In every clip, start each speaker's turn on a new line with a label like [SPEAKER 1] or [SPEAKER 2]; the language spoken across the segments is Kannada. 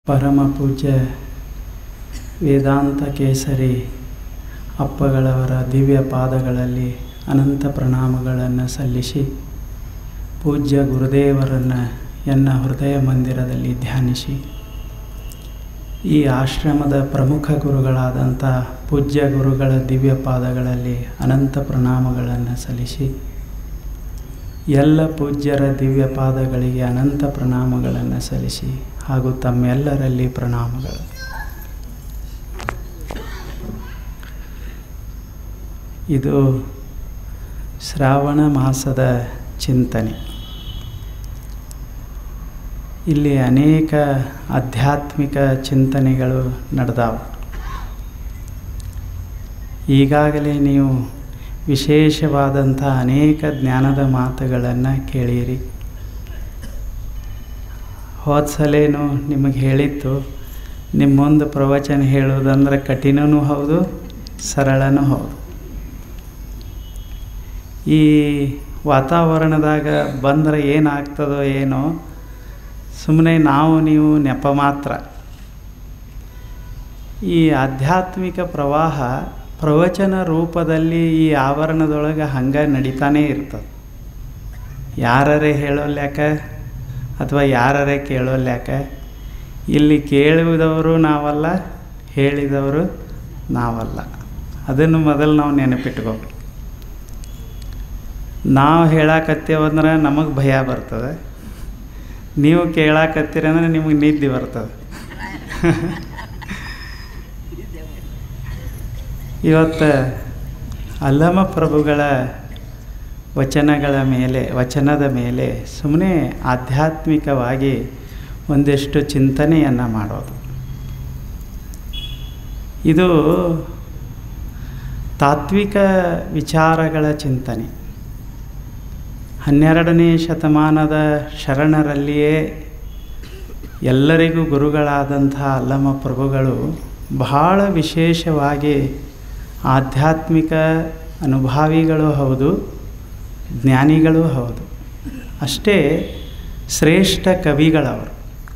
[SPEAKER 1] ಪರಮ ಪೂಜ್ಯ ವೇದಾಂತ ಕೇಸರಿ ಅಪ್ಪಗಳವರ ದಿವ್ಯ ಪಾದಗಳಲ್ಲಿ ಅನಂತ ಪ್ರಣಾಮಗಳನ್ನು ಸಲ್ಲಿಸಿ ಪೂಜ್ಯ ಗುರುದೇವರನ್ನು ಎನ್ನ ಹೃದಯ ಮಂದಿರದಲ್ಲಿ ಧ್ಯಾನಿಸಿ ಈ ಆಶ್ರಮದ ಪ್ರಮುಖ ಗುರುಗಳಾದಂಥ ಪೂಜ್ಯ ಗುರುಗಳ ದಿವ್ಯ ಪಾದಗಳಲ್ಲಿ ಅನಂತ ಪ್ರಣಾಮಗಳನ್ನು ಸಲ್ಲಿಸಿ ಎಲ್ಲ ಪೂಜ್ಯರ ದಿವ್ಯ ಪಾದಗಳಿಗೆ ಅನಂತ ಪ್ರಣಾಮಗಳನ್ನು ಸಲ್ಲಿಸಿ ಹಾಗೂ ತಮ್ಮೆಲ್ಲರಲ್ಲಿ ಪ್ರಣಾಮಗಳು ಇದು ಶ್ರಾವಣ ಮಾಸದ ಚಿಂತನೆ ಇಲ್ಲಿ ಅನೇಕ ಆಧ್ಯಾತ್ಮಿಕ ಚಿಂತನೆಗಳು ನಡೆದಾವ ಈಗಾಗಲೇ ನೀವು ವಿಶೇಷವಾದಂಥ ಅನೇಕ ಜ್ಞಾನದ ಮಾತುಗಳನ್ನು ಕೇಳಿರಿ ಹೋದ ಸಲೇನು ನಿಮಗೆ ಹೇಳಿತ್ತು ನಿಮ್ಮ ಮುಂದೆ ಪ್ರವಚನ ಹೇಳೋದಂದ್ರೆ ಕಠಿಣನೂ ಹೌದು ಸರಳನೂ ಹೌದು ಈ ವಾತಾವರಣದಾಗ ಬಂದರೆ ಏನಾಗ್ತದೋ ಏನೋ ಸುಮ್ಮನೆ ನಾವು ನೀವು ನೆಪ ಮಾತ್ರ ಈ ಆಧ್ಯಾತ್ಮಿಕ ಪ್ರವಾಹ ಪ್ರವಚನ ರೂಪದಲ್ಲಿ ಈ ಆವರಣದೊಳಗೆ ಹಂಗೆ ನಡೀತಾನೇ ಇರ್ತದೆ ಯಾರರೇ ಹೇಳೋಲ್ಯಾಕ ಅಥವಾ ಯಾರರೇ ಕೇಳೋಲ್ಯಾಕ ಇಲ್ಲಿ ಕೇಳುವುದವರು ನಾವಲ್ಲ ಹೇಳಿದವರು ನಾವಲ್ಲ ಅದನ್ನು ಮೊದಲು ನಾವು ನೆನಪಿಟ್ಕೋಬೇಕು ನಾವು ಹೇಳಾಕತ್ತೇವಂದ್ರೆ ನಮಗೆ ಭಯ ಬರ್ತದೆ ನೀವು ಕೇಳಾಕತ್ತೀರಿ ಅಂದ್ರೆ ನಿಮಗೆ ನಿದ್ದೆ ಬರ್ತದೆ ಇವತ್ತು ಅಲ್ಲಮ ಪ್ರಭುಗಳ ವಚನಗಳ ಮೇಲೆ ವಚನದ ಮೇಲೆ ಸುಮ್ಮನೆ ಆಧ್ಯಾತ್ಮಿಕವಾಗಿ ಒಂದಿಷ್ಟು ಚಿಂತನೆಯನ್ನು ಮಾಡೋದು ಇದು ತಾತ್ವಿಕ ವಿಚಾರಗಳ ಚಿಂತನೆ ಹನ್ನೆರಡನೇ ಶತಮಾನದ ಶರಣರಲ್ಲಿಯೇ ಎಲ್ಲರಿಗೂ ಗುರುಗಳಾದಂಥ ಅಲ್ಲಮ ಪ್ರಭುಗಳು ಬಹಳ ವಿಶೇಷವಾಗಿ ಆಧ್ಯಾತ್ಮಿಕ ಅನುಭಾವಿಗಳು ಹೌದು ಜ್ಞಾನಿಗಳೂ ಹೌದು ಅಷ್ಟೇ ಶ್ರೇಷ್ಠ ಕವಿಗಳವರು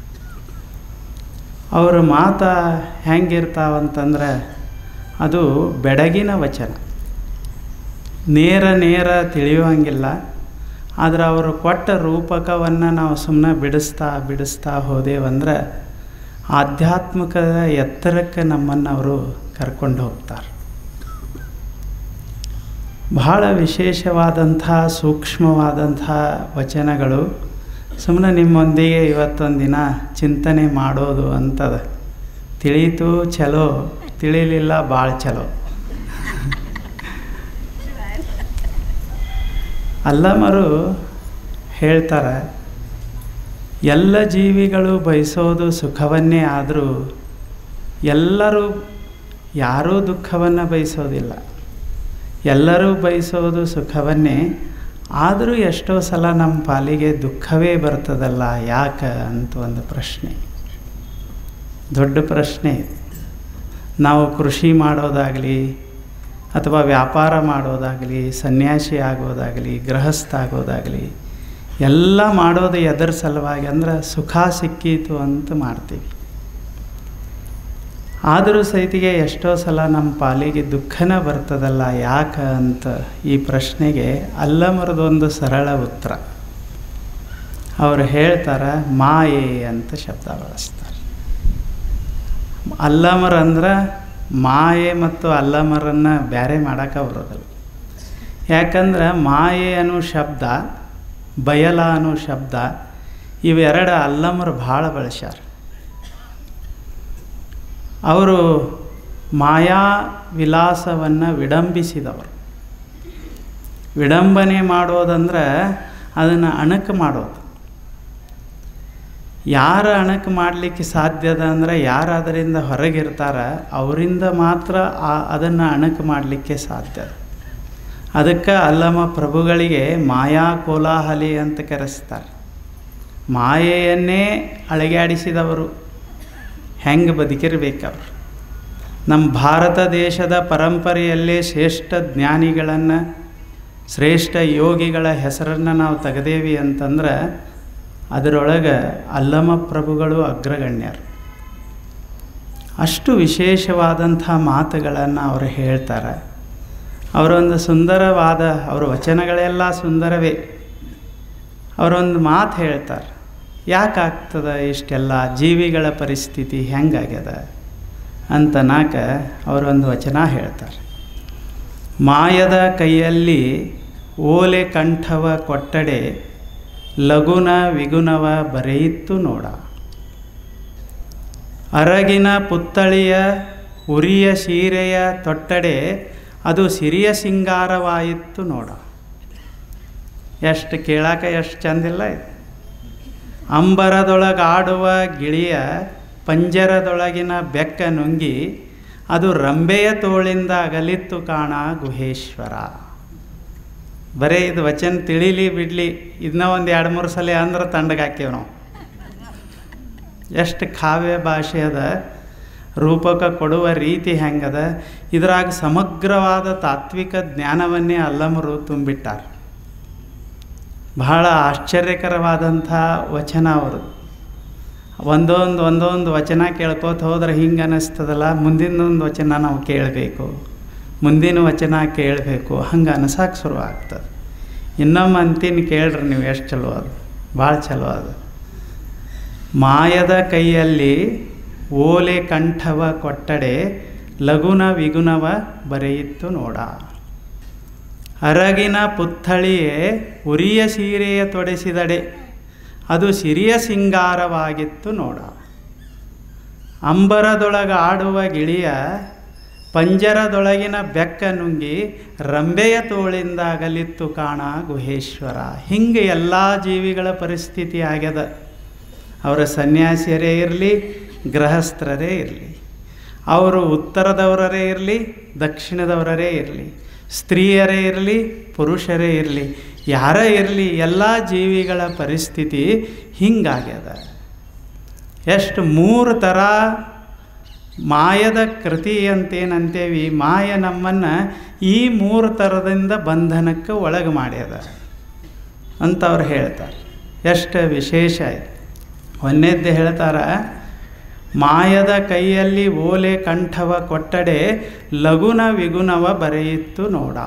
[SPEAKER 1] ಅವರ ಮಾತ ಹೆಂಗಿರ್ತಾವಂತಂದ್ರೆ ಅದು ಬೆಡಗಿನ ವಚನ ನೇರ ನೇರ ತಿಳಿಯುವಂಗಿಲ್ಲ ಆದರೆ ಅವರು ಕೊಟ್ಟ ರೂಪಕವನ್ನು ನಾವು ಸುಮ್ಮನೆ ಬಿಡಿಸ್ತಾ ಬಿಡಿಸ್ತಾ ಹೋದೇವಂದ್ರೆ ಆಧ್ಯಾತ್ಮಿಕದ ಎತ್ತರಕ್ಕೆ ನಮ್ಮನ್ನು ಅವರು ಕರ್ಕೊಂಡು ಹೋಗ್ತಾರೆ ಬಹಳ ವಿಶೇಷವಾದಂಥ ಸೂಕ್ಷ್ಮವಾದಂಥ ವಚನಗಳು ಸುಮ್ಮನೆ ನಿಮ್ಮೊಂದಿಗೆ ಇವತ್ತೊಂದು ದಿನ ಚಿಂತನೆ ಮಾಡೋದು ಅಂತದ ತಿಳಿಯಿತು ಚಲೋ ತಿಳಿಲಿಲ್ಲ ಭಾಳ ಚಲೋ ಅಲ್ಲಮರು ಹೇಳ್ತಾರೆ ಎಲ್ಲ ಜೀವಿಗಳು ಬಯಸೋದು ಸುಖವನ್ನೇ ಆದರೂ ಎಲ್ಲರೂ ಯಾರೂ ದುಃಖವನ್ನು ಬಯಸೋದಿಲ್ಲ ಎಲ್ಲರೂ ಬಯಸೋದು ಸುಖವನ್ನೇ ಆದರೂ ಎಷ್ಟೋ ಸಲ ನಮ್ಮ ಪಾಲಿಗೆ ದುಃಖವೇ ಬರ್ತದಲ್ಲ ಯಾಕೆ ಅಂತ ಒಂದು ಪ್ರಶ್ನೆ ದೊಡ್ಡ ಪ್ರಶ್ನೆ ನಾವು ಕೃಷಿ ಮಾಡೋದಾಗಲಿ ಅಥವಾ ವ್ಯಾಪಾರ ಮಾಡೋದಾಗಲಿ ಸನ್ಯಾಸಿ ಆಗೋದಾಗಲಿ ಗೃಹಸ್ಥ ಆಗೋದಾಗಲಿ ಎಲ್ಲ ಮಾಡೋದು ಎದರ ಸಲುವಾಗಿ ಅಂದ್ರೆ ಸುಖ ಸಿಕ್ಕೀತು ಅಂತ ಮಾಡ್ತೀವಿ ಆದರೂ ಸಹಿತಿಗೆ ಎಷ್ಟೋ ಸಲ ನಮ್ಮ ಪಾಲಿಗೆ ದುಃಖನ ಬರ್ತದಲ್ಲ ಯಾಕೆ ಅಂತ ಈ ಪ್ರಶ್ನೆಗೆ ಅಲ್ಲಮರದೊಂದು ಸರಳ ಉತ್ತರ ಅವರು ಹೇಳ್ತಾರೆ ಮಾಯೆ ಅಂತ ಶಬ್ದ ಬಳಸ್ತಾರೆ ಅಲ್ಲಮರ ಅಂದ್ರೆ ಮಾಯೆ ಮತ್ತು ಅಲ್ಲಮರನ್ನು ಬೇರೆ ಮಾಡೋಕೆ ಬರೋದಿಲ್ಲ ಯಾಕಂದ್ರೆ ಮಾಯೆ ಅನ್ನೋ ಶಬ್ದ ಬಯಲ ಅನ್ನೋ ಶಬ್ದ ಇವೆರಡು ಅಲ್ಲಮರು ಭಾಳ ಬಳಸ್ಯಾರ ಅವರು ಮಾಯಾ ವಿಲಾಸವನ್ನು ವಿಡಂಬಿಸಿದವರು ವಿಡಂಬನೆ ಮಾಡೋದಂದ್ರೆ ಅದನ್ನು ಅಣಕು ಮಾಡೋದು ಯಾರು ಅಣಕು ಮಾಡಲಿಕ್ಕೆ ಸಾಧ್ಯದ ಅಂದರೆ ಯಾರು ಅದರಿಂದ ಹೊರಗಿರ್ತಾರ ಅವರಿಂದ ಮಾತ್ರ ಆ ಅದನ್ನು ಅಣಕು ಮಾಡಲಿಕ್ಕೆ ಸಾಧ್ಯ ಅದಕ್ಕೆ ಅಲ್ಲಮ ಪ್ರಭುಗಳಿಗೆ ಮಾಯಾ ಕೋಲಾಹಲಿ ಅಂತ ಕರೆಸ್ತಾರೆ ಮಾಯೆಯನ್ನೇ ಅಳಗ್ಯಾಡಿಸಿದವರು ಹೆಂಗೆ ಬದುಕಿರ್ಬೇಕವ್ರು ನಮ್ಮ ಭಾರತ ದೇಶದ ಪರಂಪರೆಯಲ್ಲೇ ಶ್ರೇಷ್ಠ ಜ್ಞಾನಿಗಳನ್ನು ಶ್ರೇಷ್ಠ ಯೋಗಿಗಳ ಹೆಸರನ್ನು ನಾವು ತೆಗೆದೇವಿ ಅಂತಂದ್ರೆ ಅದರೊಳಗೆ ಅಲ್ಲಮ ಪ್ರಭುಗಳು ಅಗ್ರಗಣ್ಯರು ಅಷ್ಟು ವಿಶೇಷವಾದಂಥ ಮಾತುಗಳನ್ನು ಅವರು ಹೇಳ್ತಾರೆ ಅವರೊಂದು ಸುಂದರವಾದ ಅವರ ವಚನಗಳೆಲ್ಲ ಸುಂದರವೇ ಅವರೊಂದು ಮಾತು ಹೇಳ್ತಾರೆ ಯಾಕಾಗ್ತದ ಇಷ್ಟೆಲ್ಲ ಜೀವಿಗಳ ಪರಿಸ್ಥಿತಿ ಹೆಂಗಾಗ್ಯದ ಅಂತನಾಕ ಅವರೊಂದು ವಚನ ಹೇಳ್ತಾರೆ ಮಾಯದ ಕೈಯಲ್ಲಿ ಓಲೆ ಕಂಠವ ಕೊಟ್ಟಡೆ ಲಗುನ ವಿಗುಣವ ಬರೆಯಿತ್ತು ನೋಡ ಅರಗಿನ ಪುತ್ತಳಿಯ ಉರಿಯ ಸೀರೆಯ ತೊಟ್ಟಡೆ ಅದು ಸಿರಿಯ ಸಿಂಗಾರವಾಯಿತ್ತು ನೋಡ ಎಷ್ಟು ಕೇಳಾಕ ಎಷ್ಟು ಚಂದಿಲ್ಲ ಇದು ಅಂಬರದೊಳಗಾಡುವ ಗಿಳಿಯ ಪಂಜರದೊಳಗಿನ ಬೆಕ್ಕ ನುಂಗಿ ಅದು ರಂಬೆಯ ತೋಳಿಂದ ಅಗಲಿತ್ತು ಕಾಣ ಗುಹೇಶ್ವರ ಬರೀ ಇದು ವಚನ ತಿಳಿಲಿ ಬಿಡಲಿ ಇದನ್ನ ಒಂದು ಎರಡು ಮೂರು ಸಲ ಅಂದ್ರೆ ತಂಡಗೆ ಹಾಕ್ಯೇವೆ ನಾವು ಎಷ್ಟು ಕಾವ್ಯ ಭಾಷೆ ಅದ ರೂಪಕ ಕೊಡುವ ರೀತಿ ಹೆಂಗದ ಇದ್ರಾಗ ಸಮಗ್ರವಾದ ತಾತ್ವಿಕ ಜ್ಞಾನವನ್ನೇ ಅಲ್ಲಮರು ತುಂಬಿಟ್ಟಾರ ಬಹಳ ಆಶ್ಚರ್ಯಕರವಾದಂಥ ವಚನ ಅವರು ಒಂದೊಂದು ಒಂದೊಂದು ವಚನ ಕೇಳ್ಕೋತ ಹೋದ್ರೆ ಹಿಂಗೆ ಅನ್ನಿಸ್ತದಲ್ಲ ಮುಂದಿನೊಂದು ವಚನ ನಾವು ಕೇಳಬೇಕು ಮುಂದಿನ ವಚನ ಕೇಳಬೇಕು ಹಂಗೆ ಅನ್ಸಕ್ಕೆ ಶುರು ಆಗ್ತದೆ ಇನ್ನೊಮ್ಮೆ ಅಂತೀನಿ ಕೇಳ್ರಿ ನೀವು ಎಷ್ಟು ಚಲೋ ಅದು ಭಾಳ ಚಲೋ ಅದು ಮಾಯದ ಕೈಯಲ್ಲಿ ಓಲೆ ಕಂಠವ ಕೊಟ್ಟಡೆ ಲಗುನ ವಿಗುಣವ ಬರೆಯಿತ್ತು ನೋಡ ಅರಗಿನ ಪುತ್ಥಳಿಯೇ ಉರಿಯ ಸೀರೆಯ ತೊಡೆಸಿದಡೆ ಅದು ಸಿರಿಯ ಸಿಂಗಾರವಾಗಿತ್ತು ನೋಡ ಅಂಬರದೊಳಗ ಆಡುವ ಗಿಳಿಯ ಪಂಜರದೊಳಗಿನ ಬೆಕ್ಕ ನುಂಗಿ ರಂಬೆಯ ತೋಳಿಂದ ಅಗಲಿತ್ತು ಕಾಣ ಗುಹೇಶ್ವರ ಹಿಂಗೆ ಎಲ್ಲ ಜೀವಿಗಳ ಪರಿಸ್ಥಿತಿ ಆಗ್ಯದ ಅವರ ಸನ್ಯಾಸಿಯರೇ ಇರಲಿ ಗೃಹಸ್ಥರೇ ಇರಲಿ ಅವರು ಉತ್ತರದವರೇ ಇರಲಿ ದಕ್ಷಿಣದವರೇ ಇರಲಿ ಸ್ತ್ರೀಯರೇ ಇರಲಿ ಪುರುಷರೇ ಇರಲಿ ಯಾರೇ ಇರಲಿ ಎಲ್ಲ ಜೀವಿಗಳ ಪರಿಸ್ಥಿತಿ ಹಿಂಗಾಗ್ಯದ ಎಷ್ಟು ಮೂರು ಥರ ಮಾಯದ ಕೃತಿ ಅಂತೇನಂತೇವಿ ಮಾಯ ನಮ್ಮನ್ನು ಈ ಮೂರು ಥರದಿಂದ ಬಂಧನಕ್ಕೆ ಒಳಗೆ ಮಾಡ್ಯದ ಅಂತ ಅವ್ರು ಹೇಳ್ತಾರೆ ಎಷ್ಟು ವಿಶೇಷ ಆಯ್ತು ಒಂದೇದ್ದು ಹೇಳ್ತಾರ ಮಾಯದ ಕೈಯಲ್ಲಿ ಓಲೆ ಕಂಠವ ಕೊಟ್ಟಡೆ ಲಗುನ ವಿಗುಣವ ಬರೆಯಿತ್ತು ನೋಡ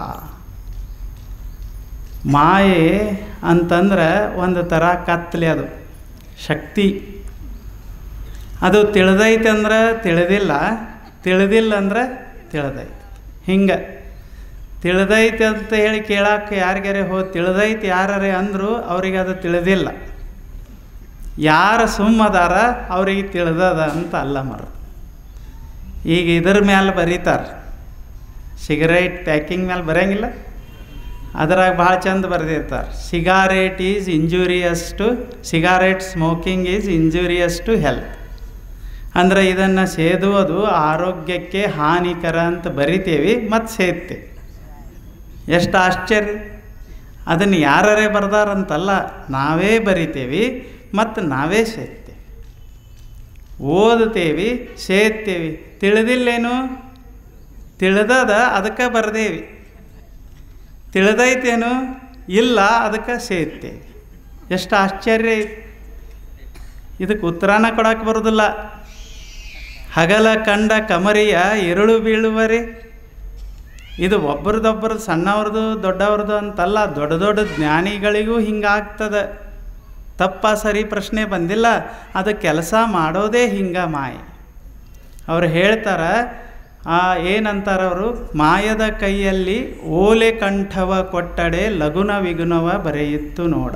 [SPEAKER 1] ಮಾಯೆ ಅಂತಂದ್ರೆ ಒಂದು ಥರ ಕತ್ತಲೆ ಅದು ಶಕ್ತಿ ಅದು ತಿಳಿದೈತೆ ಅಂದ್ರೆ ತಿಳಿದಿಲ್ಲ ತಿಳಿದಿಲ್ಲ ಅಂದ್ರೆ ತಿಳಿದೈತೆ ಹಿಂಗೆ ತಿಳಿದೈತೆ ಅಂತ ಹೇಳಿ ಕೇಳಕ್ಕೆ ಯಾರಿಗಾರೆ ಹೋ ತಿಳಿದೈತೆ ಯಾರೇ ಅಂದರು ಅವ್ರಿಗೆ ಅದು ತಿಳಿದಿಲ್ಲ ಯಾರು ಸುಮ್ಮದಾರ ಅವ್ರಿಗೆ ತಿಳಿದದ ಅಂತ ಅಲ್ಲ ಮರ ಈಗ ಇದ್ರ ಮೇಲೆ ಬರೀತಾರೆ ಸಿಗರೇಟ್ ಪ್ಯಾಕಿಂಗ್ ಮೇಲೆ ಬರೆಯಂಗಿಲ್ಲ ಅದ್ರಾಗ ಭಾಳ ಚಂದ ಬರೆದಿರ್ತಾರೆ cigarette is injurious to cigarette smoking is injurious to health ಅಂದರೆ ಇದನ್ನು ಸೇದುವುದು ಆರೋಗ್ಯಕ್ಕೆ ಹಾನಿಕರ ಅಂತ ಬರಿತೇವೆ ಮತ್ತು ಸೇದ್ತೇವೆ ಎಷ್ಟು ಆಶ್ಚರ್ಯ ಅದನ್ನು ಯಾರೇ ಬರ್ದಾರಂತಲ್ಲ ನಾವೇ ಬರಿತೇವೆ ಮತ್ತು ನಾವೇ ಸೇರ್ತೇವೆ ಓದುತ್ತೇವೆ ಸೇರ್ತೇವೆ ತಿಳಿದಿಲ್ಲೇನು ತಿಳಿದದ ಅದಕ್ಕೆ ಬರ್ದೇವಿ ತಿಳಿದೈತೇನು ಇಲ್ಲ ಅದಕ್ಕೆ ಸೇರ್ತೇವೆ ಎಷ್ಟು ಆಶ್ಚರ್ಯ ಇದಕ್ಕೆ ಉತ್ತರಾನ ಕೊಡಕ್ಕೆ ಬರೋದಿಲ್ಲ ಹಗಲ ಕಂಡ ಕಮರಿಯ ಎರಳು ಬೀಳುವರೆ ಇದು ಒಬ್ಬರದೊಬ್ಬರು ಸಣ್ಣವ್ರದ್ದು ದೊಡ್ಡವ್ರದ್ದು ಅಂತಲ್ಲ ದೊಡ್ಡ ದೊಡ್ಡ ಜ್ಞಾನಿಗಳಿಗೂ ಹಿಂಗಾಗ್ತದೆ ತಪ್ಪ ಸರಿ ಪ್ರಶ್ನೆ ಬಂದಿಲ್ಲ ಅದು ಕೆಲಸ ಮಾಡೋದೇ ಹಿಂಗ ಮಾಯೆ ಅವ್ರು ಹೇಳ್ತಾರೆ ಏನಂತಾರೆ ಅವರು ಮಾಯದ ಕೈಯಲ್ಲಿ ಓಲೆ ಕಂಠವ ಕೊಟ್ಟಡೆ ಲಗುನ ವಿಗುಣವ ಬರೆಯಿತ್ತು ನೋಡ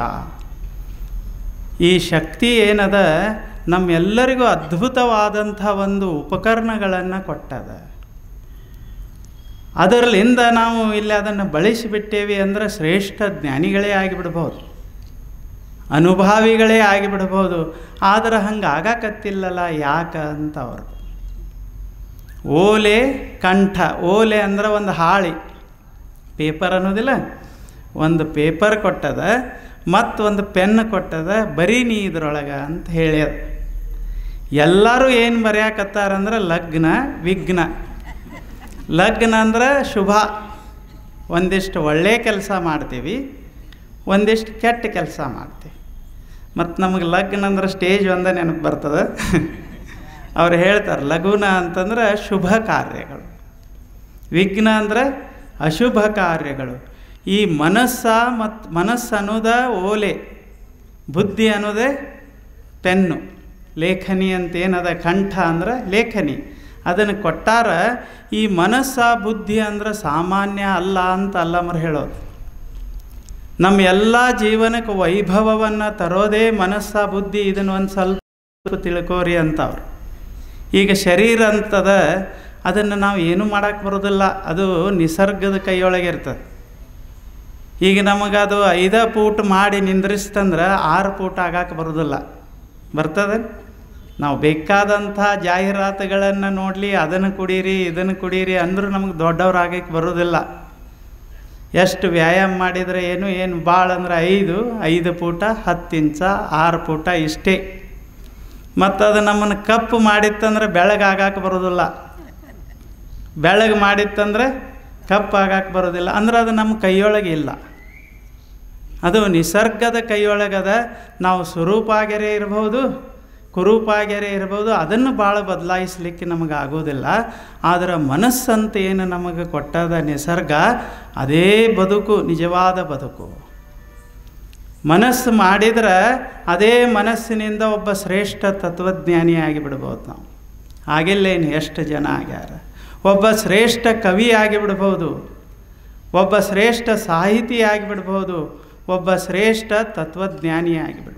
[SPEAKER 1] ಈ ಶಕ್ತಿ ಏನದ ನಮ್ಮೆಲ್ಲರಿಗೂ ಅದ್ಭುತವಾದಂಥ ಒಂದು ಉಪಕರಣಗಳನ್ನು ಕೊಟ್ಟದ ಅದರಲ್ಲಿಂದ ನಾವು ಇಲ್ಲಿ ಅದನ್ನು ಬಳಸಿಬಿಟ್ಟೇವಿ ಅಂದರೆ ಶ್ರೇಷ್ಠ ಜ್ಞಾನಿಗಳೇ ಆಗಿಬಿಡ್ಬೋದು ಅನುಭಾವಿಗಳೇ ಆಗಿಬಿಡ್ಬೋದು ಆದರೆ ಹಂಗೆ ಆಗಾಕತ್ತಿಲ್ಲಲ್ಲ ಯಾಕ ಅಂತ ಅವರು ಓಲೆ ಕಂಠ ಓಲೆ ಅಂದ್ರೆ ಒಂದು ಹಾಳಿ ಪೇಪರ್ ಅನ್ನೋದಿಲ್ಲ ಒಂದು ಪೇಪರ್ ಕೊಟ್ಟದ ಮತ್ತು ಒಂದು ಪೆನ್ ಕೊಟ್ಟದ ಬರೀ ನೀ ಇದ್ರೊಳಗೆ ಅಂತ ಹೇಳ್ಯದ ಎಲ್ಲರೂ ಏನು ಬರೆಯಾಕತ್ತಾರಂದ್ರೆ ಲಗ್ನ ವಿಘ್ನ ಲಗ್ನ ಅಂದ್ರೆ ಶುಭ ಒಂದಿಷ್ಟು ಒಳ್ಳೆಯ ಕೆಲಸ ಮಾಡ್ತೀವಿ ಒಂದಿಷ್ಟು ಕೆಟ್ಟ ಕೆಲಸ ಮಾಡ್ತೀವಿ ಮತ್ತು ನಮಗೆ ಲಗ್ನ ಅಂದ್ರೆ ಸ್ಟೇಜ್ ಒಂದೇ ನೆನಪು ಬರ್ತದೆ ಅವ್ರು ಹೇಳ್ತಾರೆ ಲಘುನ ಅಂತಂದ್ರೆ ಶುಭ ಕಾರ್ಯಗಳು ವಿಘ್ನ ಅಂದರೆ ಅಶುಭ ಕಾರ್ಯಗಳು ಈ ಮನಸ್ಸ ಮತ್ತು ಮನಸ್ಸು ಅನ್ನೋದ ಓಲೆ ಬುದ್ಧಿ ಅನ್ನೋದೇ ಪೆನ್ನು ಲೇಖನಿ ಅಂತ ಏನದ ಕಂಠ ಅಂದ್ರೆ ಲೇಖನಿ ಅದನ್ನು ಕೊಟ್ಟಾರ ಈ ಮನಸ್ಸ ಬುದ್ಧಿ ಅಂದ್ರೆ ಸಾಮಾನ್ಯ ಅಲ್ಲ ಅಂತ ಅಲ್ಲಮರು ಹೇಳೋದು ನಮ್ಮ ಎಲ್ಲ ಜೀವನಕ್ಕೆ ವೈಭವವನ್ನು ತರೋದೇ ಮನಸ್ಸ ಬುದ್ಧಿ ಇದನ್ನು ಒಂದು ಸ್ವಲ್ಪ ತಿಳ್ಕೋರಿ ಅಂತವ್ರು ಈಗ ಶರೀರ ಅಂತದ ಅದನ್ನು ನಾವು ಏನು ಮಾಡೋಕ್ಕೆ ಬರೋದಿಲ್ಲ ಅದು ನಿಸರ್ಗದ ಕೈಯೊಳಗೆ ಇರ್ತದೆ ಈಗ ನಮಗದು ಐದ ಫೂಟ್ ಮಾಡಿ ನಿಂದ್ರಿಸ್ತಂದ್ರೆ ಆರು ಫೂಟ್ ಆಗಕ್ಕೆ ಬರೋದಿಲ್ಲ ಬರ್ತದೆ ನಾವು ಬೇಕಾದಂಥ ಜಾಹೀರಾತುಗಳನ್ನು ನೋಡಲಿ ಅದನ್ನು ಕುಡೀರಿ ಇದನ್ನು ಕುಡೀರಿ ಅಂದರೂ ನಮಗೆ ದೊಡ್ಡವ್ರಾಗಕ್ಕೆ ಬರೋದಿಲ್ಲ ಎಷ್ಟು ವ್ಯಾಯಾಮ ಮಾಡಿದರೆ ಏನು ಏನು ಭಾಳ ಅಂದ್ರೆ ಐದು ಐದು ಫೂಟ ಹತ್ತು ಇಂಚ ಆರು ಫೂಟ ಇಷ್ಟೇ ಮತ್ತು ಅದು ನಮ್ಮನ್ನು ಕಪ್ಪು ಮಾಡಿತ್ತಂದ್ರೆ ಬೆಳಗಾಗಕ್ಕೆ ಬರೋದಿಲ್ಲ ಬೆಳಗ್ಗೆ ಮಾಡಿತ್ತಂದ್ರೆ ಕಪ್ಪು ಆಗಕ್ಕೆ ಬರೋದಿಲ್ಲ ಅಂದ್ರೆ ಅದು ನಮ್ಮ ಕೈಯೊಳಗೆ ಇಲ್ಲ ಅದು ನಿಸರ್ಗದ ಕೈಯೊಳಗದ ನಾವು ಸ್ವರೂಪಾಗೆರೆ ಇರ್ಬೋದು ಕುರೂಪಾಗೆರೆ ಇರ್ಬೋದು ಅದನ್ನು ಭಾಳ ಬದಲಾಯಿಸ್ಲಿಕ್ಕೆ ನಮಗೆ ಆಗೋದಿಲ್ಲ ಆದರೆ ಮನಸ್ಸಂತ ಏನು ನಮಗೆ ಕೊಟ್ಟದ ನಿಸರ್ಗ ಅದೇ ಬದುಕು ನಿಜವಾದ ಬದುಕು ಮನಸ್ಸು ಮಾಡಿದ್ರೆ ಅದೇ ಮನಸ್ಸಿನಿಂದ ಒಬ್ಬ ಶ್ರೇಷ್ಠ ತತ್ವಜ್ಞಾನಿ ಆಗಿಬಿಡ್ಬೋದು ನಾವು ಆಗಿಲ್ಲೇನು ಎಷ್ಟು ಜನ ಆಗ್ಯಾರ ಒಬ್ಬ ಶ್ರೇಷ್ಠ ಕವಿ ಆಗಿಬಿಡ್ಬೋದು ಒಬ್ಬ ಶ್ರೇಷ್ಠ ಸಾಹಿತಿ ಆಗಿಬಿಡ್ಬೋದು ಒಬ್ಬ ಶ್ರೇಷ್ಠ ತತ್ವಜ್ಞಾನಿ ಆಗಿಬಿಡ್ಬೋದು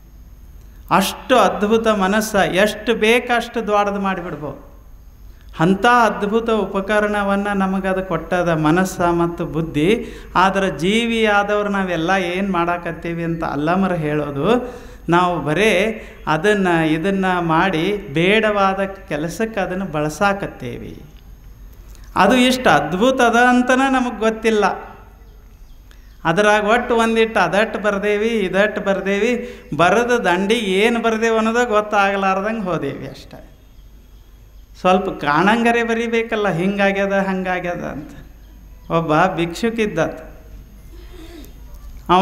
[SPEAKER 1] ಅಷ್ಟು ಅದ್ಭುತ ಮನಸ್ಸು ಎಷ್ಟು ಬೇಕಷ್ಟು ದೊಡ್ಡದು ಮಾಡಿಬಿಡ್ಬೋದು ಅಂಥ ಅದ್ಭುತ ಉಪಕರಣವನ್ನು ನಮಗದು ಕೊಟ್ಟದ ಮನಸ್ಸು ಮತ್ತು ಬುದ್ಧಿ ಆದರೆ ಜೀವಿ ಆದವ್ರು ನಾವೆಲ್ಲ ಏನು ಮಾಡಾಕತ್ತೀವಿ ಅಂತ ಅಲ್ಲಮರ ಹೇಳೋದು ನಾವು ಬರೇ ಅದನ್ನು ಇದನ್ನು ಮಾಡಿ ಬೇಡವಾದ ಕೆಲಸಕ್ಕೆ ಅದನ್ನು ಬಳಸಾಕತ್ತೇವಿ ಅದು ಇಷ್ಟು ಅದ್ಭುತ ಅದ ಅಂತನೇ ನಮಗೆ ಗೊತ್ತಿಲ್ಲ ಅದ್ರಾಗ ಒಟ್ಟು ಒಂದಿಟ್ಟು ಅದಟ್ಟು ಬರ್ದೇವಿ ಇದಟ್ಟು ಬರ್ದೇವಿ ಬರೆದ ದಂಡಿಗೆ ಏನು ಬರ್ದೇವು ಅನ್ನೋದು ಗೊತ್ತಾಗಲಾರ್ದಂಗೆ ಹೋದೇವಿ ಅಷ್ಟೇ ಸ್ವಲ್ಪ ಕಾಣಂಗರೆ ಬರಿಬೇಕಲ್ಲ ಹಿಂಗಾಗ್ಯದ ಹಂಗಾಗ್ಯದ ಅಂತ ಒಬ್ಬ ಭಿಕ್ಷುಕಿದ್ದತ್ ಅವ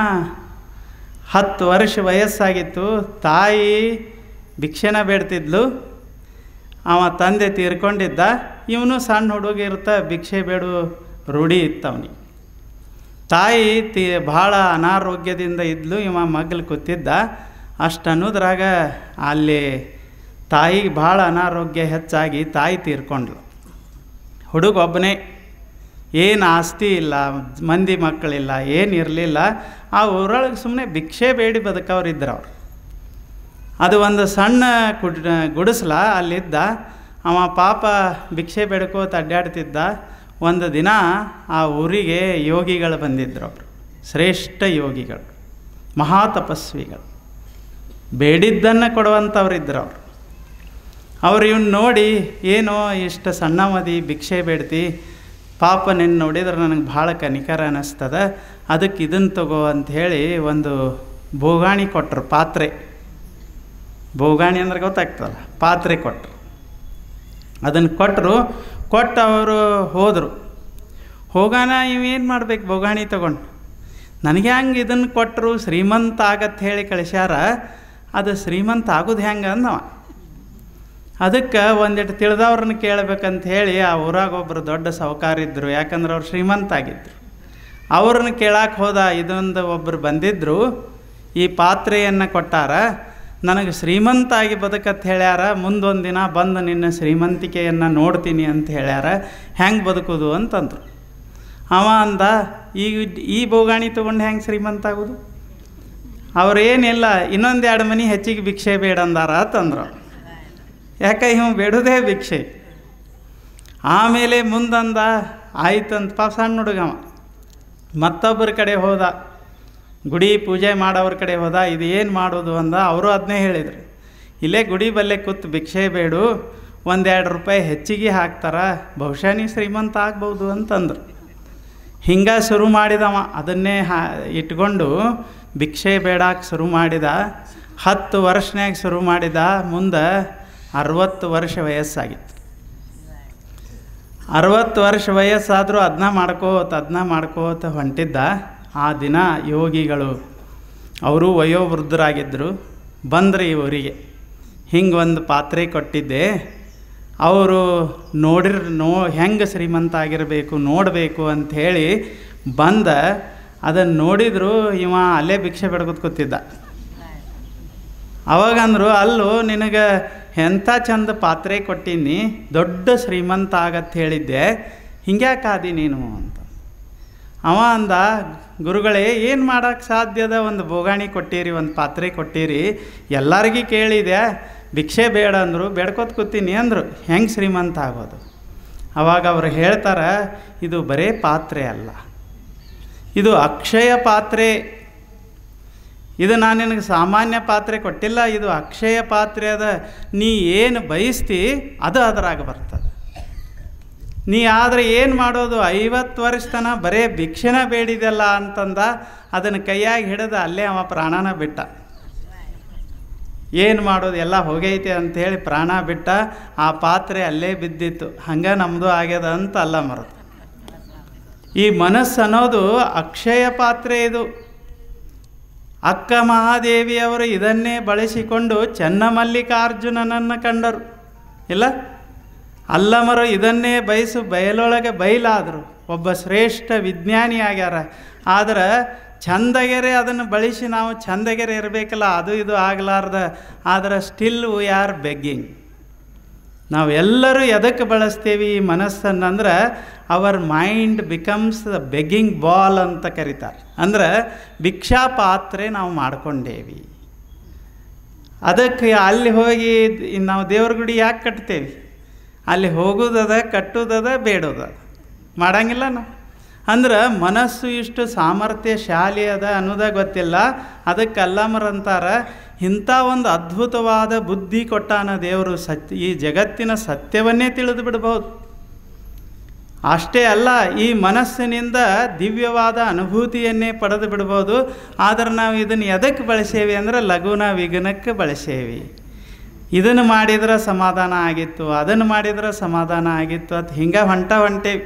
[SPEAKER 1] ಹತ್ತು ವರ್ಷ ವಯಸ್ಸಾಗಿತ್ತು ತಾಯಿ ಭಿಕ್ಷೆನ ಬೇಡ್ತಿದ್ಲು ಅವ ತಂದೆ ತೀರ್ಕೊಂಡಿದ್ದ ಇವನು ಸಣ್ಣ ಹುಡುಗ ಇರ್ತ ಭಿಕ್ಷೆ ಬೇಡು ರೂಢಿ ಇತ್ತು ಅವನಿಗೆ ತಾಯಿ ತಿ ಭಾಳ ಅನಾರೋಗ್ಯದಿಂದ ಇದ್ಲು ಇವ ಮಗ್ಲು ಕೂತಿದ್ದ ಅಷ್ಟು ಅನ್ನೋದ್ರಾಗ ಅಲ್ಲಿ ತಾಯಿಗೆ ಭಾಳ ಅನಾರೋಗ್ಯ ಹೆಚ್ಚಾಗಿ ತಾಯಿ ತೀರ್ಕೊಂಡ್ಲು ಹುಡುಗ ಒಬ್ಬನೇ ಏನು ಆಸ್ತಿ ಇಲ್ಲ ಮಂದಿ ಮಕ್ಕಳಿಲ್ಲ ಏನು ಇರಲಿಲ್ಲ ಆ ಊರೊಳಗೆ ಸುಮ್ಮನೆ ಭಿಕ್ಷೆ ಬೇಡಿ ಬದುಕವ್ರಿದ್ರು ಅವ್ರು ಅದು ಒಂದು ಸಣ್ಣ ಕುಡ್ ಗುಡಿಸ್ಲ ಅಲ್ಲಿದ್ದ ಅವ ಪಾಪ ಭಿಕ್ಷೆ ಬೇಡ್ಕೋತ ಅಡ್ಡಾಡ್ತಿದ್ದ ಒಂದು ದಿನ ಆ ಊರಿಗೆ ಯೋಗಿಗಳು ಬಂದಿದ್ದರು ಅವರು ಶ್ರೇಷ್ಠ ಯೋಗಿಗಳು ಮಹಾ ತಪಸ್ವಿಗಳು ಬೇಡಿದ್ದನ್ನು ಕೊಡುವಂಥವ್ರಿದ್ರು ಅವರು ಅವ್ರು ಇವ್ನು ನೋಡಿ ಏನೋ ಇಷ್ಟು ಸಣ್ಣವದಿ ಭಿಕ್ಷೆ ಬೇಡ್ತಿ ಪಾಪ ನಿನ್ನ ನೋಡಿದ್ರೆ ನನಗೆ ಭಾಳ ಕನಿಕರ ಅನ್ನಿಸ್ತದ ಅದಕ್ಕೆ ಇದನ್ನು ತಗೋ ಅಂಥೇಳಿ ಒಂದು ಬೋಗಾಣಿ ಕೊಟ್ಟರು ಪಾತ್ರೆ ಬೋಗಾಣಿ ಅಂದ್ರೆ ಗೊತ್ತಾಗ್ತದಲ್ಲ ಪಾತ್ರೆ ಕೊಟ್ಟರು ಅದನ್ನು ಕೊಟ್ಟರು ಕೊಟ್ಟು ಅವರು ಹೋದರು ಹೋಗಾನ ಇವೇನು ಮಾಡ್ಬೇಕು ಬೋಗಾಣಿ ತಗೊಂಡು ನನಗೆ ಹಂಗೆ ಇದನ್ನು ಕೊಟ್ಟರು ಶ್ರೀಮಂತ ಆಗತ್ತೆ ಹೇಳಿ ಕಳಿಸ್ಯಾರ ಅದು ಶ್ರೀಮಂತ ಆಗೋದು ಹೆಂಗೆ ಅಂದವ ಅದಕ್ಕೆ ಒಂದಿಟ್ಟು ತಿಳಿದವ್ರನ್ನ ಕೇಳಬೇಕಂತ ಹೇಳಿ ಆ ಊರಾಗ ಒಬ್ಬರು ದೊಡ್ಡ ಸಾಹುಕಾರ ಇದ್ದರು ಯಾಕಂದ್ರೆ ಅವ್ರು ಶ್ರೀಮಂತ ಆಗಿದ್ದರು ಅವ್ರನ್ನ ಕೇಳಕ್ಕೆ ಹೋದ ಇದೊಂದು ಒಬ್ಬರು ಬಂದಿದ್ದರು ಈ ಪಾತ್ರೆಯನ್ನು ಕೊಟ್ಟಾರ ನನಗೆ ಶ್ರೀಮಂತ ಆಗಿ ಬದುಕತ್ ಹೇಳ್ಯಾರ ಮುಂದೊಂದು ದಿನ ಬಂದು ನಿನ್ನ ಶ್ರೀಮಂತಿಕೆಯನ್ನು ನೋಡ್ತೀನಿ ಅಂತ ಹೇಳ್ಯಾರ ಹೆಂಗೆ ಬದುಕೋದು ಅಂತಂದ್ರು ಅವ ಅಂದ ಈಗ ಈ ಬೋಗಾಣಿ ತೊಗೊಂಡು ಹೆಂಗೆ ಶ್ರೀಮಂತ ಆಗೋದು ಅವ್ರೇನಿಲ್ಲ ಇನ್ನೊಂದು ಎರಡು ಮನೆ ಹೆಚ್ಚಿಗೆ ಭಿಕ್ಷೆ ಬೇಡ ಅಂದಾರ ಅಂತಂದ್ರು ಯಾಕೆ ಇವ ಬೇಡೋದೇ ಭಿಕ್ಷೆ ಆಮೇಲೆ ಮುಂದಂದ ಆಯ್ತಂತ ಪಾಪ ಸಣ್ಣ ಹುಡುಗವ ಮತ್ತೊಬ್ಬರ ಕಡೆ ಹೋದ ಗುಡಿ ಪೂಜೆ ಮಾಡೋವ್ರ ಕಡೆ ಹೋದ ಇದು ಏನು ಮಾಡೋದು ಅಂದ ಅವರು ಅದನ್ನೇ ಹೇಳಿದ್ರು ಇಲ್ಲೇ ಗುಡಿ ಬಲ್ಲೆ ಕೂತು ಭಿಕ್ಷೆ ಬೇಡು ಒಂದೆರಡು ರೂಪಾಯಿ ಹೆಚ್ಚಿಗೆ ಹಾಕ್ತಾರ ಬಹುಶಃ ನೀ ಶ್ರೀಮಂತ ಆಗ್ಬೋದು ಅಂತಂದ್ರು ಹಿಂಗೆ ಶುರು ಮಾಡಿದವ ಅದನ್ನೇ ಹಾ ಇಟ್ಕೊಂಡು ಭಿಕ್ಷೆ ಬೇಡಕ್ಕೆ ಶುರು ಮಾಡಿದ ಹತ್ತು ವರ್ಷನ್ಯಾಗ ಶುರು ಮಾಡಿದ ಮುಂದೆ ಅರವತ್ತು ವರ್ಷ ವಯಸ್ಸಾಗಿತ್ತು ಅರವತ್ತು ವರ್ಷ ವಯಸ್ಸಾದರೂ ಅದನ್ನ ಮಾಡ್ಕೋತ ಅದನ್ನ ಮಾಡ್ಕೋತ ಹೊಂಟಿದ್ದ ಆ ದಿನ ಯೋಗಿಗಳು ಅವರು ವಯೋವೃದ್ಧರಾಗಿದ್ದರು ಬಂದ್ರಿ ಊರಿಗೆ ಹಿಂಗೆ ಒಂದು ಪಾತ್ರೆ ಕೊಟ್ಟಿದ್ದೆ ಅವರು ನೋಡಿರ್ ನೋ ಹೆಂಗೆ ಶ್ರೀಮಂತ ಆಗಿರಬೇಕು ನೋಡಬೇಕು ಅಂಥೇಳಿ ಬಂದ ಅದನ್ನು ನೋಡಿದ್ರು ಇವ ಅಲ್ಲೇ ಭಿಕ್ಷೆ ಬೇಡ್ಕೊತ ಕೂತಿದ್ದ ಅವಾಗಂದ್ರು ಅಲ್ಲೂ ನಿನಗೆ ಎಂಥ ಚಂದ ಪಾತ್ರೆ ಕೊಟ್ಟೀನಿ ದೊಡ್ಡ ಶ್ರೀಮಂತ ಆಗತ್ತೆ ಹೇಳಿದ್ದೆ ಹಿಂಗ್ಯಾಕಾದಿ ನೀನು ಅಂತ ಅವ ಅಂದ ಗುರುಗಳೇ ಏನು ಮಾಡೋಕ್ಕೆ ಸಾಧ್ಯದ ಒಂದು ಬೋಗಾಣಿ ಕೊಟ್ಟಿರಿ ಒಂದು ಪಾತ್ರೆ ಕೊಟ್ಟಿರಿ ಎಲ್ಲರಿಗೂ ಕೇಳಿದೆ ಭಿಕ್ಷೆ ಬೇಡ ಅಂದರು ಬೇಡ್ಕೊತ ಕೂತೀನಿ ಅಂದರು ಹೆಂಗೆ ಶ್ರೀಮಂತ ಆಗೋದು ಅವಾಗ ಅವರು ಹೇಳ್ತಾರೆ ಇದು ಬರೇ ಪಾತ್ರೆ ಅಲ್ಲ ಇದು ಅಕ್ಷಯ ಪಾತ್ರೆ ಇದು ನಾನು ನಿನಗೆ ಸಾಮಾನ್ಯ ಪಾತ್ರೆ ಕೊಟ್ಟಿಲ್ಲ ಇದು ಅಕ್ಷಯ ಪಾತ್ರೆ ಅದ ನೀ ಏನು ಬಯಸ್ತಿ ಅದು ಅದರಾಗ ಬರ್ತದೆ ನೀ ಆದರೆ ಏನು ಮಾಡೋದು ಐವತ್ತು ವರ್ಷ ತನ ಬರೇ ಭಿಕ್ಷೆನ ಬೇಡಿದಲ್ಲ ಅಂತಂದ ಅದನ್ನು ಕೈಯಾಗಿ ಹಿಡಿದು ಅಲ್ಲೇ ಅವ ಪ್ರಾಣನ ಬಿಟ್ಟ ಏನು ಮಾಡೋದು ಎಲ್ಲ ಹೋಗೈತೆ ಅಂಥೇಳಿ ಪ್ರಾಣ ಬಿಟ್ಟ ಆ ಪಾತ್ರೆ ಅಲ್ಲೇ ಬಿದ್ದಿತ್ತು ಹಂಗೆ ನಮ್ಮದು ಆಗ್ಯದ ಅಂತ ಅಲ್ಲ ಮರೆತು ಈ ಮನಸ್ಸು ಅನ್ನೋದು ಅಕ್ಷಯ ಪಾತ್ರೆ ಇದು ಅಕ್ಕ ಮಹಾದೇವಿಯವರು ಇದನ್ನೇ ಬಳಸಿಕೊಂಡು ಚನ್ನಮಲ್ಲಿಕಾರ್ಜುನನನ್ನು ಕಂಡರು ಇಲ್ಲ ಅಲ್ಲಮರು ಇದನ್ನೇ ಬಯಸು ಬಯಲೊಳಗೆ ಬಯಲಾದರು ಒಬ್ಬ ಶ್ರೇಷ್ಠ ವಿಜ್ಞಾನಿ ಆಗ್ಯಾರ ಆದ್ರೆ ಚಂದಗೆರೆ ಅದನ್ನು ಬಳಸಿ ನಾವು ಚಂದಗೆರೆ ಇರಬೇಕಲ್ಲ ಅದು ಇದು ಆಗಲಾರ್ದ ಆದ್ರೆ ಸ್ಟಿಲ್ ವಿ ಆರ್ ಬೆಗ್ಗಿಂಗ್ ನಾವೆಲ್ಲರೂ ಎದಕ್ಕೆ ಬಳಸ್ತೀವಿ ಈ ಮನಸ್ಸನ್ನು ಅಂದ್ರೆ our mind becomes the begging bowl ಅಂತ ಕರೀತಾರೆ ಅಂದ್ರೆ ಭಿಕ್ಷಾ ಪಾತ್ರೆ ನಾವು ಮಾಡ್ಕೊಂಡೇವಿ ಅದಕ್ಕೆ ಅಲ್ಲಿ ಹೋಗಿ ನಾವು ದೇವ್ರ ಗುಡಿ ಯಾಕೆ ಕಟ್ತೇವೆ ಅಲ್ಲಿ ಹೋಗೋದದ ಕಟ್ಟೋದದ ಬೇಡೋದದ ಮಾಡಂಗಿಲ್ಲ ನಾವು ಅಂದ್ರೆ ಮನಸ್ಸು ಇಷ್ಟು ಸಾಮರ್ಥ್ಯಶಾಲಿ ಅದ ಅನ್ನೋದ ಗೊತ್ತಿಲ್ಲ ಅದಕ್ಕೆ ಅಲ್ಲಮರಂತಾರ ಇಂಥ ಒಂದು ಅದ್ಭುತವಾದ ಬುದ್ಧಿ ಕೊಟ್ಟಾನ ದೇವರು ಸತ್ಯ ಈ ಜಗತ್ತಿನ ಸತ್ಯವನ್ನೇ ತಿಳಿದು ಬಿಡ್ಬೋದು ಅಷ್ಟೇ ಅಲ್ಲ ಈ ಮನಸ್ಸಿನಿಂದ ದಿವ್ಯವಾದ ಅನುಭೂತಿಯನ್ನೇ ಪಡೆದು ಬಿಡ್ಬೋದು ಆದರೆ ನಾವು ಇದನ್ನು ಎದಕ್ಕೆ ಬಳಸೇವಿ ಅಂದರೆ ಲಘುನ ವಿಘ್ನಕ್ಕೆ ಬಳಸೇವಿ ಇದನ್ನು ಮಾಡಿದ್ರೆ ಸಮಾಧಾನ ಆಗಿತ್ತು ಅದನ್ನು ಮಾಡಿದ್ರೆ ಸಮಾಧಾನ ಆಗಿತ್ತು ಅಂತ ಹಿಂಗೆ ಹೊಂಟ ಹೊಂಟೇವಿ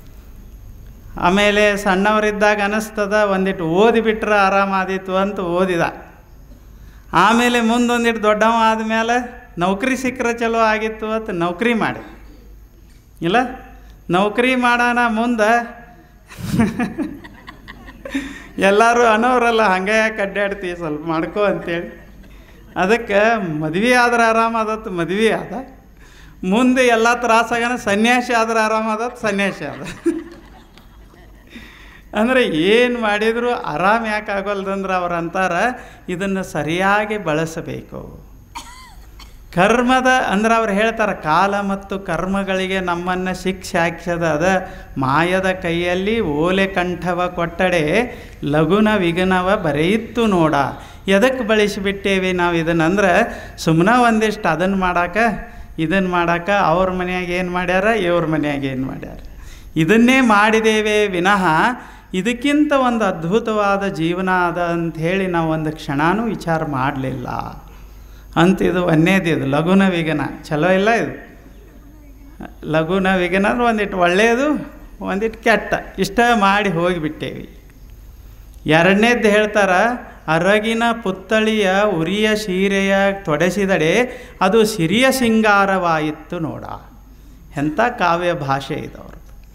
[SPEAKER 1] ಆಮೇಲೆ ಸಣ್ಣವರಿದ್ದಾಗ ಅನ್ನಿಸ್ತದ ಒಂದಿಟ್ಟು ಓದಿಬಿಟ್ರೆ ಆರಾಮಾದಿತ್ತು ಅಂತ ಓದಿದ ಆಮೇಲೆ ಮುಂದೊಂದಿಟ್ಟು ದೊಡ್ಡವ ಆದಮೇಲೆ ನೌಕರಿ ಸಿಕ್ಕರೆ ಚಲೋ ಆಗಿತ್ತು ಅಂತ ನೌಕರಿ ಮಾಡಿ ಇಲ್ಲ ನೌಕರಿ ಮಾಡೋಣ ಮುಂದೆ ಎಲ್ಲರೂ ಅನ್ನೋರಲ್ಲ ಹಂಗೆ ಯಾಕೆ ಅಡ್ಡಾಡ್ತೀವಿ ಸ್ವಲ್ಪ ಮಾಡ್ಕೋ ಅಂತೇಳಿ ಅದಕ್ಕೆ ಮದ್ವೆ ಆದ್ರೆ ಆರಾಮಾದತ್ತು ಮದ್ವೆ ಆದ ಮುಂದೆ ಎಲ್ಲ ತ್ರಾಸಾಗನ ಸನ್ಯಾಸಿ ಆದ್ರೆ ಆರಾಮಾದತ್ತು ಸನ್ಯಾಸಿ ಆದ ಅಂದರೆ ಏನು ಮಾಡಿದರೂ ಆರಾಮ ಯಾಕೆ ಆಗೋಲ್ದಂದ್ರೆ ಅವ್ರು ಅಂತಾರ ಇದನ್ನು ಸರಿಯಾಗಿ ಬಳಸಬೇಕು ಕರ್ಮದ ಅಂದ್ರೆ ಅವ್ರು ಹೇಳ್ತಾರೆ ಕಾಲ ಮತ್ತು ಕರ್ಮಗಳಿಗೆ ನಮ್ಮನ್ನು ಶಿಕ್ಷೆ ಹಾಕ್ಸದ ಅದ ಮಾಯದ ಕೈಯಲ್ಲಿ ಓಲೆ ಕಂಠವ ಕೊಟ್ಟಡೆ ಲಘುನ ವಿಘ್ನವ ಬರೆಯಿತ್ತು ನೋಡ ಎದಕ್ಕೆ ಬಳಸಿಬಿಟ್ಟೇವಿ ನಾವು ಇದನ್ನು ಅಂದ್ರೆ ಸುಮ್ಮನೆ ಒಂದಿಷ್ಟು ಅದನ್ನು ಮಾಡಾಕ ಇದನ್ನು ಮಾಡಾಕ ಅವ್ರ ಮನ್ಯಾಗ ಏನು ಮಾಡ್ಯಾರ ಇವ್ರ ಮನ್ಯಾಗ ಏನು ಮಾಡ್ಯಾರ ಇದನ್ನೇ ಮಾಡಿದ್ದೇವೆ ವಿನಃ ಇದಕ್ಕಿಂತ ಒಂದು ಅದ್ಭುತವಾದ ಜೀವನ ಅದ ಅಂಥೇಳಿ ನಾವು ಒಂದು ಕ್ಷಣನೂ ವಿಚಾರ ಮಾಡಲಿಲ್ಲ ಅಂತ ಇದು ಒಂದೇದು ಇದು ಲಘುನ ವಿಘ್ನ ಚಲೋ ಇಲ್ಲ ಇದು ಲಘುನ ವಿಘ್ನ ಅಂದ್ರೆ ಒಂದಿಟ್ಟು ಒಳ್ಳೆಯದು ಒಂದಿಟ್ಟು ಕೆಟ್ಟ ಇಷ್ಟ ಮಾಡಿ ಹೋಗಿಬಿಟ್ಟೇವಿ ಎರಡನೇದ್ದು ಹೇಳ್ತಾರ ಅರಗಿನ ಪುತ್ತಳಿಯ ಉರಿಯ ಸೀರೆಯ ತೊಡೆಸಿದಡೆ ಅದು ಸಿರಿಯ ಸಿಂಗಾರವಾಯಿತು ನೋಡ ಎಂಥ ಕಾವ್ಯ ಭಾಷೆ ಇದವರು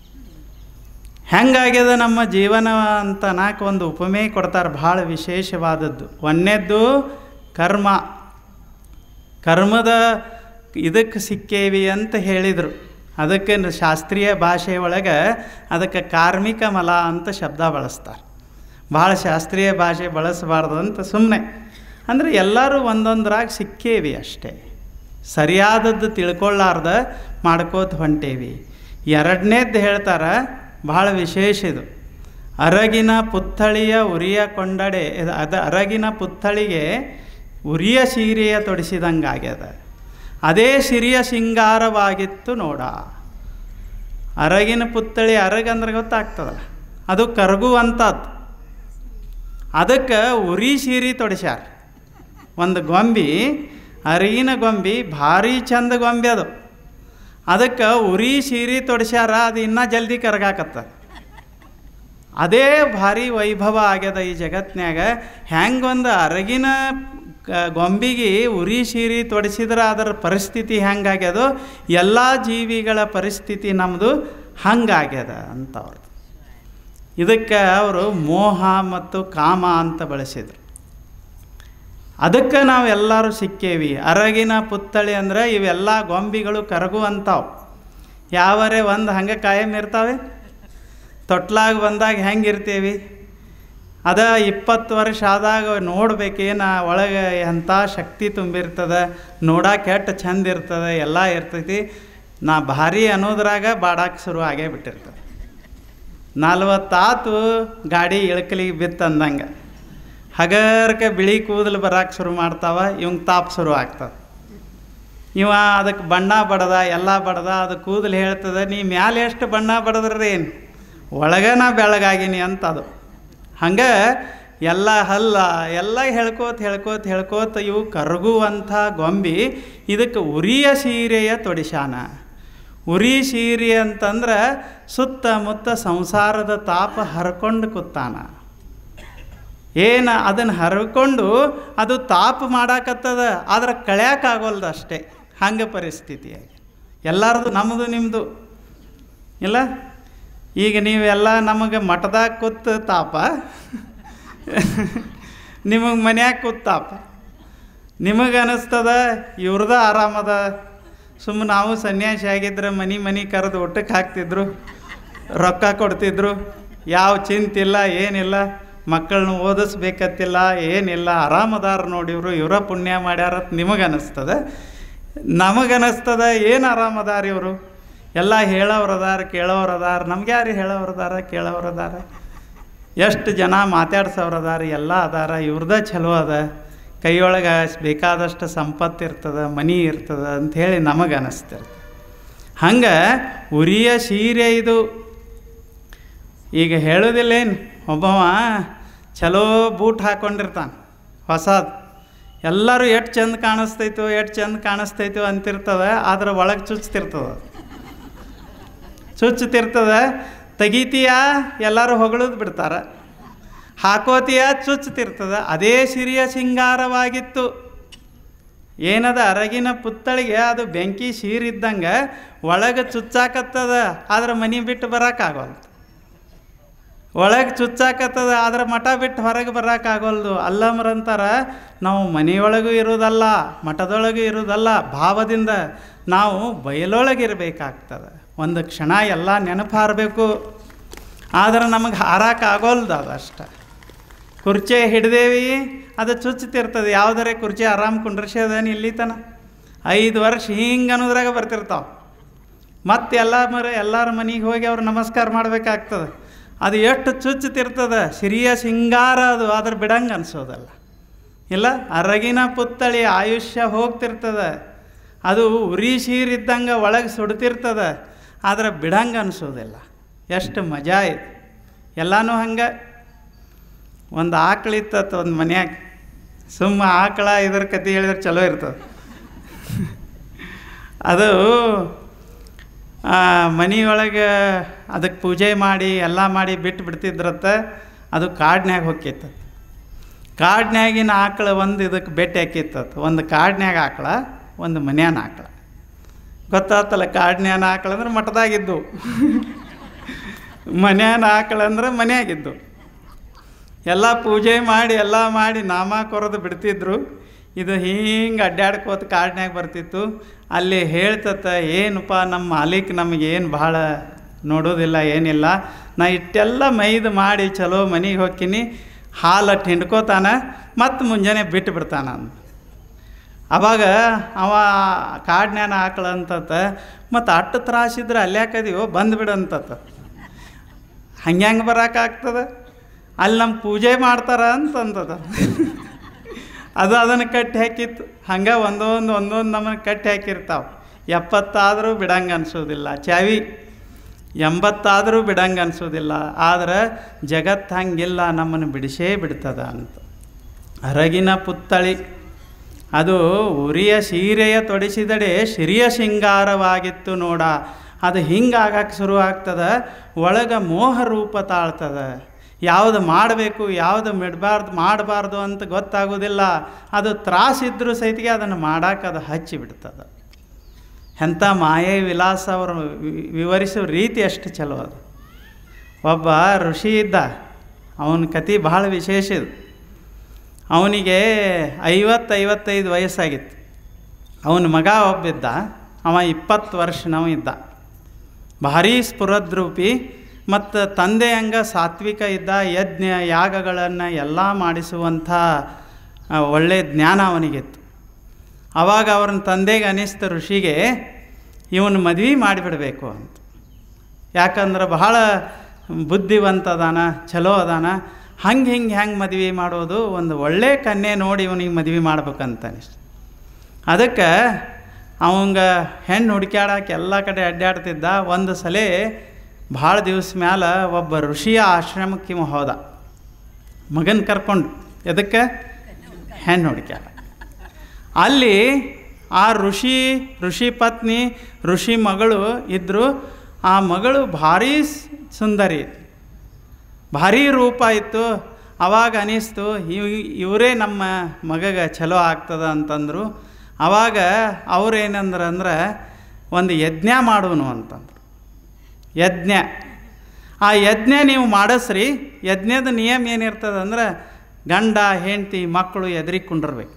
[SPEAKER 1] ಹೆಂಗಾಗ್ಯದ ನಮ್ಮ ಜೀವನ ಅಂತ ನಾಲ್ಕು ಒಂದು ಉಪಮೆ ಕೊಡ್ತಾರೆ ಭಾಳ ವಿಶೇಷವಾದದ್ದು ಒಂದನೇದ್ದು ಕರ್ಮ ಕರ್ಮದ ಇದಕ್ಕೆ ಸಿಕ್ಕೇವಿ ಅಂತ ಹೇಳಿದರು ಅದಕ್ಕೆ ಶಾಸ್ತ್ರೀಯ ಭಾಷೆ ಒಳಗೆ ಅದಕ್ಕೆ ಕಾರ್ಮಿಕ ಮಲ ಅಂತ ಶಬ್ದ ಬಳಸ್ತಾರೆ ಭಾಳ ಶಾಸ್ತ್ರೀಯ ಭಾಷೆ ಬಳಸಬಾರ್ದು ಅಂತ ಸುಮ್ಮನೆ ಅಂದರೆ ಎಲ್ಲರೂ ಒಂದೊಂದ್ರಾಗ ಸಿಕ್ಕೇವಿ ಅಷ್ಟೇ ಸರಿಯಾದದ್ದು ತಿಳ್ಕೊಳ್ಳಾರ್ದ ಮಾಡ್ಕೋತ ಹೊಂಟೇವಿ ಎರಡನೇದ್ದು ಹೇಳ್ತಾರೆ ಭಾಳ ವಿಶೇಷ ಇದು ಅರಗಿನ ಪುತ್ಥಳಿಯ ಉರಿಯ ಕೊಂಡಡೆ ಅದು ಅರಗಿನ ಪುತ್ಥಳಿಗೆ ಉರಿಯ ಸೀರೆಯ ತೊಡಿಸಿದಂಗಾಗ್ಯದ ಅದೇ ಸಿರಿಯ ಸಿಂಗಾರವಾಗಿತ್ತು ನೋಡ ಅರಗಿನ ಪುತ್ಥಳಿ ಅರಗಂದ್ರೆ ಗೊತ್ತಾಗ್ತದಲ್ಲ ಅದು ಕರಗುವಂಥದ್ದು ಅದಕ್ಕೆ ಉರಿ ಸೀರೆ ತೊಡಿಸ್ಯಾರ ಒಂದು ಗೊಂಬಿ ಅರಗಿನ ಗೊಂಬಿ ಭಾರಿ ಚಂದ ಗೊಂಬಿ ಅದು ಅದಕ್ಕೆ ಉರಿ ಸೀರೆ ತೊಡಿಸ್ಯಾರ ಅದು ಇನ್ನೂ ಜಲ್ದಿ ಕರಗಾಕತ್ತ ಅದೇ ಭಾರಿ ವೈಭವ ಆಗ್ಯದ ಈ ಜಗತ್ನ್ಯಾಗ ಹೆಂಗೊಂದು ಅರಗಿನ ಕ- ಗೊಂಬಿಗೆ ಉರಿ ಸೀರೆ ತೊಡಿಸಿದ್ರೆ ಅದರ ಪರಿಸ್ಥಿತಿ ಹೆಂಗಾಗ್ಯದೋ ಎಲ್ಲ ಜೀವಿಗಳ ಪರಿಸ್ಥಿತಿ ನಮ್ಮದು ಹಂಗಾಗ್ಯದ ಅಂತ ಅವ್ರು ಇದಕ್ಕೆ ಅವರು ಮೋಹ ಮತ್ತು ಕಾಮ ಅಂತ ಬಳಸಿದರು ಅದಕ್ಕೆ ನಾವು ಎಲ್ಲರೂ ಸಿಕ್ಕೇವಿ ಅರಗಿನ ಪುತ್ತಳಿ ಅಂದ್ರೆ ಇವೆಲ್ಲ ಗೊಂಬಿಗಳು ಕರಗುವಂಥವು ಯಾವರೇ ಒಂದು ಹಂಗೆ ಕಾಯಂ ಇರ್ತಾವೆ ತೊಟ್ಲಾಗ ಬಂದಾಗ ಹೆಂಗೆ ಇರ್ತೀವಿ ಅದ ಇಪ್ಪತ್ತು ವರ್ಷ ಆದಾಗ ನೋಡ್ಬೇಕೇನ ಒಳಗೆ ಎಂಥ ಶಕ್ತಿ ತುಂಬಿರ್ತದೆ ನೋಡಕ್ಕೆ ಎಷ್ಟು ಚಂದ ಇರ್ತದೆ ಎಲ್ಲ ಇರ್ತೈತಿ ನಾ ಭಾರಿ ಅನ್ನೋದ್ರಾಗ ಬಾಡಕ್ಕೆ ಶುರು ಆಗೇ ಬಿಟ್ಟಿರ್ತದೆ ನಲ್ವತ್ತಾತು ಗಾಡಿ ಇಳ್ಕಲಿಗೆ ಬಿತ್ತು ಅಂದಂಗೆ ಹಗರ್ಕ ಬಿಳಿ ಕೂದಲು ಬರಕ್ಕೆ ಶುರು ಮಾಡ್ತಾವ ಇವಂಗೆ ತಾಪ್ ಶುರು ಆಗ್ತದೆ ಇವ ಅದಕ್ಕೆ ಬಣ್ಣ ಬಡ್ದ ಎಲ್ಲ ಬಡ್ದ ಅದು ಕೂದಲು ಹೇಳ್ತದೆ ನೀ ಮ್ಯಾಲೆ ಎಷ್ಟು ಬಣ್ಣ ಬಡದ್ರೆ ಏನು ಒಳಗೆ ನಾ ಬೆಳಗಾಗಿನಿ ಅಂತ ಅದು ಹಂಗೆ ಎಲ್ಲ ಹಲ್ಲ ಎಲ್ಲ ಹೇಳ್ಕೋತ ಹೇಳ್ಕೋತ ಹೇಳ್ಕೋತ ಇವು ಕರಗುವಂಥ ಗೊಂಬಿ ಇದಕ್ಕೆ ಉರಿಯ ಸೀರೆಯ ತೊಡಿಶಾನ ಉರಿ ಸೀರೆ ಅಂತಂದ್ರೆ ಸುತ್ತಮುತ್ತ ಸಂಸಾರದ ತಾಪ ಹರ್ಕೊಂಡು ಕೂತಾನ ಏನು ಅದನ್ನು ಹರ್ಕೊಂಡು ಅದು ತಾಪ ಮಾಡಾಕತ್ತದ ಆದ್ರೆ ಕಳ್ಯಾಕಾಗೋಲ್ದು ಅಷ್ಟೇ ಹಂಗೆ ಪರಿಸ್ಥಿತಿಯಾಗಿ ಎಲ್ಲರದು ನಮ್ಮದು ನಿಮ್ಮದು ಇಲ್ಲ ಈಗ ನೀವೆಲ್ಲ ನಮಗೆ ಮಠದಾಗ ಕೂತು ತಾಪ ನಿಮಗೆ ಮನ್ಯಾಗ ಕೂತು ತಾಪ ನಿಮಗೆ ಅನಿಸ್ತದ ಇವ್ರದ ಆರಾಮದ ಸುಮ್ಮನೆ ನಾವು ಸನ್ಯಾಸಿ ಆಗಿದ್ರೆ ಮನೆ ಮನೆ ಕರೆದು ಊಟಕ್ಕೆ ಹಾಕ್ತಿದ್ರು ರೊಕ್ಕ ಕೊಡ್ತಿದ್ರು ಯಾವ ಚಿಂತಿಲ್ಲ ಏನಿಲ್ಲ ಮಕ್ಕಳನ್ನ ಓದಿಸ್ಬೇಕತ್ತಿಲ್ಲ ಏನಿಲ್ಲ ಆರಾಮದಾರ ನೋಡಿವ್ರು ಇವರ ಪುಣ್ಯ ಮಾಡ್ಯಾರ ನಿಮಗೆ ಅನಿಸ್ತದ ನಮಗನಿಸ್ತದ ಏನು ಆರಾಮದಾರ ಇವರು ಎಲ್ಲ ಹೇಳೋರದಾರ ಕೇಳೋರದಾರ ನಮ್ಗೆ ಯಾರು ಹೇಳೋರದಾರ ಕೇಳೋರದಾರ ಎಷ್ಟು ಜನ ಮಾತಾಡ್ಸೋರದಾರ ಎಲ್ಲ ಅದಾರ ಇವ್ರದ ಚಲೋ ಅದ ಕೈಯೊಳಗೆ ಬೇಕಾದಷ್ಟು ಸಂಪತ್ತು ಇರ್ತದ ಮನಿ ಇರ್ತದ ಅಂಥೇಳಿ ನಮಗೆ ಅನಿಸ್ತಿರ್ತದೆ ಹಂಗೆ ಉರಿಯ ಸೀರೆ ಇದು ಈಗ ಹೇಳೋದಿಲ್ಲೇನು ಒಬ್ಬವ ಚಲೋ ಬೂಟ್ ಹಾಕ್ಕೊಂಡಿರ್ತಾನೆ ಹೊಸದು ಎಲ್ಲರೂ ಎಷ್ಟು ಚಂದ ಕಾಣಿಸ್ತೈತೋ ಎಷ್ಟು ಚಂದ ಕಾಣಿಸ್ತೈತೋ ಅಂತಿರ್ತದ ಆದ್ರೆ ಒಳಗೆ ಚುಚ್ತಿರ್ತದ ಚುಚ್ಚುತ್ತಿರ್ತದ ತೆಗಿತೀಯ ಎಲ್ಲರೂ ಹೊಗಳೋದು ಬಿಡ್ತಾರೆ ಹಾಕೋತೀಯ ಚುಚ್ಚುತ್ತಿರ್ತದ ಅದೇ ಸಿರಿಯ ಸಿಂಗಾರವಾಗಿತ್ತು ಏನದ ಅರಗಿನ ಪುತ್ತಳಿಗೆ ಅದು ಬೆಂಕಿ ಸೀರಿದ್ದಂಗೆ ಒಳಗೆ ಚುಚ್ಚಾಕತ್ತದ ಆದ್ರೆ ಮನೆ ಬಿಟ್ಟು ಬರೋಕ್ಕಾಗಲ್ದು ಒಳಗೆ ಚುಚ್ಚಾಕತ್ತದ ಆದ್ರೆ ಮಠ ಬಿಟ್ಟು ಹೊರಗೆ ಬರೋಕ್ಕಾಗಲ್ದು ಅಲ್ಲಮ್ರಂತಾರ ನಾವು ಮನೆಯೊಳಗೂ ಇರೋದಲ್ಲ ಮಠದೊಳಗೂ ಇರೋದಲ್ಲ ಭಾವದಿಂದ ನಾವು ಬಯಲೊಳಗಿರ್ಬೇಕಾಗ್ತದೆ ಒಂದು ಕ್ಷಣ ಎಲ್ಲ ನೆನಪು ಹಾರಬೇಕು ಆದ್ರೆ ನಮಗೆ ಹಾರಕ್ಕಾಗೋಲ್ದು ಅದು ಅಷ್ಟೆ ಕುರ್ಚಿ ಹಿಡ್ದೇವಿ ಅದು ಚುಚ್ಚುತ್ತಿರ್ತದೆ ಯಾವುದರೇ ಕುರ್ಚಿ ಆರಾಮ್ ಕುಂಡ್ರಸ್ಯದೇನು ಇಲ್ಲಿ ತನ ಐದು ವರ್ಷ ಹಿಂಗೆ ಅನ್ನೋದ್ರಾಗ ಬರ್ತಿರ್ತಾವೆ ಮತ್ತೆ ಎಲ್ಲ ಮರ ಎಲ್ಲರ ಮನೆಗೆ ಹೋಗಿ ಅವ್ರು ನಮಸ್ಕಾರ ಮಾಡಬೇಕಾಗ್ತದೆ ಅದು ಎಷ್ಟು ಚುಚ್ಚುತ್ತಿರ್ತದೆ ಸಿರಿಯ ಸಿಂಗಾರ ಅದು ಅದ್ರ ಬಿಡಂಗೆ ಅನಿಸೋದಲ್ಲ ಇಲ್ಲ ಅರಗಿನ ಪುತ್ತಳಿ ಆಯುಷ್ಯ ಹೋಗ್ತಿರ್ತದೆ ಅದು ಉರಿ ಸೀರಿದ್ದಂಗೆ ಒಳಗೆ ಸುಡ್ತಿರ್ತದೆ ಆದ್ರೆ ಬಿಡಂಗೆ ಅನಿಸೋದಿಲ್ಲ ಎಷ್ಟು ಮಜಾ ಐತೆ ಎಲ್ಲನೂ ಹಂಗೆ ಒಂದು ಆಕಳಿತ್ತತ್ತು ಒಂದು ಮನ್ಯಾಗ ಸುಮ್ಮ ಆಕಳ ಇದ್ರ ಕತೆ ಹೇಳಿದ್ರೆ ಚಲೋ ಇರ್ತದೆ ಅದು ಮನೆಯೊಳಗೆ ಅದಕ್ಕೆ ಪೂಜೆ ಮಾಡಿ ಎಲ್ಲ ಮಾಡಿ ಬಿಟ್ಟು ಬಿಡ್ತಿದ್ರತ್ತ ಅದು ಕಾಡ್ನ್ಯಾಗ ಹೊಕ್ಕಿತ್ತು ಕಾಡ್ನ್ಯಾಗಿನ ಆಕಳ ಒಂದು ಇದಕ್ಕೆ ಭೇಟಿ ಹಾಕಿತ್ತತ್ತು ಒಂದು ಕಾಡ್ನ್ಯಾಗ ಆಕಳ ಒಂದು ಮನ್ಯಾನ ಆಕಳ ಗೊತ್ತಾತಲ್ಲ ಕಾಡ್ನ್ಯಾನ ಆಕಳ ಅಂದ್ರೆ ಮಠದಾಗಿದ್ದು ಮನ್ಯಾನ ಆಕಳ ಅಂದ್ರೆ ಮನ್ಯಾಗಿದ್ದು ಎಲ್ಲ ಪೂಜೆ ಮಾಡಿ ಎಲ್ಲ ಮಾಡಿ ನಾಮ ಕೊರೋದು ಬಿಡ್ತಿದ್ರು ಇದು ಹಿಂಗೆ ಅಡ್ಡಾಡ್ಕೋತ ಕಾಡ್ನ್ಯಾಗ ಬರ್ತಿತ್ತು ಅಲ್ಲಿ ಹೇಳ್ತತ್ತ ಏನಪ್ಪ ನಮ್ಮ ಮಾಲೀಕ್ ನಮಗೆ ಏನು ಭಾಳ ನೋಡೋದಿಲ್ಲ ಏನಿಲ್ಲ ನಾ ಇಷ್ಟೆಲ್ಲ ಮೈದು ಮಾಡಿ ಚಲೋ ಮನೆಗೆ ಹೋಗ್ತೀನಿ ಹಾಲು ಅಟ್ಟು ಹಿಂಡ್ಕೋತಾನ ಮತ್ತು ಮುಂಜಾನೆ ಬಿಟ್ಟು ಬಿಡ್ತಾನ ಅಂದ ಅವಾಗ ಅವ ಕಾಡ್ನ್ಯಾನ ಆಕಳ ಅಂತತ ಮತ್ತು ಅಟ್ಟು ತ್ರಾಸಿದ್ರೆ ಅಲ್ಯಾಕದೀವೋ ಬಂದುಬಿಡು ಅಂತತ ಹಂಗ್ಯಾಂಗೆ ಬರೋಕ್ಕಾಗ್ತದೆ ಅಲ್ಲಿ ನಮ್ಮ ಪೂಜೆ ಮಾಡ್ತಾರ ಅಂತಂದದ ಅದು ಅದನ್ನು ಕಟ್ಟಿ ಹಾಕಿತ್ತು ಹಂಗೆ ಒಂದೊಂದು ಒಂದೊಂದು ನಮ್ಮನ್ನು ಕಟ್ಟಿ ಹಾಕಿರ್ತಾವೆ ಎಪ್ಪತ್ತಾದರೂ ಬಿಡಂಗೆ ಅನಿಸೋದಿಲ್ಲ ಚಾವಿ ಎಂಬತ್ತಾದರೂ ಬಿಡಂಗೆ ಅನಿಸೋದಿಲ್ಲ ಆದ್ರೆ ಜಗತ್ತು ಹಂಗಿಲ್ಲ ನಮ್ಮನ್ನು ಬಿಡಿಸೇ ಬಿಡ್ತದ ಅಂತ ಅರಗಿನ ಪುತ್ತಳಿ ಅದು ಉರಿಯ ಸೀರೆಯ ತೊಡಿಸಿದಡೆ ಸಿರಿಯ ಸಿಂಗಾರವಾಗಿತ್ತು ನೋಡ ಅದು ಹಿಂಗಾಗಕ್ಕೆ ಶುರು ಆಗ್ತದ ಒಳಗೆ ಮೋಹ ರೂಪ ತಾಳ್ತದ ಯಾವುದು ಮಾಡಬೇಕು ಯಾವುದು ಬಿಡಬಾರ್ದು ಮಾಡಬಾರ್ದು ಅಂತ ಗೊತ್ತಾಗೋದಿಲ್ಲ ಅದು ತ್ರಾಸಿದ್ರೂ ಸಹಿತಿಗೆ ಅದನ್ನು ಮಾಡಕ್ಕೆ ಅದು ಹಚ್ಚಿ ಬಿಡ್ತದೆ ಎಂಥ ಮಾಯೆ ವಿಲಾಸ ಅವರು ವಿ- ವಿವರಿಸೋ ರೀತಿ ಅಷ್ಟು ಚಲೋ ಅದು ಒಬ್ಬ ಋಷಿ ಇದ್ದ ಅವನ ಕತೆ ಬಹಳ ವಿಶೇಷ ಇದು ಅವನಿಗೆ ಐವತ್ತು ಐವತ್ತೈದು ವಯಸ್ಸಾಗಿತ್ತು ಅವನ ಮಗ ಒಬ್ಬಿದ್ದ ಅವ ಇಪ್ಪತ್ತು ವರ್ಷನವ ಇದ್ದ ಭಾರೀ ಸ್ಫುರದ್ರೂಪಿ ಮತ್ತು ತಂದೆ ಹಂಗ ಸಾತ್ವಿಕ ಇದ್ದ ಯಜ್ಞ ಯಾಗಗಳನ್ನು ಎಲ್ಲ ಮಾಡಿಸುವಂಥ ಆ, ಒಳ್ಳೆಯ ಜ್ಞಾನ ಅವನಿಗಿತ್ತು ಆವಾಗ ಅವ್ರನ್ನ ತಂದೆಗೆ ಅನಿಸ್ತು ಋಷಿಗೆ ಇವನು ಮದ್ವೆ ಮಾಡಿಬಿಡಬೇಕು ಅಂತ ಯಾಕಂದ್ರೆ ಬಹಳ ಬುದ್ಧಿವಂತ ಅದಾನ ಚಲೋ ಅದಾನ ಹಂಗೆ ಹಿಂಗೆ ಹೆಂಗೆ ಮದ್ವೆ ಮಾಡೋದು ಒಂದು ಒಳ್ಳೆ ಕನ್ಯೆ ನೋಡಿ ಇವನಿಗೆ ಮದ್ವೆ ಮಾಡ್ಬೇಕಂತ ಅನಿಸ್ತು ಅದಕ್ಕೆ ಅವಂಗ ಹೆಣ್ಣು ಹುಡುಕ್ಯಾಡಕ್ಕೆ ಎಲ್ಲ ಕಡೆ ಅಡ್ಡಾಡ್ತಿದ್ದ ಒಂದು ಸಲ ಭಾಳ ದಿವಸ ಮ್ಯಾಲ ಒಬ್ಬ ಋಷಿಯ ಆಶ್ರಮಕ್ಕೆ ಇವ ಹೋದ ಮಗನ ಕರ್ಕೊಂಡು ಎದಕ್ಕೆ ಹೆಣ್ಣು ಹುಡುಕ್ಯಾಡ ಅಲ್ಲಿ ಆ ಋಷಿ ಋಷಿ ಪತ್ನಿ ಋಷಿ ಮಗಳು ಇದ್ದರು ಆ ಮಗಳು ಭಾರೀ ಸ್- ಸುಂದರಿ ಇತ್ತು ಭಾರೀ ರೂಪ ಇತ್ತು ಅವಾಗ ಅನಿಸ್ತು ಇವ್ ಇವರೇ ನಮ್ಮ ಮಗಗೆ ಚಲೋ ಆಗ್ತದ ಅಂತಂದರು ಅವಾಗ ಅವ್ರೇನಂದ್ರೆ ಅಂದ್ರೆ ಒಂದು ಯಜ್ಞ ಮಾಡುವನು ಅಂತಂದ್ರು ಯಜ್ಞ ಆ ಯಜ್ಞ ನೀವು ಮಾಡಿಸ್ರಿ ಯಜ್ಞದ ನಿಯಮ ಏನಿರ್ತದೆ ಅಂದ್ರೆ ಗಂಡ ಹೆಂಡತಿ ಮಕ್ಕಳು ಎದುರಿಗೆ ಕುಂಡಿರ್ಬೇಕು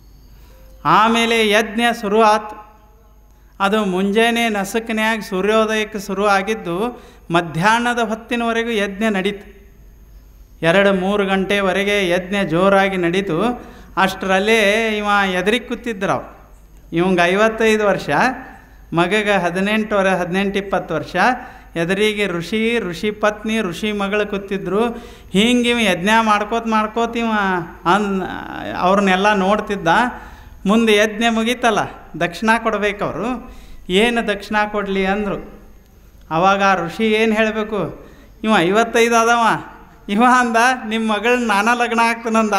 [SPEAKER 1] ಆಮೇಲೆ ಯಜ್ಞ ಶುರು ಆತು ಅದು ಮುಂಜಾನೆ ನಸಕ್ನ್ಯಾಗ ಸೂರ್ಯೋದಯಕ್ಕೆ ಶುರು ಆಗಿದ್ದು ಮಧ್ಯಾಹ್ನದ ಹೊತ್ತಿನವರೆಗೂ ಯಜ್ಞ ನಡೀತು ಎರಡು ಮೂರು ಗಂಟೆವರೆಗೆ ಯಜ್ಞ ಜೋರಾಗಿ ನಡೀತು ಅಷ್ಟರಲ್ಲೇ ಇವ ಎದುರಿಗೆ ಕೂತಿದ್ರು ಅವ್ರು ಇವಂಗೆ ಐವತ್ತೈದು ವರ್ಷ ಮಗಗೆ ಹದಿನೆಂಟು ವರ ಹದಿನೆಂಟು ಇಪ್ಪತ್ತು ವರ್ಷ ಎದುರಿಗೆ ಋಷಿ ಋಷಿ ಪತ್ನಿ ಋಷಿ ಮಗಳು ಕೂತಿದ್ರು ಹಿಂಗೆ ಇವ ಯಜ್ಞ ಮಾಡ್ಕೋತ ಮಾಡ್ಕೋತ ಇವ ಅನ್ ಅವ್ರನ್ನೆಲ್ಲ ನೋಡ್ತಿದ್ದ ಮುಂದೆ ಯಜ್ಞ ಮುಗೀತಲ್ಲ ದಕ್ಷಿಣ ಕೊಡ್ಬೇಕವರು ಏನು ದಕ್ಷಿಣ ಕೊಡಲಿ ಅಂದರು ಅವಾಗ ಆ ಋಷಿ ಏನು ಹೇಳಬೇಕು ಇವ ಐವತ್ತೈದು ಅದಾವ ಇವ ಅಂದ ನಿಮ್ಮ ಮಗಳನ್ನ ನಾನಾ ಲಗ್ನ ಆಗ್ತಾನಂದ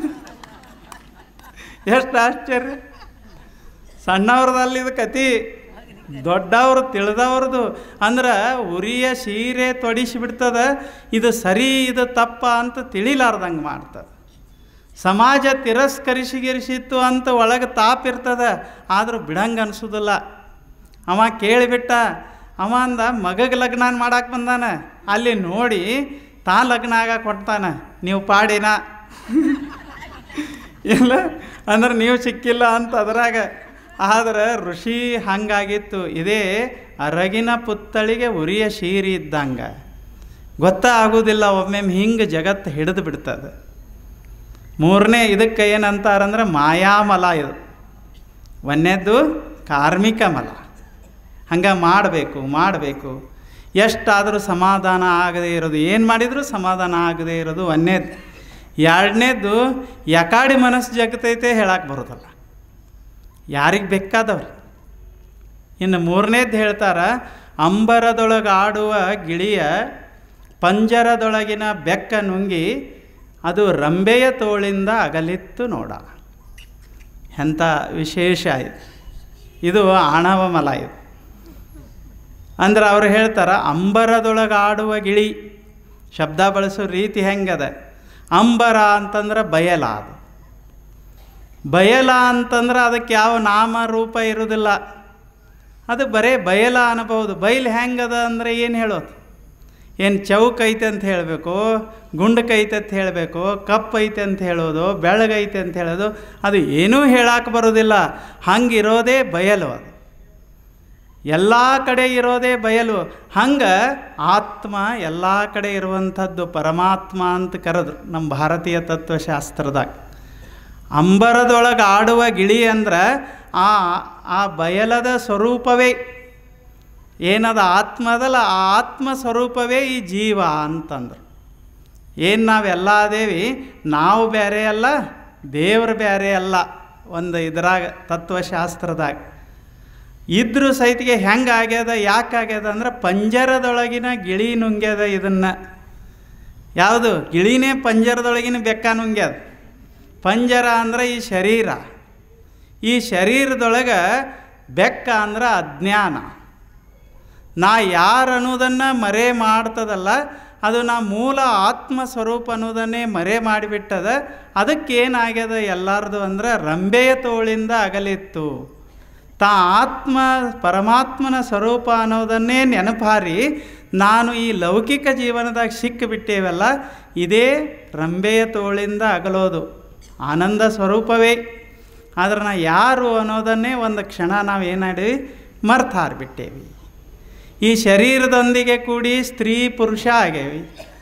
[SPEAKER 1] ಎಷ್ಟು ಆಶ್ಚರ್ಯ ಸಣ್ಣವ್ರದಲ್ಲಿ ಇದು ಕತಿ ದೊಡ್ಡವರು ತಿಳಿದವ್ರದ್ದು ಅಂದ್ರೆ ಉರಿಯ ಸೀರೆ ತೊಡಿಸಿಬಿಡ್ತದ ಇದು ಸರಿ ಇದು ತಪ್ಪ ಅಂತ ತಿಳಿಲಾರ್ದಂಗೆ ಮಾಡ್ತದೆ ಸಮಾಜ ತಿರಸ್ಕರಿಸಿಗಿರಿಸಿತ್ತು ಅಂತ ಒಳಗೆ ತಾಪ್ ಇರ್ತದ ಆದರೂ ಬಿಡಂಗೆ ಅನ್ಸೋದಿಲ್ಲ ಅವ ಕೇಳಿಬಿಟ್ಟ ಅವ ಅಂದ ಮಗಗೆ ಲಗ್ನ ಮಾಡಕ್ಕೆ ಬಂದಾನ ಅಲ್ಲಿ ನೋಡಿ ತಾ ಲಗ್ನ ಆಗ ಕೊಡ್ತಾನ ನೀವು ಪಾಡಿನ ಇಲ್ಲ ಅಂದ್ರೆ ನೀವು ಸಿಕ್ಕಿಲ್ಲ ಅಂತ ಅದ್ರಾಗ ಆದ್ರೆ ಋಷಿ ಹಂಗಾಗಿತ್ತು ಇದೇ ಅರಗಿನ ಪುತ್ತಳಿಗೆ ಉರಿಯ ಶೀರಿ ಇದ್ದಂಗೆ ಗೊತ್ತಾಗೋದಿಲ್ಲ ಒಮ್ಮೊಮ್ಮೆ ಹಿಂಗೆ ಜಗತ್ತು ಹಿಡಿದು ಬಿಡ್ತದೆ ಮೂರನೇ ಇದಕ್ಕೆ ಏನಂತಾರಂದ್ರೆ ಮಾಯಾಮಲ ಇದು ಒಂದನೇದ್ದು ಕಾರ್ಮಿಕ ಮಲ ಹಂಗೆ ಮಾಡಬೇಕು ಮಾಡಬೇಕು ಎಷ್ಟಾದರೂ ಸಮಾಧಾನ ಆಗದೇ ಇರೋದು ಏನು ಮಾಡಿದರೂ ಸಮಾಧಾನ ಆಗದೇ ಇರೋದು ಒಂದನೇದು ಎರಡನೇದು ಯಕಾಡಿ ಮನಸ್ಸು ಜಗತೈತೆ ಹೇಳಕ್ಕೆ ಬರೋದಲ್ಲ ಯಾರಿಗೆ ಬೇಕಾದವ್ರು ಇನ್ನು ಮೂರನೇದು ಹೇಳ್ತಾರ ಅಂಬರದೊಳಗೆ ಆಡುವ ಗಿಳಿಯ ಪಂಜರದೊಳಗಿನ ಬೆಕ್ಕ ನುಂಗಿ ಅದು ರಂಬೆಯ ತೋಳಿಂದ ಅಗಲಿತ್ತು ನೋಡ ಎಂಥ ವಿಶೇಷ ಇದು ಇದು ಆಣವ ಮಲ ಇದು ಅಂದ್ರೆ ಅವ್ರು ಹೇಳ್ತಾರೆ ಅಂಬರದೊಳಗೆ ಆಡುವ ಗಿಳಿ ಶಬ್ದ ಬಳಸೋ ರೀತಿ ಹೆಂಗದ ಅಂಬರ ಅಂತಂದ್ರೆ ಬಯಲ ಅದು ಬಯಲ ಅಂತಂದ್ರೆ ಅದಕ್ಕೆ ಯಾವ ನಾಮ ರೂಪ ಇರೋದಿಲ್ಲ ಅದು ಬರೇ ಬಯಲ ಅನ್ಬೋದು ಬಯಲು ಹೆಂಗದ ಅಂದರೆ ಏನು ಹೇಳೋದು ಏನು ಚೌಕ್ ಐತೆ ಅಂತ ಹೇಳಬೇಕು ಗುಂಡಕ್ಕೆ ಐತೆ ಅಂತ ಹೇಳಬೇಕು ಕಪ್ ಐತೆ ಅಂತ ಹೇಳೋದು ಬೆಳಗೈತೆ ಅಂತ ಹೇಳೋದು ಅದು ಏನೂ ಹೇಳಕ್ಕೆ ಬರೋದಿಲ್ಲ ಹಂಗಿರೋದೇ ಬಯಲು ಅದು ಎಲ್ಲ ಕಡೆ ಇರೋದೇ ಬಯಲು ಹಂಗೆ ಆತ್ಮ ಎಲ್ಲ ಕಡೆ ಇರುವಂಥದ್ದು ಪರಮಾತ್ಮ ಅಂತ ಕರೆದ್ರು ನಮ್ಮ ಭಾರತೀಯ ತತ್ವಶಾಸ್ತ್ರದಾಗ ಅಂಬರದೊಳಗೆ ಆಡುವ ಗಿಳಿ ಅಂದ್ರೆ ಆ ಆ ಬಯಲದ ಸ್ವರೂಪವೇ ಏನದ ಆತ್ಮದಲ್ಲ ಆ ಆತ್ಮ ಸ್ವರೂಪವೇ ಈ ಜೀವ ಅಂತಂದ್ರು ಏನು ನಾವೆಲ್ಲ ಅದೇವಿ ನಾವು ಬೇರೆ ಅಲ್ಲ ದೇವ್ರು ಬೇರೆ ಅಲ್ಲ ಒಂದು ಇದ್ರಾಗ ತತ್ವಶಾಸ್ತ್ರದಾಗ ಇದ್ರೂ ಸಹಿತಿಗೆ ಹೆಂಗೆ ಆಗ್ಯದ ಯಾಕೆ ಆಗ್ಯದ ಅಂದ್ರೆ ಪಂಜರದೊಳಗಿನ ಗಿಳಿ ನುಂಗ್ಯದ ಇದನ್ನು ಯಾವುದು ಗಿಳಿನೇ ಪಂಜರದೊಳಗಿನ ಬೆಕ್ಕ ನುಂಗ್ಯದ ಪಂಜರ ಅಂದ್ರೆ ಈ ಶರೀರ ಈ ಶರೀರದೊಳಗೆ ಬೆಕ್ಕ ಅಂದ್ರೆ ಅಜ್ಞಾನ ನಾ ಯಾರು ಅನ್ನೋದನ್ನು ಮರೆ ಮಾಡ್ತದಲ್ಲ ಅದು ನಾ ಮೂಲ ಆತ್ಮ ಸ್ವರೂಪ ಅನ್ನೋದನ್ನೇ ಮರೆ ಮಾಡಿಬಿಟ್ಟದ ಅದಕ್ಕೇನಾಗ್ಯದ ಎಲ್ಲಾರ್ದು ಅಂದ್ರೆ ರಂಬೆಯ ತೋಳಿಂದ ಅಗಲಿತ್ತು ತಾ ಆತ್ಮ ಪರಮಾತ್ಮನ ಸ್ವರೂಪ ಅನ್ನೋದನ್ನೇ ನೆನಪಾರಿ ನಾನು ಈ ಲೌಕಿಕ ಜೀವನದಾಗ ಸಿಕ್ಕಿಬಿಟ್ಟೇವಲ್ಲ ಇದೇ ರಂಬೆಯ ತೋಳಿಂದ ಅಗಲೋದು ಆನಂದ ಸ್ವರೂಪವೇ ಆದ್ರೆ ನಾ ಯಾರು ಅನ್ನೋದನ್ನೇ ಒಂದು ಕ್ಷಣ ನಾವು ಏನಾಡಿವಿ ಮರ್ತಾರ್ಬಿಟ್ಟೇವಿ ಈ ಶರೀರದೊಂದಿಗೆ ಕೂಡಿ ಸ್ತ್ರೀ ಪುರುಷ ಆಗೇವಿ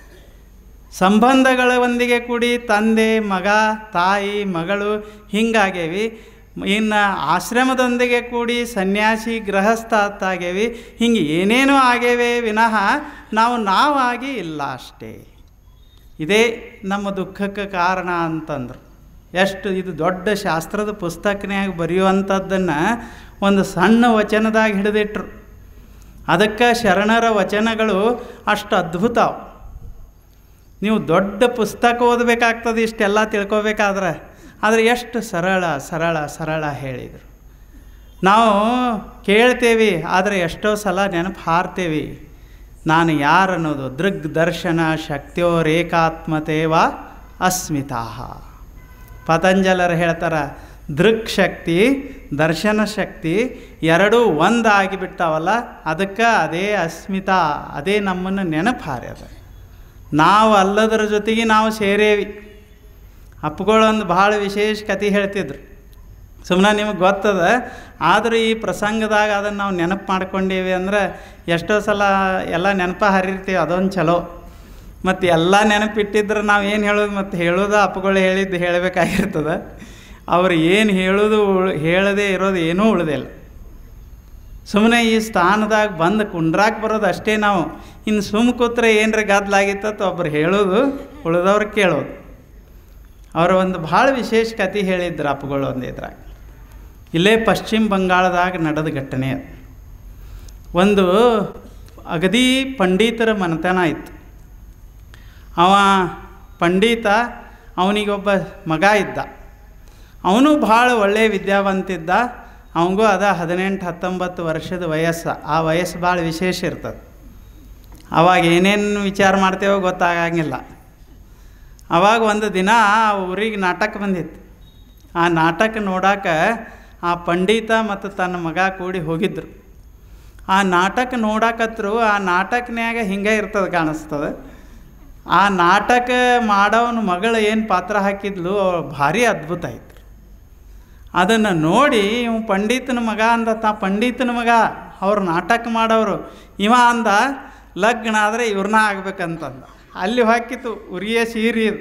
[SPEAKER 1] ಸಂಬಂಧಗಳ ಒಂದಿಗೆ ಕೂಡಿ ತಂದೆ ಮಗ ತಾಯಿ ಮಗಳು ಹಿಂಗಾಗೇವಿ ಇನ್ನು ಆಶ್ರಮದೊಂದಿಗೆ ಕೂಡಿ ಸನ್ಯಾಸಿ ಗೃಹಸ್ಥ ಆಗ್ಯೇವಿ ಹಿಂಗೆ ಏನೇನೋ ಆಗೇವೆ ವಿನಃ ನಾವು ನಾವಾಗಿ ಇಲ್ಲ ಅಷ್ಟೇ ಇದೇ ನಮ್ಮ ದುಃಖಕ್ಕೆ ಕಾರಣ ಅಂತಂದ್ರು ಎಷ್ಟು ಇದು ದೊಡ್ಡ ಶಾಸ್ತ್ರದ ಪುಸ್ತಕನ್ಯಾಗ ಬರೆಯುವಂಥದ್ದನ್ನು ಒಂದು ಸಣ್ಣ ವಚನದಾಗ ಹಿಡಿದಿಟ್ರು ಅದಕ್ಕೆ ಶರಣರ ವಚನಗಳು ಅಷ್ಟು ಅದ್ಭುತ ಅವು. ನೀವು ದೊಡ್ಡ ಪುಸ್ತಕ ಓದಬೇಕಾಗ್ತದೆ ಇಷ್ಟೆಲ್ಲ ತಿಳ್ಕೊಬೇಕಾದ್ರೆ ಆದರೆ ಎಷ್ಟು ಸರಳ ಸರಳ ಸರಳ ಹೇಳಿದರು ನಾವು ಕೇಳ್ತೇವೆ ಆದರೆ ಎಷ್ಟೋ ಸಲ ನೆನಪು ಹಾರ್ತೇವೆ ನಾನು ಯಾರನ್ನೋದು ದೃಗ್ ದರ್ಶನ ಶಕ್ತಿಯೋ ರೇಖಾತ್ಮತೇವ ಅಸ್ಮಿತಾಹ ಪತಂಜಲರು ಹೇಳ್ತಾರೆ ದೃಕ್ ಶಕ್ತಿ ದರ್ಶನ ಶಕ್ತಿ ಎರಡೂ ಒಂದಾಗಿಬಿಟ್ಟಾವಲ್ಲ ಅದಕ್ಕೆ ಅದೇ ಅಸ್ಮಿತಾ ಅದೇ ನಮ್ಮನ್ನು ನೆನಪು ಹಾರ್ಯದ ನಾವು ಅಲ್ಲದರ ಜೊತೆಗೆ ನಾವು ಸೇರೇವಿ ಅಪ್ಪುಗಳೊಂದು ಭಾಳ ವಿಶೇಷ ಕತೆ ಹೇಳ್ತಿದ್ರು ಸುಮ್ಮನೆ ನಿಮಗೆ ಗೊತ್ತದ ಆದರೂ ಈ ಪ್ರಸಂಗದಾಗ ಅದನ್ನು ನಾವು ನೆನಪು ಮಾಡ್ಕೊಂಡೀವಿ ಅಂದ್ರೆ ಎಷ್ಟೋ ಸಲ ಎಲ್ಲ ನೆನಪ ಹರಿರ್ತೀವಿ ಅದೊಂದು ಚಲೋ ಮತ್ತು ಎಲ್ಲ ನೆನಪಿಟ್ಟಿದ್ರೆ ನಾವು ಏನು ಹೇಳೋದು ಮತ್ತು ಹೇಳೋದು ಅಪ್ಪಗಳು ಹೇಳಿದ್ದು ಹೇಳಬೇಕಾಗಿರ್ತದೆ ಅವ್ರು ಏನು ಹೇಳೋದು ಉಳ್- ಹೇಳದೇ ಇರೋದು ಏನೂ ಉಳಿದಿಲ್ಲ ಸುಮ್ಮನೆ ಈ ಸ್ಥಾನದಾಗ ಬಂದು ಕುಂಡ್ರಾಕ್ ಬರೋದು ಅಷ್ಟೇ ನಾವು ಇನ್ನು ಸುಮ್ಮ ಕೂತ್ರೆ ಏನರ ಗದ್ದಲಾಗಿತ್ತ ಒಬ್ರು ಹೇಳೋದು ಉಳಿದವ್ರು ಕೇಳೋದು ಅವರ ಒಂದು ಭಾಳ ವಿಶೇಷ ಕತೆ ಹೇಳಿದ್ರು ಅಪ್ಪಗಳು ಒಂದು ಇದ್ರಾಗ ಇಲ್ಲೇ ಪಶ್ಚಿಮ ಬಂಗಾಳದಾಗ ನಡೆದ ಘಟನೆ ಅದು ಒಂದು ಅಗದಿ ಪಂಡಿತರ ಮನೆತನ ಇತ್ತು ಅವ ಪಂಡಿತ ಅವನಿಗೊಬ್ಬ ಮಗ ಇದ್ದ ಅವನು ಭಾಳ ಒಳ್ಳೆಯ ವಿದ್ಯಾವಂತಿದ್ದ ಅವನಿಗೂ ಅದ ಹದಿನೆಂಟು ಹತ್ತೊಂಬತ್ತು ವರ್ಷದ ವಯಸ್ಸು ಆ ವಯಸ್ಸು ಭಾಳ ವಿಶೇಷ ಇರ್ತದೆ ಅವಾಗ ಏನೇನು ವಿಚಾರ ಮಾಡ್ತೇವೋ ಗೊತ್ತಾಗಂಗಿಲ್ಲ ಅವಾಗ ಒಂದು ದಿನ ಆ ಊರಿಗೆ ನಾಟಕ ಬಂದಿತ್ತು ಆ ನಾಟಕ ನೋಡಾಕ ಆ ಪಂಡಿತ ಮತ್ತು ತನ್ನ ಮಗ ಕೂಡಿ ಹೋಗಿದ್ರು ಆ ನಾಟಕ ನೋಡಾಕತ್ರು ಆ ನಾಟಕನ್ಯಾಗ ಹಿಂಗೆ ಇರ್ತದೆ ಕಾಣಿಸ್ತದೆ ಆ ನಾಟಕ ಮಾಡೋವನ ಮಗಳು ಏನು ಪಾತ್ರ ಹಾಕಿದ್ಲು ಅವ್ಳು ಭಾರಿ ಅದ್ಭುತ ಐತ್ರಿ ಅದನ್ನು ನೋಡಿ ಇವ್ ಪಂಡಿತನ ಮಗ ಅಂದ ತಾ ಪಂಡಿತನ ಮಗ ಅವ್ರು ನಾಟಕ ಮಾಡೋರು ಇವ ಅಂದ ಲಗ್ನ ಆದರೆ ಇವ್ರನ್ನ ಆಗ್ಬೇಕಂತಂದ ಅಲ್ಲಿ ಹಾಕಿತ್ತು ಉರಿಯ ಸೀರೆ ಇದು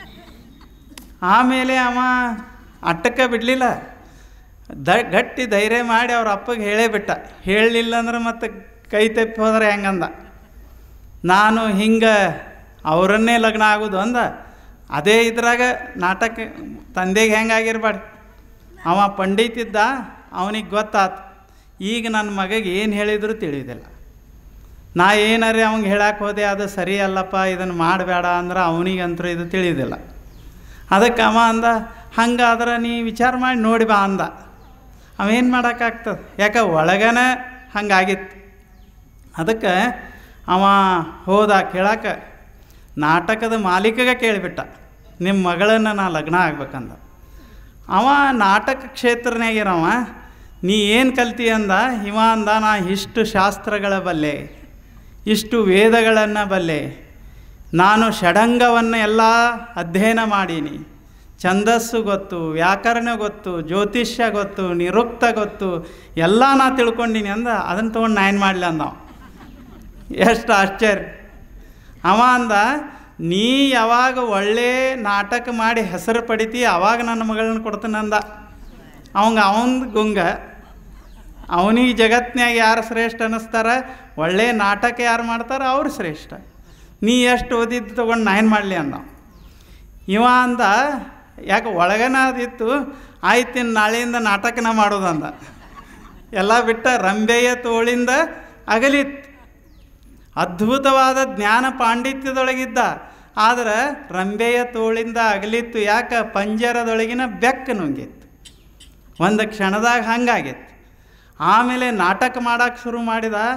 [SPEAKER 1] ಆಮೇಲೆ ಅವ ಅಟ್ಟಕ್ಕೆ ಬಿಡಲಿಲ್ಲ ದ ಗಟ್ಟಿ ಧೈರ್ಯ ಮಾಡಿ ಅವ್ರ ಅಪ್ಪಗೆ ಹೇಳೇ ಬಿಟ್ಟ ಹೇಳಲಿಲ್ಲ ಅಂದ್ರೆ ಮತ್ತೆ ಕೈ ತಪ್ಪಿ ಹೋದ್ರೆ ಹೆಂಗಂದ ನಾನು ಹಿಂಗೆ ಅವರನ್ನೇ ಲಗ್ನ ಆಗೋದು ಅಂದ ಅದೇ ಇದ್ರಾಗ ನಾಟಕ ತಂದೆಗೆ ಹೆಂಗಾಗಿರ್ಬಾರ್ದು ಅವ ಪಂಡಿತ್ ಇದ್ದ ಅವನಿಗೆ ಗೊತ್ತಾತು ಈಗ ನನ್ನ ಮಗಗೆ ಏನು ಹೇಳಿದ್ರು ತಿಳಿಯೋದಿಲ್ಲ ನಾ ಏನಾರೇ ಅವಂಗೆ ಹೇಳಕ್ಕೆ ಹೋದೆ ಅದು ಸರಿ ಅಲ್ಲಪ್ಪ ಇದನ್ನು ಮಾಡಬೇಡ ಅಂದ್ರೆ ಅವನಿಗಂತೂ ಇದು ತಿಳಿಯೋದಿಲ್ಲ ಅದಕ್ಕೆ ಅವ ಅಂದ ಹಂಗಾದ್ರೆ ನೀ ವಿಚಾರ ಮಾಡಿ ನೋಡಿ ಬಾ ಅಂದ ಅವೇನು ಮಾಡೋಕ್ಕಾಗ್ತದೆ ಯಾಕೆ ಒಳಗನ ಹಂಗಾಗಿತ್ತು ಅದಕ್ಕೆ ಅವ ಹೋದ ಕೇಳಕ್ಕೆ ನಾಟಕದ ಮಾಲೀಕಗೆ ಕೇಳಿಬಿಟ್ಟ ನಿಮ್ಮ ಮಗಳನ್ನು ನಾ ಲಗ್ನ ಆಗ್ಬೇಕಂದ ಅವ ನಾಟಕ ಕ್ಷೇತ್ರನಾಗಿರವ ನೀ ಏನು ಕಲ್ತಿ ಅಂದ ಇವ ಅಂದ ನಾ ಇಷ್ಟು ಶಾಸ್ತ್ರಗಳ ಬಲ್ಲೆ ಇಷ್ಟು ವೇದಗಳನ್ನು ಬಲ್ಲೆ ನಾನು ಷಡಂಗವನ್ನು ಎಲ್ಲ ಅಧ್ಯಯನ ಮಾಡೀನಿ ಛಂದಸ್ಸು ಗೊತ್ತು ವ್ಯಾಕರಣ ಗೊತ್ತು ಜ್ಯೋತಿಷ್ಯ ಗೊತ್ತು ನಿರುಕ್ತ ಗೊತ್ತು ಎಲ್ಲ ನಾ ತಿಳ್ಕೊಂಡಿನಿ ಅಂದ ಅದನ್ನು ತೊಗೊಂಡು ನಾ ಏನು ಮಾಡಲಿ ಅಂದವ ಎಷ್ಟು ಆಶ್ಚರ್ಯ ಅವ ಅಂದ ನೀ ಯಾವಾಗ ಒಳ್ಳೆ ನಾಟಕ ಮಾಡಿ ಹೆಸರು ಪಡಿತಿ ಅವಾಗ ನನ್ನ ಮಗಳನ್ನ ಕೊಡ್ತೀನಿ ಅಂದ ಅವಂಗ ಅವಂದು ಗುಂಗ ಅವನಿಗೆ ಜಗತ್ನ್ಯಾಗ ಯಾರು ಶ್ರೇಷ್ಠ ಅನ್ನಿಸ್ತಾರ ಒಳ್ಳೆ ನಾಟಕ ಯಾರು ಮಾಡ್ತಾರ ಅವ್ರು ಶ್ರೇಷ್ಠ ನೀ ಎಷ್ಟು ಓದಿದ್ದು ತೊಗೊಂಡು ನಾ ಏನು ಮಾಡಲಿ ಅಂದ ಇವ ಅಂದ ಯಾಕೆ ಒಳಗನ ಅದಿತ್ತು ಆಯ್ತು ಇನ್ನು ನಾಳೆಯಿಂದ ನಾಟಕನ ಮಾಡೋದಂದ ಎಲ್ಲ ಬಿಟ್ಟ ರಂಬೆಯ ತೋಳಿಂದ ಅಗಲಿತ್ತು ಅದ್ಭುತವಾದ ಜ್ಞಾನ ಪಾಂಡಿತ್ಯದೊಳಗಿದ್ದ ಆದ್ರೆ ರಂಬೆಯ ತೋಳಿಂದ ಅಗಲಿತ್ತು ಯಾಕೆ ಪಂಜರದೊಳಗಿನ ಬೆಕ್ಕ ನುಂಗಿತ್ತು ಒಂದು ಕ್ಷಣದಾಗ ಹಂಗಾಗಿತ್ತು ಆಮೇಲೆ ನಾಟಕ ಮಾಡೋಕ್ಕೆ ಶುರು ಮಾಡಿದ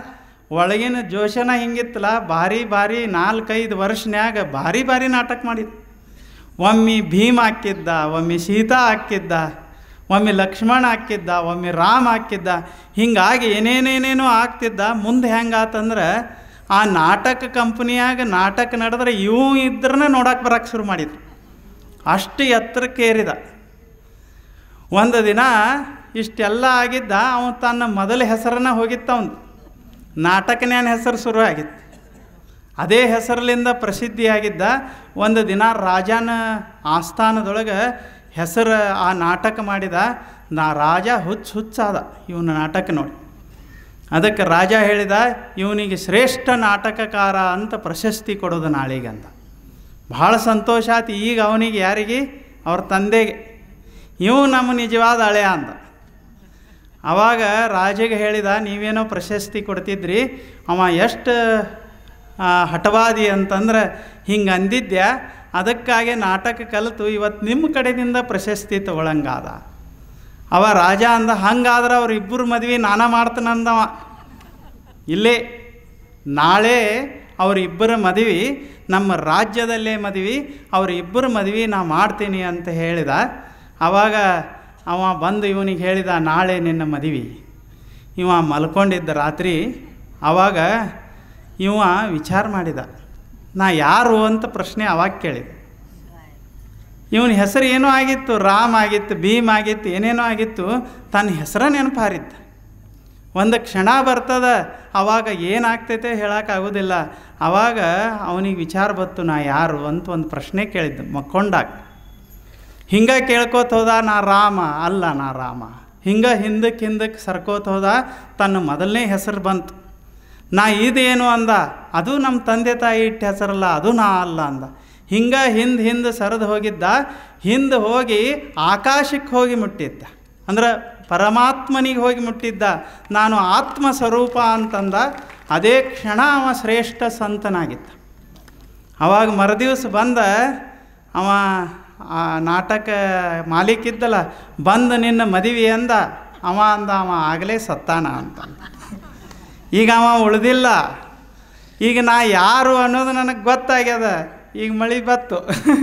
[SPEAKER 1] ಒಳಗಿನ ಜೋಶನ ಹಿಂಗಿತ್ತಲ್ಲ ಭಾರಿ ಭಾರಿ ನಾಲ್ಕೈದು ವರ್ಷನ್ಯಾಗ ಭಾರಿ ಭಾರಿ ನಾಟಕ ಮಾಡಿದ್ದು ಒಮ್ಮೆ ಭೀಮ್ ಹಾಕಿದ್ದ ಒಮ್ಮೆ ಸೀತಾ ಹಾಕಿದ್ದ ಒಮ್ಮೆ ಲಕ್ಷ್ಮಣ ಹಾಕಿದ್ದ ಒಮ್ಮೆ ರಾಮ್ ಹಾಕಿದ್ದ ಹಿಂಗಾಗಿ ಏನೇನೇನೇನೋ ಆಗ್ತಿದ್ದ ಮುಂದೆ ಹೆಂಗಾತಂದ್ರೆ ಆ ನಾಟಕ ಕಂಪ್ನಿಯಾಗ ನಾಟಕ ನಡೆದ್ರೆ ಇವು ಇದ್ರನ್ನ ನೋಡಕ್ಕೆ ಬರಕ್ಕೆ ಶುರು ಮಾಡಿದ್ರು ಅಷ್ಟು ಎತ್ತರಕ್ಕೆ ಏರಿದ ಒಂದು ದಿನ ಇಷ್ಟೆಲ್ಲ ಆಗಿದ್ದ ಅವನು ತನ್ನ ಮೊದಲ ಹೆಸರನ್ನ ಹೋಗಿತ್ತ ಅವನು ನಾಟಕನ್ಯಾನ ಹೆಸರು ಶುರು ಆಗಿತ್ತು ಅದೇ ಹೆಸರಲಿಂದ ಪ್ರಸಿದ್ಧಿಯಾಗಿದ್ದ ಒಂದು ದಿನ ರಾಜನ ಆಸ್ಥಾನದೊಳಗೆ ಹೆಸರು ಆ ನಾಟಕ ಮಾಡಿದ ನಾ ರಾಜ ಹುಚ್ಚು ಹುಚ್ಚಾದ ಇವನ ನಾಟಕ ನೋಡಿ ಅದಕ್ಕೆ ರಾಜ ಹೇಳಿದ ಇವನಿಗೆ ಶ್ರೇಷ್ಠ ನಾಟಕಕಾರ ಅಂತ ಪ್ರಶಸ್ತಿ ಕೊಡೋದು ನಾಳೆಗೆ ಅಂತ ಭಾಳ ಸಂತೋಷ ಆಯ್ತು ಈಗ ಅವನಿಗೆ ಯಾರಿಗೆ ಅವ್ರ ತಂದೆಗೆ ಇವು ನಮ್ಮ ನಿಜವಾದ ಹಳೆಯ ಅಂತ ಆವಾಗ ರಾಜಗೆ ಹೇಳಿದ ನೀವೇನೋ ಪ್ರಶಸ್ತಿ ಕೊಡ್ತಿದ್ರಿ ಅವ ಎಷ್ಟು ಹಠವಾದಿ ಅಂತಂದ್ರೆ ಹಿಂಗೆ ಅಂದಿದ್ಯ ಅದಕ್ಕಾಗಿ ನಾಟಕ ಕಲಿತು ಇವತ್ತು ನಿಮ್ಮ ಕಡೆಯಿಂದ ಪ್ರಶಸ್ತಿ ತಗೊಳಂಗಾದ ಅವ ರಾಜ ಅಂದ ಹಂಗಾದ್ರೆ ಅವ್ರಿಬ್ಬರು ಮದ್ವೆ ನಾನ ಮಾಡ್ತಾನಂದವ ಇಲ್ಲೇ ನಾಳೆ ಅವರಿಬ್ಬರ ಮದುವೆ ನಮ್ಮ ರಾಜ್ಯದಲ್ಲೇ ಮದುವೆ ಅವರಿಬ್ಬರ ಮದುವೆ ನಾ ಮಾಡ್ತೀನಿ ಅಂತ ಹೇಳಿದ ಆವಾಗ ಅವ ಬಂದು ಇವನಿಗೆ ಹೇಳಿದ ನಾಳೆ ನಿನ್ನ ಮದುವೆ ಇವ ಮಲ್ಕೊಂಡಿದ್ದ ರಾತ್ರಿ ಆವಾಗ ಇವ ವಿಚಾರ ಮಾಡಿದ ನಾ ಯಾರು ಅಂತ ಪ್ರಶ್ನೆ ಅವಾಗ ಕೇಳಿದ ಇವನ ಹೆಸರು ಏನೋ ಆಗಿತ್ತು ರಾಮ್ ಆಗಿತ್ತು ಭೀಮ್ ಆಗಿತ್ತು ಏನೇನೋ ಆಗಿತ್ತು ತನ್ನ ಹೆಸರ ನೆನಪಾರಿತ್ತು ಒಂದು ಕ್ಷಣ ಬರ್ತದ ಆವಾಗ ಏನಾಗ್ತೈತೆ ಹೇಳೋಕ್ಕಾಗೋದಿಲ್ಲ ಆವಾಗ ಅವನಿಗೆ ವಿಚಾರ ಬತ್ತು ನಾ ಯಾರು ಅಂತ ಒಂದು ಪ್ರಶ್ನೆ ಕೇಳಿದ್ದೆ ಮಕ್ಕೊಂಡಾಗ ಹಿಂಗೆ ಕೇಳ್ಕೋತ ಹೋದ ನಾ ರಾಮ ಅಲ್ಲ ನಾ ರಾಮ ಹಿಂಗೆ ಹಿಂದಕ್ಕೆ ಹಿಂದಕ್ಕೆ ಸರ್ಕೋತ ಹೋದ ತನ್ನ ಮೊದಲನೇ ಹೆಸರು ಬಂತು ನಾ ಇದೇನು ಅಂದ ಅದು ನಮ್ಮ ತಂದೆ ತಾಯಿ ಇಟ್ಟ ಹೆಸರಲ್ಲ ಅದು ನಾ ಅಲ್ಲ ಅಂದ ಹಿಂಗೆ ಹಿಂದೆ ಹಿಂದೆ ಸರಿದು ಹೋಗಿದ್ದ ಹಿಂದೆ ಹೋಗಿ ಆಕಾಶಕ್ಕೆ ಹೋಗಿ ಮುಟ್ಟಿದ್ದ ಅಂದ್ರೆ ಪರಮಾತ್ಮನಿಗೆ ಹೋಗಿ ಮುಟ್ಟಿದ್ದ ನಾನು ಆತ್ಮ ಸ್ವರೂಪ ಅಂತಂದ ಅದೇ ಕ್ಷಣ ಅವ ಶ್ರೇಷ್ಠ ಸಂತನಾಗಿದ್ದ ಅವಾಗ ಮರುದಿವ್ಸ ಬಂದ ಅವ ಆ ನಾಟಕ ಮಾಲೀಕಿದ್ದಲ್ಲ ಬಂದು ನಿನ್ನ ಮದುವೆ ಅಂದ ಅವ ಅಂದ ಅವ ಆಗಲೇ ಸತ್ತಾನ ಅಂತ ಈಗ ಅವ ಉಳ್ದಿಲ್ಲ ಈಗ ನಾ ಯಾರು ಅನ್ನೋದು ನನಗೆ ಗೊತ್ತಾಗ್ಯದ ಈಗ ಮಳೆ ಬತ್ತು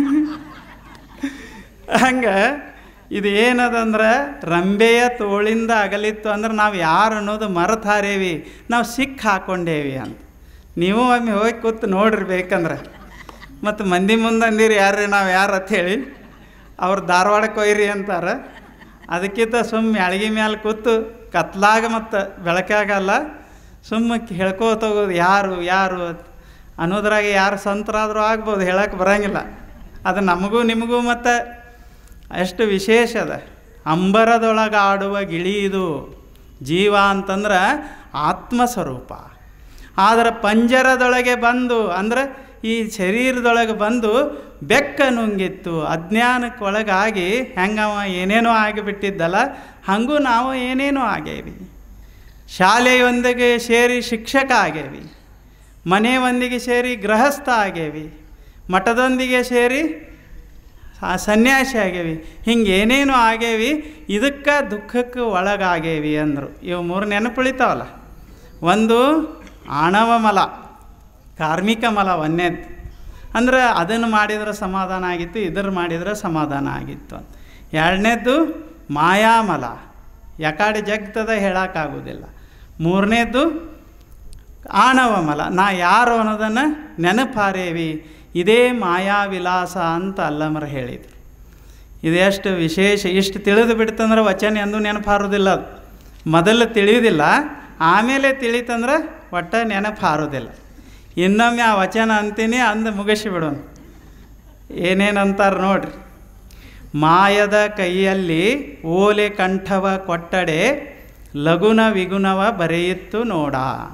[SPEAKER 1] ಹಂಗೆ ಇದು ಏನದಂದ್ರೆ ರಂಬೆಯ ತೋಳಿಂದ ಅಗಲಿತ್ತು ಅಂದ್ರೆ ನಾವು ಯಾರು ಅನ್ನೋದು ಮರೆತು ಹಾರೇವಿ ನಾವು ಸಿಕ್ಕ ಹಾಕ್ಕೊಂಡೇವಿ ಅಂತ ನೀವು ಒಮ್ಮೆ ಹೋಗಿ ಕೂತು ನೋಡ್ರಿ ಬೇಕಂದ್ರೆ ಮತ್ತು ಮಂದಿ ಮುಂದೆ ಅಂದಿರಿ ಯಾರ್ರಿ ನಾವು ಯಾರು ಅಂತ ಹೇಳಿ ಅವ್ರು ಧಾರವಾಡಕ್ಕೆ ಒಯ್ರಿ ಅಂತಾರೆ ಅದಕ್ಕಿಂತ ಸುಮ್ಮ ಎಳ್ಗಿ ಮ್ಯಾಲೆ ಕೂತು ಕತ್ಲಾಗ ಮತ್ತು ಬೆಳಕಾಗಲ್ಲ ಸುಮ್ಮ ಹೇಳ್ಕೋತ ಹೋಗೋದು ಯಾರು ಯಾರು ಅಂತ ಅನ್ನೋದ್ರಾಗ ಯಾರು ಸಂತರಾದರೂ ಆಗ್ಬೋದು ಹೇಳಕ್ಕೆ ಬರೋಂಗಿಲ್ಲ ಅದು ನಮಗೂ ನಿಮಗೂ ಮತ್ತು ಎಷ್ಟು ವಿಶೇಷ ಅದ ಅಂಬರದೊಳಗೆ ಆಡುವ ಗಿಳಿ ಇದು ಜೀವ ಅಂತಂದ್ರೆ ಆತ್ಮಸ್ವರೂಪ ಆದರೆ ಪಂಜರದೊಳಗೆ ಬಂದು ಅಂದ್ರೆ ಈ ಶರೀರದೊಳಗೆ ಬಂದು ಬೆಕ್ಕ ನುಂಗಿತ್ತು ಅಜ್ಞಾನಕ್ಕೆ ಒಳಗಾಗಿ ಹೆಂಗವ ಏನೇನೋ ಆಗಿಬಿಟ್ಟಿದ್ದಲ್ಲ ಹಾಗೂ ನಾವು ಏನೇನೋ ಆಗೇವಿ ಶಾಲೆಯೊಂದಿಗೆ ಸೇರಿ ಶಿಕ್ಷಕ ಆಗೇವಿ ಮನೆಯೊಂದಿಗೆ ಸೇರಿ ಗೃಹಸ್ಥ ಆಗೇವಿ ಮಠದೊಂದಿಗೆ ಸೇರಿ ಸನ್ಯಾಸಿ ಆಗೇವಿ ಹಿಂಗೆ ಏನೇನು ಆಗೇವಿ ಇದಕ್ಕೆ ದುಃಖಕ್ಕೆ ಒಳಗಾಗೇವಿ ಅಂದರು ಇವು ಮೂರು ನೆನಪುಳಿತಾವಲ್ಲ ಒಂದು ಆಣವ ಮಲ ಕಾರ್ಮಿಕ ಮಲ ಒಂದೇದು ಅಂದ್ರೆ ಅದನ್ನು ಮಾಡಿದ್ರೆ ಸಮಾಧಾನ ಆಗಿತ್ತು ಇದ್ರ ಮಾಡಿದ್ರೆ ಸಮಾಧಾನ ಆಗಿತ್ತು ಅಂತ ಎರಡನೇದ್ದು ಮಾಯಾಮಲ ಯಾಕಾಡಿ ಜಗ್ತದ ಹೇಳೋಕ್ಕಾಗೋದಿಲ್ಲ ಮೂರನೇದ್ದು ಆಣವ ಮಲ ನಾ ಯಾರು ಅನ್ನೋದನ್ನು ನೆನಪಾರೇವಿ ಇದೇ ಮಾಯಾವಿಲಾಸ ಅಂತ ಅಲ್ಲಮರ ಹೇಳಿದ್ರು ಇದೆಷ್ಟು ವಿಶೇಷ ಇಷ್ಟು ತಿಳಿದು ಬಿಡ್ತಂದ್ರೆ ವಚನ ಎಂದೂ ನೆನಪಾರೋದಿಲ್ಲ ಅದು ಮೊದಲು ತಿಳಿಯೋದಿಲ್ಲ ಆಮೇಲೆ ತಿಳಿತಂದ್ರೆ ಒಟ್ಟ ನೆನಪಾರೋದಿಲ್ಲ ಇನ್ನೊಮ್ಮೆ ಆ ವಚನ ಅಂತೀನಿ ಅಂದು ಮುಗಿಸಿ ಬಿಡೋಣ ಏನೇನಂತಾರೆ ನೋಡ್ರಿ ಮಾಯದ ಕೈಯಲ್ಲಿ ಓಲೆ ಕಂಠವ ಕೊಟ್ಟಡೆ ಲಗುನ ವಿಗುಣವ ಬರೆಯಿತ್ತು ನೋಡ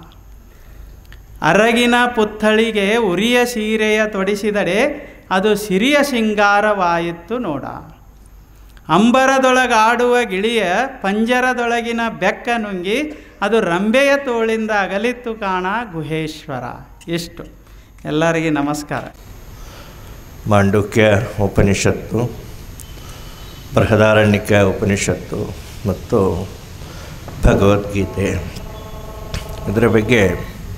[SPEAKER 1] ಅರಗಿನ ಪುತ್ಥಳಿಗೆ ಉರಿಯ ಸೀರೆಯ ತೊಡಿಸಿದಡೆ ಅದು ಸಿರಿಯ ಶೃಂಗಾರವಾಯಿತು ನೋಡ ಅಂಬರದೊಳಗಾಡುವ ಗಿಳಿಯ ಪಂಜರದೊಳಗಿನ ಬೆಕ್ಕ ನುಂಗಿ ಅದು ರಂಬೆಯ ತೋಳಿಂದ ಅಗಲಿತ್ತು ಕಾಣ ಗುಹೇಶ್ವರ ಇಷ್ಟು ಎಲ್ಲರಿಗೆ ನಮಸ್ಕಾರ
[SPEAKER 2] ಮಾಂಡುಕ್ಯ ಉಪನಿಷತ್ತು ಬೃಹದಾರಣ್ಯಕ ಉಪನಿಷತ್ತು ಮತ್ತು ಭಗವದ್ಗೀತೆ ಇದರ ಬಗ್ಗೆ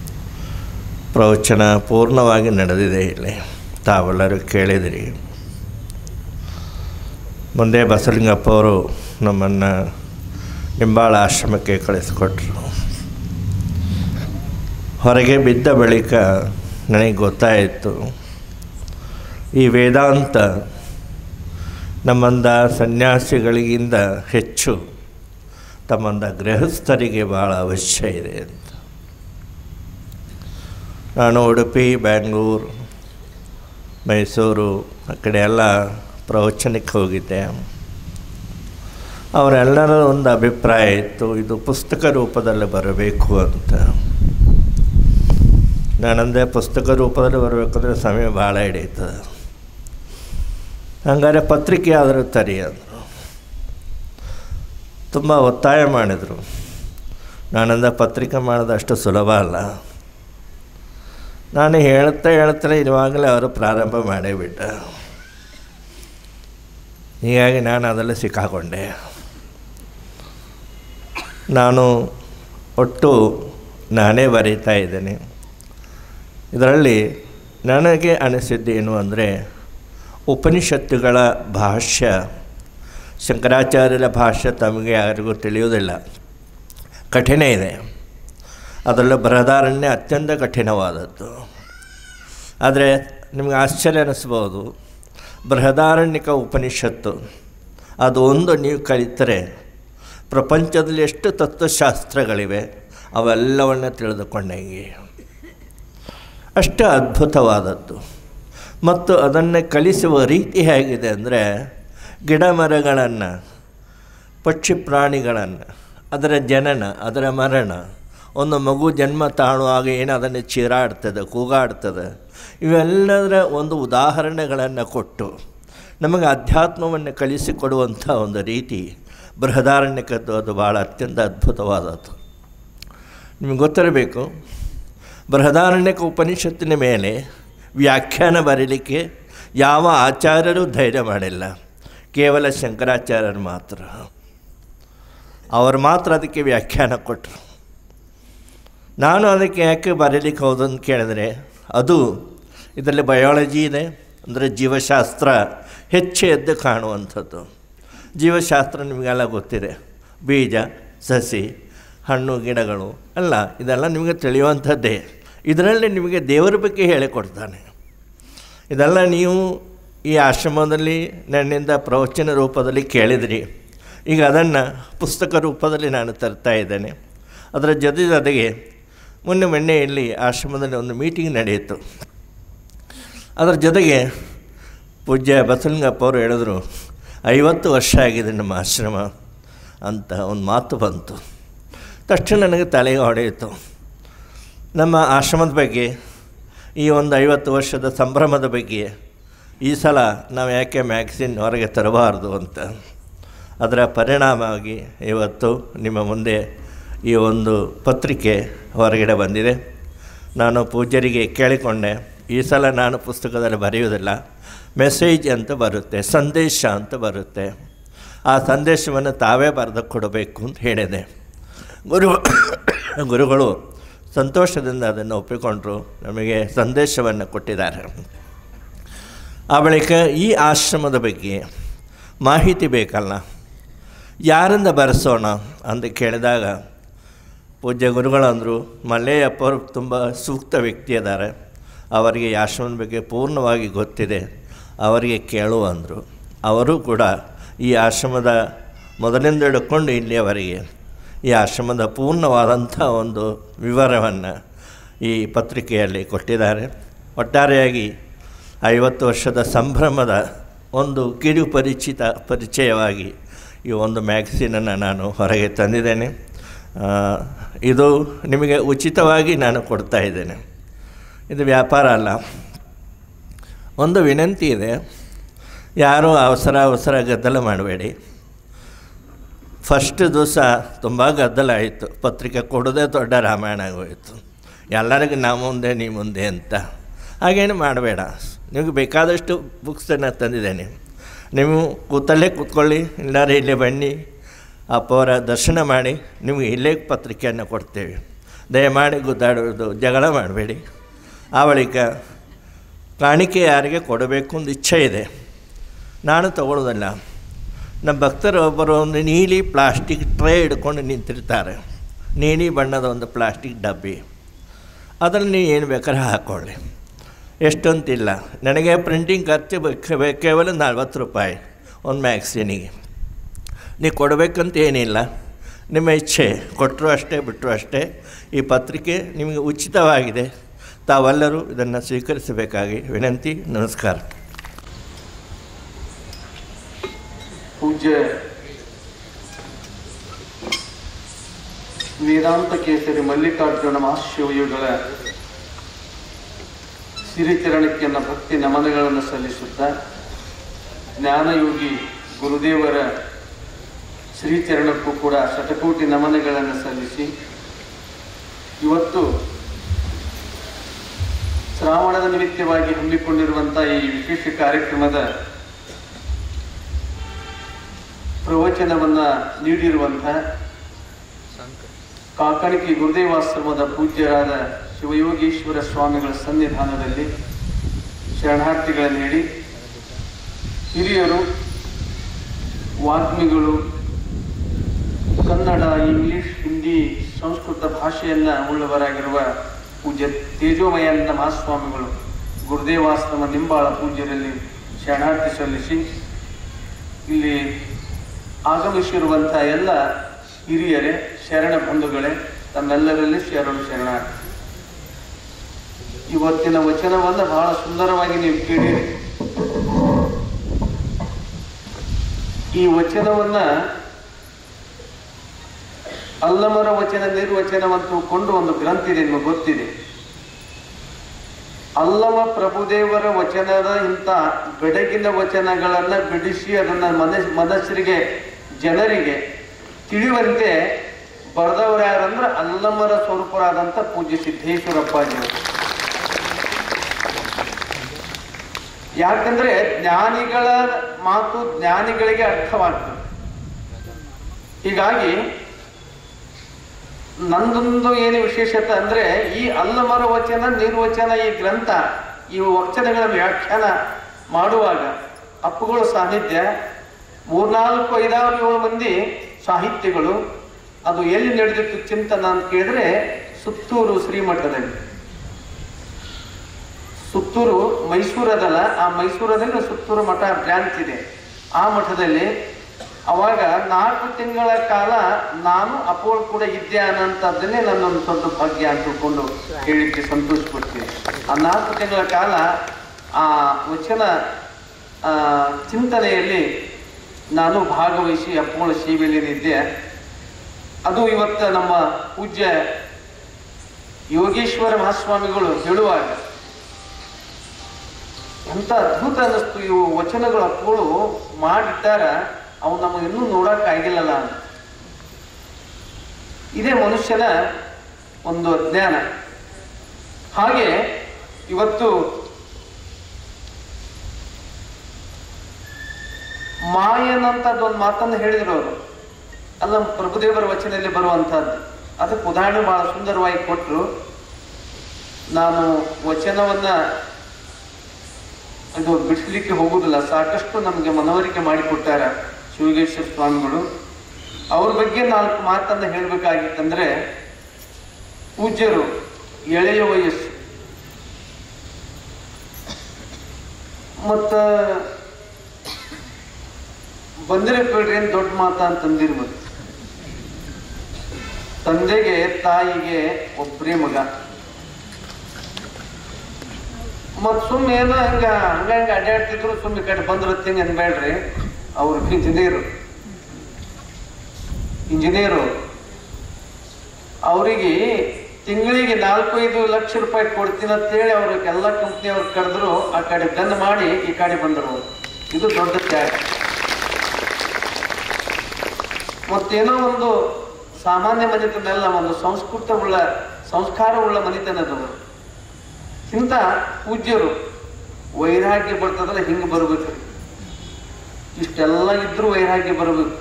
[SPEAKER 2] ಪ್ರವಚನ ಪೂರ್ಣವಾಗಿ ನಡೆದಿದೆ ಇಲ್ಲಿ ತಾವೆಲ್ಲರೂ ಕೇಳಿದಿರಿ ಮುಂದೆ ಬಸಲಿಂಗಪ್ಪ ಅವರು ನಮ್ಮನ್ನು ನಿಂಬಾಳ ಆಶ್ರಮಕ್ಕೆ ಕಳಿಸ್ಕೊಟ್ರು ಹೊರಗೆ ಬಿದ್ದ ಬಳಿಕ ನನಗೆ ಗೊತ್ತಾಯಿತು ಈ ವೇದಾಂತ ನಮ್ಮಂದ ಸನ್ಯಾಸಿಗಳಿಗಿಂತ ಹೆಚ್ಚು ತಮ್ಮಂದ ಗೃಹಸ್ಥರಿಗೆ ಭಾಳ ಅವಶ್ಯ ಇದೆ ಅಂತ ನಾನು ಉಡುಪಿ ಬ್ಯಾಂಗ್ಳೂರು ಮೈಸೂರು ಆ ಕಡೆ ಎಲ್ಲ ಪ್ರವಚನಕ್ಕೆ ಹೋಗಿದ್ದೆ ಅವರೆಲ್ಲರ ಒಂದು ಅಭಿಪ್ರಾಯ ಇತ್ತು ಇದು ಪುಸ್ತಕ ರೂಪದಲ್ಲಿ ಬರಬೇಕು ಅಂತ ನಾನಂದೆ ಪುಸ್ತಕ ರೂಪದಲ್ಲಿ ಬರಬೇಕಂದ್ರೆ ಸಮಯ ಭಾಳ ಹಿಡಿಯುತ್ತದೆ ಹಂಗಾರೆ ಪತ್ರಿಕೆ ಆದರೂ ತರಿ ಅಂದರು ತುಂಬ ಒತ್ತಾಯ ಮಾಡಿದರು ನಾನಂದ ಪತ್ರಿಕೆ ಮಾಡೋದು ಅಷ್ಟು ಸುಲಭ ಅಲ್ಲ ನಾನು ಹೇಳ್ತಾ ಹೇಳ್ತಾರೆ ಇವಾಗಲೇ ಅವರು ಪ್ರಾರಂಭ ಮಾಡೇ ಬಿಟ್ಟ ಹೀಗಾಗಿ ನಾನು ಅದರಲ್ಲಿ ಸಿಕ್ಕಾಕೊಂಡೆ ನಾನು ಒಟ್ಟು ನಾನೇ ಬರೀತಾ ಇದ್ದೇನೆ ಇದರಲ್ಲಿ ನನಗೆ ಅನಿಸಿದ್ದೇನು ಅಂದರೆ ಉಪನಿಷತ್ತುಗಳ ಭಾಷ್ಯ ಶಂಕರಾಚಾರ್ಯರ ಭಾಷ್ಯ ತಮಗೆ ಯಾರಿಗೂ ತಿಳಿಯುವುದಿಲ್ಲ ಕಠಿಣ ಇದೆ ಅದರಲ್ಲೂ ಬೃಹದಾರಣ್ಯ ಅತ್ಯಂತ ಕಠಿಣವಾದದ್ದು ಆದರೆ ನಿಮಗೆ ಆಶ್ಚರ್ಯ ಅನ್ನಿಸ್ಬೋದು ಬೃಹದಾರಣ್ಯಕ ಉಪನಿಷತ್ತು ಅದು ಒಂದು ನೀವು ಕಲಿತರೆ ಪ್ರಪಂಚದಲ್ಲಿ ಎಷ್ಟು ತತ್ವಶಾಸ್ತ್ರಗಳಿವೆ ಅವೆಲ್ಲವನ್ನು ತಿಳಿದುಕೊಂಡಂಗೆ ಅಷ್ಟು ಅದ್ಭುತವಾದದ್ದು ಮತ್ತು ಅದನ್ನು ಕಲಿಸುವ ರೀತಿ ಹೇಗಿದೆ ಅಂದರೆ ಗಿಡ ಮರಗಳನ್ನು ಪಕ್ಷಿ ಪ್ರಾಣಿಗಳನ್ನು ಅದರ ಜನನ ಅದರ ಮರಣ ಒಂದು ಮಗು ಜನ್ಮ ತಾಣುವಾಗ ಏನು ಅದನ್ನು ಚೀರಾಡ್ತದೆ ಕೂಗಾಡ್ತದೆ ಇವೆಲ್ಲದರ ಒಂದು ಉದಾಹರಣೆಗಳನ್ನು ಕೊಟ್ಟು ನಮಗೆ ಅಧ್ಯಾತ್ಮವನ್ನು ಕಲಿಸಿಕೊಡುವಂಥ ಒಂದು ರೀತಿ ಬೃಹದಾರಣ್ಯಕದ್ದು ಅದು ಭಾಳ ಅತ್ಯಂತ ಅದ್ಭುತವಾದದ್ದು ನಿಮಗೆ ಗೊತ್ತಿರಬೇಕು ಬೃಹದಾರಣ್ಯಕ ಉಪನಿಷತ್ತಿನ ಮೇಲೆ ವ್ಯಾಖ್ಯಾನ ಬರೀಲಿಕ್ಕೆ ಯಾವ ಆಚಾರ್ಯರೂ ಧೈರ್ಯ ಮಾಡಿಲ್ಲ ಕೇವಲ ಶಂಕರಾಚಾರ್ಯರು ಮಾತ್ರ ಅವರು ಮಾತ್ರ ಅದಕ್ಕೆ ವ್ಯಾಖ್ಯಾನ ಕೊಟ್ಟರು ನಾನು ಅದಕ್ಕೆ ಯಾಕೆ ಬರೀಲಿಕ್ಕೆ ಹೌದು ಅಂತ ಕೇಳಿದರೆ ಅದು ಇದರಲ್ಲಿ ಬಯಾಲಜಿ ಇದೆ ಅಂದರೆ ಜೀವಶಾಸ್ತ್ರ ಹೆಚ್ಚು ಎದ್ದು ಕಾಣುವಂಥದ್ದು ಜೀವಶಾಸ್ತ್ರ ನಿಮಗೆಲ್ಲ ಗೊತ್ತಿದೆ ಬೀಜ ಸಸಿ ಹಣ್ಣು ಗಿಡಗಳು ಅಲ್ಲ ಇದೆಲ್ಲ ನಿಮಗೆ ತಿಳಿಯುವಂಥದ್ದೇ ಇದರಲ್ಲಿ ನಿಮಗೆ ದೇವರ ಬಗ್ಗೆ ಹೇಳಿಕೊಡ್ತಾನೆ ಇದೆಲ್ಲ ನೀವು ಈ ಆಶ್ರಮದಲ್ಲಿ ನನ್ನಿಂದ ಪ್ರವಚನ ರೂಪದಲ್ಲಿ ಕೇಳಿದಿರಿ ಈಗ ಅದನ್ನು ಪುಸ್ತಕ ರೂಪದಲ್ಲಿ ನಾನು ತರ್ತಾ ಇದ್ದೇನೆ ಅದರ ಜೊತೆ ಜೊತೆಗೆ ಮೊನ್ನೆ ಮೊನ್ನೆ ಇಲ್ಲಿ ಆಶ್ರಮದಲ್ಲಿ ಒಂದು ಮೀಟಿಂಗ್ ನಡೆಯಿತು ಅದರ ಜೊತೆಗೆ ಪೂಜ್ಯ ಬಸಲಿಂಗಪ್ಪ ಅವರು ಹೇಳಿದ್ರು ಐವತ್ತು ವರ್ಷ ಆಗಿದೆ ನಮ್ಮ ಆಶ್ರಮ ಅಂತ ಒಂದು ಮಾತು ಬಂತು ತಕ್ಷಣ ನನಗೆ ತಲೆಗೆ ಹೊಡೆಯಿತು ನಮ್ಮ ಆಶ್ರಮದ ಬಗ್ಗೆ ಈ ಒಂದು ಐವತ್ತು ವರ್ಷದ ಸಂಭ್ರಮದ ಬಗ್ಗೆ ಈ ಸಲ ನಾವು ಯಾಕೆ ಮ್ಯಾಗ್ಝಿನ್ ಹೊರಗೆ ತರಬಾರ್ದು ಅಂತ ಅದರ ಪರಿಣಾಮವಾಗಿ ಇವತ್ತು ನಿಮ್ಮ ಮುಂದೆ ಈ ಒಂದು ಪತ್ರಿಕೆ ಹೊರಗಡೆ ಬಂದಿದೆ ನಾನು ಪೂಜ್ಯರಿಗೆ ಕೇಳಿಕೊಂಡೆ ಈ ಸಲ ನಾನು ಪುಸ್ತಕದಲ್ಲಿ ಬರೆಯುವುದಿಲ್ಲ ಮೆಸೇಜ್ ಅಂತ ಬರುತ್ತೆ ಸಂದೇಶ ಅಂತ ಬರುತ್ತೆ ಆ ಸಂದೇಶವನ್ನು ತಾವೇ ಬರೆದು ಕೊಡಬೇಕು ಅಂತ ಹೇಳಿದೆ ಗುರು ಗುರುಗಳು ಸಂತೋಷದಿಂದ ಅದನ್ನು ಒಪ್ಪಿಕೊಂಡರು ನಮಗೆ ಸಂದೇಶವನ್ನು ಕೊಟ್ಟಿದ್ದಾರೆ ಆ ಬಳಿಕ ಈ ಆಶ್ರಮದ ಬಗ್ಗೆ ಮಾಹಿತಿ ಬೇಕಲ್ಲ ಯಾರಿಂದ ಬರೆಸೋಣ ಅಂತ ಕೇಳಿದಾಗ ಪೂಜ್ಯ ಗುರುಗಳಂದರು ಮಲ್ಲೇಯಪ್ಪರು ತುಂಬ ಸೂಕ್ತ ವ್ಯಕ್ತಿ ಇದ್ದಾರೆ ಅವರಿಗೆ ಈ ಆಶ್ರಮದ ಬಗ್ಗೆ ಪೂರ್ಣವಾಗಿ ಗೊತ್ತಿದೆ ಅವರಿಗೆ ಕೇಳು ಅಂದರು ಅವರು ಕೂಡ ಈ ಆಶ್ರಮದ ಮೊದಲಿಂದ ಹಿಡ್ಕೊಂಡು ಇಲ್ಲಿಯವರೆಗೆ ಈ ಆಶ್ರಮದ ಪೂರ್ಣವಾದಂಥ ಒಂದು ವಿವರವನ್ನು ಈ ಪತ್ರಿಕೆಯಲ್ಲಿ ಕೊಟ್ಟಿದ್ದಾರೆ ಒಟ್ಟಾರೆಯಾಗಿ ಐವತ್ತು ವರ್ಷದ ಸಂಭ್ರಮದ ಒಂದು ಕಿರು ಪರಿಚಿತ ಪರಿಚಯವಾಗಿ ಈ ಒಂದು ಮ್ಯಾಗ್ಝಿನನ್ನು ನಾನು ಹೊರಗೆ ತಂದಿದ್ದೇನೆ ಆ, ಇದು ನಿಮಗೆ ಉಚಿತವಾಗಿ ನಾನು ಕೊಡ್ತಾ ಇದ್ದೇನೆ ಇದು ವ್ಯಾಪಾರ ಅಲ್ಲ ಒಂದು ವಿನಂತಿ ಇದೆ ಯಾರೂ ಅವಸರ ಅವಸರ ಗದ್ದಲ ಮಾಡಬೇಡಿ ಫಸ್ಟ್ ದಿವಸ ತುಂಬ ಗದ್ದಲ ಆಯಿತು ಪತ್ರಿಕೆ ಕೊಡೋದೇ ದೊಡ್ಡ ರಾಮಾಯಣ ಆಗೋಯಿತು ಎಲ್ಲರಿಗೂ ನಾ ಮುಂದೆ ನೀ ಮುಂದೆ ಅಂತ ಹಾಗೇನು ಮಾಡಬೇಡ ನಿಮಗೆ ಬೇಕಾದಷ್ಟು ಬುಕ್ಸನ್ನು ತಂದಿದ್ದೇನೆ ನೀವು ಕೂತಲ್ಲೇ ಕೂತ್ಕೊಳ್ಳಿ ಇಲ್ಲಾರೆ ಇಲ್ಲೇ ಬನ್ನಿ ಅಪ್ಪವರ ದರ್ಶನ ಮಾಡಿ ನಿಮಗೆ ಇಲ್ಲೇ ಪತ್ರಿಕೆಯನ್ನು ಕೊಡ್ತೇವೆ ದಯಮಾಡಿ ಗುದ್ದಾಡೋದು ಜಗಳ ಮಾಡಬೇಡಿ ಆ ಬಳಿಕ ಕಾಣಿಕೆ ಯಾರಿಗೆ ಕೊಡಬೇಕು ಅಂತ ಇಚ್ಛೆ ಇದೆ ನಾನು ತಗೊಳ್ಳೋದಲ್ಲ ನಮ್ಮ ಭಕ್ತರು ಒಬ್ಬರು ಒಂದು ನೀಲಿ ಪ್ಲಾಸ್ಟಿಕ್ ಟ್ರೇ ಹಿಡ್ಕೊಂಡು ನಿಂತಿರ್ತಾರೆ ನೀಲಿ ಬಣ್ಣದ ಒಂದು ಪ್ಲಾಸ್ಟಿಕ್ ಡಬ್ಬಿ ಅದರಲ್ಲಿ ನೀವು ಏನು ಬೇಕಾದ್ರೆ ಹಾಕ್ಕೊಳ್ಳಿ ಎಷ್ಟಂತಿಲ್ಲ ನನಗೆ ಪ್ರಿಂಟಿಂಗ್ ಖರ್ಚು ಬೇಕು ಬೇಕು ಕೇವಲ ನಲ್ವತ್ತು ರೂಪಾಯಿ ಒಂದು ಮ್ಯಾಗ್ಝೀನಿಗೆ ನೀವು ಕೊಡಬೇಕಂತ ಏನಿಲ್ಲ ನಿಮ್ಮ ಇಚ್ಛೆ ಕೊಟ್ಟರು ಅಷ್ಟೇ ಬಿಟ್ಟರು ಅಷ್ಟೇ ಈ ಪತ್ರಿಕೆ ನಿಮಗೆ ಉಚಿತವಾಗಿದೆ ತಾವೆಲ್ಲರೂ ಇದನ್ನು ಸ್ವೀಕರಿಸಬೇಕಾಗಿ ವಿನಂತಿ ನಮಸ್ಕಾರ
[SPEAKER 3] ಪೂಜ್ಯ ವೇದಾಂತ ಕೇಸರಿ ಮಲ್ಲಿಕಾರ್ಜುನ ಮಹಾಶಿವಯುಗಳ ಸಿರಿಚರಣಕ್ಕೆ ನನ್ನ ಭಕ್ತಿ ನಮನಗಳನ್ನು ಸಲ್ಲಿಸುತ್ತಾ ಜ್ಞಾನಯೋಗಿ ಗುರುದೇವರ ಶ್ರೀಚರಣಕ್ಕೂ ಕೂಡ ಶತಕೋಟಿ ನಮನಗಳನ್ನು ಸಲ್ಲಿಸಿ ಇವತ್ತು ಶ್ರಾವಣದ ನಿಮಿತ್ತವಾಗಿ ಹಮ್ಮಿಕೊಂಡಿರುವಂಥ ಈ ವಿಶೇಷ ಕಾರ್ಯಕ್ರಮದ ಪ್ರವಚನವನ್ನ ನೀಡಿರುವಂಥ ಕಾಕಣಿಕೆ ಗುರುದೇವಾಶ್ರಮದ ಪೂಜ್ಯರಾದ ಶಿವಯೋಗೀಶ್ವರ ಸ್ವಾಮಿಗಳ ಸನ್ನಿಧಾನದಲ್ಲಿ ಶರಣಾರ್ಥಿಗಳನ್ನು ನೀಡಿ ಹಿರಿಯರು ವಾಗ್ಮಿಗಳು ಕನ್ನಡ ಇಂಗ್ಲಿಷ್ ಹಿಂದಿ ಸಂಸ್ಕೃತ ಭಾಷೆಯನ್ನ ಉಳ್ಳವರಾಗಿರುವ ಪೂಜ್ಯ ತೇಜೋಮಯಾನಂದ ಮಹಾಸ್ವಾಮಿಗಳು ಗುರುದೇವಾಶ್ರಮ ನಿಂಬಾಳ ಪೂಜ್ಯರಲ್ಲಿ ಶರಣಾರ್ಥಿ ಸಲ್ಲಿಸಿ ಇಲ್ಲಿ ಆಗಮಿಸಿರುವಂಥ ಎಲ್ಲ ಹಿರಿಯರೇ ಶರಣ ಬಂಧುಗಳೇ ತಮ್ಮೆಲ್ಲರಲ್ಲಿ ಶರಣು ಶರಣಾರ್ಥಿ ಇವತ್ತಿನ ವಚನವನ್ನು ಬಹಳ ಸುಂದರವಾಗಿ ನೀವು ಕೇಳಿರಿ ಈ ವಚನವನ್ನ ಅಲ್ಲಮರ ವಚನ ನಿರ್ವಚನವನ್ನು ತಿಳ್ಕೊಂಡು ಒಂದು ಗ್ರಂಥ ಇದೆ ನಿಮಗೆ ಗೊತ್ತಿದೆ ಅಲ್ಲಮ ಪ್ರಭುದೇವರ ವಚನದ ಇಂಥ ಬೆಡಗಿನ ವಚನಗಳನ್ನ ಬಿಡಿಸಿ ಅದನ್ನ ಮನ ಮನಸ್ಸರಿಗೆ ಜನರಿಗೆ ತಿಳಿಯುವಂತೆ ಬರೆದವರು ಯಾರಂದ್ರೆ ಅಲ್ಲಮರ ಸ್ವರೂಪರಾದಂಥ ಪೂಜ್ಯ ಸಿದ್ದೇಶ್ವರಪ್ಪಾಜಿಯವರು ಯಾಕಂದ್ರೆ ಜ್ಞಾನಿಗಳ ಮಾತು ಜ್ಞಾನಿಗಳಿಗೆ ಅರ್ಥವಾಗ್ತದೆ ಹೀಗಾಗಿ ನಂದೊಂದು ಏನು ವಿಶೇಷತೆ ಅಂದ್ರೆ ಈ ಅಲ್ಲಮರ ವಚನ ನಿರ್ವಚನ ಈ ಗ್ರಂಥ ಈ ವಚನಗಳ ವ್ಯಾಖ್ಯಾನ ಮಾಡುವಾಗ ಅಪ್ಪುಗಳ ಸಾಹಿತ್ಯ ಮೂರ್ನಾಲ್ಕು ಐದಾರು ಏಳು ಮಂದಿ ಸಾಹಿತ್ಯಗಳು ಅದು ಎಲ್ಲಿ ನಡೆದಿತ್ತು ಚಿಂತನ ಅಂತ ಕೇಳಿದ್ರೆ ಸುತ್ತೂರು ಶ್ರೀಮಠದಲ್ಲಿ ಸುತ್ತೂರು ಮೈಸೂರದಲ್ಲ ಆ ಮೈಸೂರದಲ್ಲಿ ಸುತ್ತೂರು ಮಠ ಬ್ರಾಂಚ್ ಇದೆ ಆ ಮಠದಲ್ಲಿ ಅವಾಗ ನಾಲ್ಕು ತಿಂಗಳ ಕಾಲ ನಾನು ಅಪೋಲ್ ಕೂಡ ಇದ್ದೆ ಅನ್ನೋಂಥದ್ದನ್ನೇ ನನ್ನೊಂದು ದೊಡ್ಡ ಭಾಗ್ಯ ಅಂತ ತಿಳ್ಕೊಂಡು ಹೇಳಿಕ್ಕೆ ಸಂತೋಷ ಪಡ್ತೀನಿ ಆ ನಾಲ್ಕು ತಿಂಗಳ ಕಾಲ ಆ ವಚನ ಆ, ಚಿಂತನೆಯಲ್ಲಿ ನಾನು ಭಾಗವಹಿಸಿ ಅಪ್ಪೋಳ ಸೇವೆಯಲ್ಲಿ ಇದ್ದೆ ಅದು ಇವತ್ತು ನಮ್ಮ ಪೂಜ್ಯ ಯೋಗೇಶ್ವರ ಮಹಾಸ್ವಾಮಿಗಳು ಹೇಳುವಾಗ ಎಂತ ಅದ್ಭುತ ಅನ್ನಿಸ್ತು ಇವು ವಚನಗಳು ಅಪ್ಪಗಳು ಮಾಡಿಟ್ಟಾರ ಅವು ನಮಗೆ ಇನ್ನೂ ನೋಡಕ್ ಆಗಿಲ್ಲಲ್ಲ ಅಂತ ಇದೇ ಮನುಷ್ಯನ ಒಂದು ಅಜ್ಞಾನ ಹಾಗೆ ಇವತ್ತು ಮಾಯನಂತದ್ದು ಒಂದು ಮಾತನ್ನು ಹೇಳಿದ್ರು ಅವರು ಅಲ್ಲ ನಮ್ಮ ಪ್ರಭುದೇವರ ವಚನದಲ್ಲಿ ಬರುವಂತಹದ್ದು ಅದಕ್ಕೆ ಉದಾಹರಣೆ ಬಹಳ ಸುಂದರವಾಗಿ ಕೊಟ್ಟರು ನಾನು ವಚನವನ್ನ ಇದು ಬಿಡಿಸ್ಲಿಕ್ಕೆ ಹೋಗುದಿಲ್ಲ ಸಾಕಷ್ಟು ನಮಗೆ ಮನವರಿಕೆ ಮಾಡಿಕೊಟ್ಟಾರ ಶಿವಗೇಶ್ವರ ಸ್ವಾಮಿಗಳು ಅವ್ರ ಬಗ್ಗೆ ನಾಲ್ಕು ಮಾತನ್ನ ಹೇಳ್ಬೇಕಾಗಿತ್ತಂದ್ರೆ ಪೂಜ್ಯರು ಎಳೆಯ ವಯಸ್ಸು ಮತ್ತ ಬಂದಿರ ಕೇಳ್ರಿ ಏನ್ ದೊಡ್ಡ ಮಾತ ಅಂತಂದಿರ್ಬೋದು ತಂದೆಗೆ ತಾಯಿಗೆ ಒಬ್ಬರೇ ಮಗ ಮತ್ ಸುಮ್ಮನೆ ಏನೋ ಹಂಗ ಹಂಗ ಹಂಗ ಅಡ್ಡಾಡ್ತಿದ್ರು ಸುಮ್ಮನೆ ಕಡೆ ಬಂದ್ರು ಹಿಂಗ ಅನ್ಬೇಡ್ರಿ ಅವ್ರು ಇಂಜಿನಿಯರು ಇಂಜಿನಿಯರು ಅವರಿಗೆ ತಿಂಗಳಿಗೆ ನಾಲ್ಕು ಐದು ಲಕ್ಷ ರೂಪಾಯಿ ಕೊಡ್ತೀನಿ ಅಂತೇಳಿ ಅವ್ರಿಗೆ ಎಲ್ಲ ಕಂಪ್ನಿ ಅವ್ರು ಕರೆದ್ರು ಆ ಕಡೆ ಗನ್ ಮಾಡಿ ಈ ಕಡೆ ಬಂದರು ಅವ್ರು. ಇದು ದೊಡ್ಡ ತ್ಯಾಗ ಮತ್ತೇನೋ ಒಂದು ಸಾಮಾನ್ಯ ಮನೆತನಲ್ಲ ಒಂದು ಸಂಸ್ಕೃತವುಳ್ಳ ಸಂಸ್ಕಾರವುಳ್ಳ ಮನೆತನದವರು ಇಂಥ ಪೂಜ್ಯರು ವೈರಾಗ್ಯ ಬರ್ತದಲ್ಲ ಹಿಂಗೆ ಬರ್ಬೇಕು ಇಷ್ಟೆಲ್ಲ ಇದ್ರೂ ವೈರಾಗ್ಯ ಬರಬೇಕು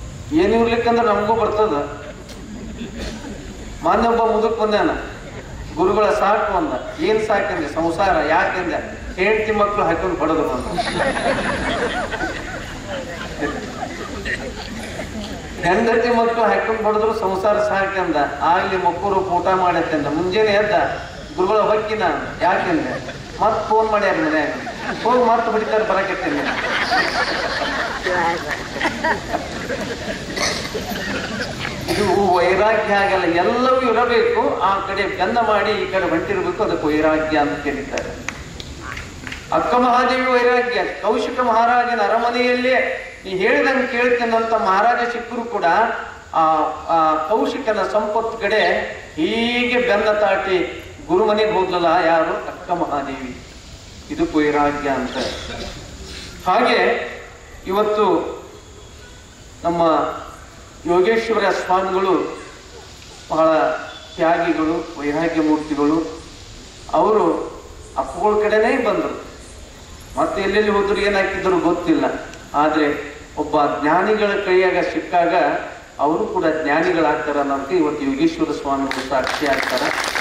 [SPEAKER 3] ಏನು ಇರ್ಲಿಕ್ಕಂದ್ರೆ ನಮಗೂ ಬರ್ತದ ಮೊನ್ನೆ ಒಬ್ಬ ಮುದುಕ್ ಬಂದಾನ ಗುರುಗಳ ಸಾಕು ಅಂದ ಏನ್ ಸಾಕಂದೆ ಸಂಸಾರ ಯಾಕೆಂದೆ ಹೆಂಡತಿ ಮಕ್ಕಳು ಹಾಕೊಂಡು ಬಡದು ಬಂದ ಹೆಂಡತಿ ಮಕ್ಕಳು ಹಾಕೊಂಡು ಬಡದ್ರು ಸಂಸಾರ ಸಾಕಂದ ಆಗ್ಲಿ ಮಕ್ಕಳು ಊಟ ಮಾಡತ್ತೆ ಅಂದ ಮುಂಜಾನೆ ಎದ್ದ ಗುರುಗಳ ಹೊಕ್ಕಿನ ಯಾಕೆಂದೆ ಮತ್ ಫೋನ್ ಮಾಡ್ಯಾರ ಮನ್ಯಾಗ ಹೋಗಿ ಮತ್ತೆ ಬಿಡ್ತಾರೆ ಬರಕತ್ತೇನೆ ಇದು ವೈರಾಗ್ಯ ಆಗಲ್ಲ ಎಲ್ಲವೂ ಇರಬೇಕು ಆ ಕಡೆ ಗಂಧ ಮಾಡಿ ಈ ಕಡೆ ಹೊಂಟಿರ್ಬೇಕು ಅದಕ್ಕೆ ವೈರಾಗ್ಯ ಅಂತ ಕರೀತಾರೆ ಅಕ್ಕ ಮಹಾದೇವಿ ವೈರಾಗ್ಯ ಕೌಶಿಕ ಮಹಾರಾಜನ ಅರಮನೆಯಲ್ಲೇ ನೀ ಹೇಳಿದಂಗೆ ಕೇಳ್ತೇನಂತ ಮಹಾರಾಜ ಸಿಕ್ಕರು ಕೂಡ ಆ ಆ ಕೌಶಿಕನ ಸಂಪತ್ತು ಕಡೆ ಹೀಗೆ ಬೆನ್ನ ತಾಟಿ ಗುರುಮನೆಗೆ ಹೋದ್ಲಲ್ಲ ಯಾರು ಅಕ್ಕ ಮಹಾದೇವಿ ಇದು ವೈರಾಗ್ಯ ಅಂತ ಹಾಗೆ ಇವತ್ತು ನಮ್ಮ ಯೋಗೇಶ್ವರ ಸ್ವಾಮಿಗಳು ಬಹಳ ತ್ಯಾಗಿಗಳು ವೈರಾಗ್ಯ ಮೂರ್ತಿಗಳು ಅವರು ಅಪ್ಪಗಳ ಕಡೆನೇ ಬಂದರು ಮತ್ತೆ ಎಲ್ಲೆಲ್ಲಿ ಹೋದ್ರು ಏನಾಕಿದ್ರು ಗೊತ್ತಿಲ್ಲ ಆದರೆ ಒಬ್ಬ ಜ್ಞಾನಿಗಳ ಕೈಯಾಗ ಸಿಕ್ಕಾಗ ಅವರು ಕೂಡ ಜ್ಞಾನಿಗಳಾಗ್ತಾರ ಅನ್ನೋದಕ್ಕೆ ಇವತ್ತು ಯೋಗೇಶ್ವರ ಸ್ವಾಮಿಗಳು ಸಾಕ್ಷಿ ಆಗ್ತಾರ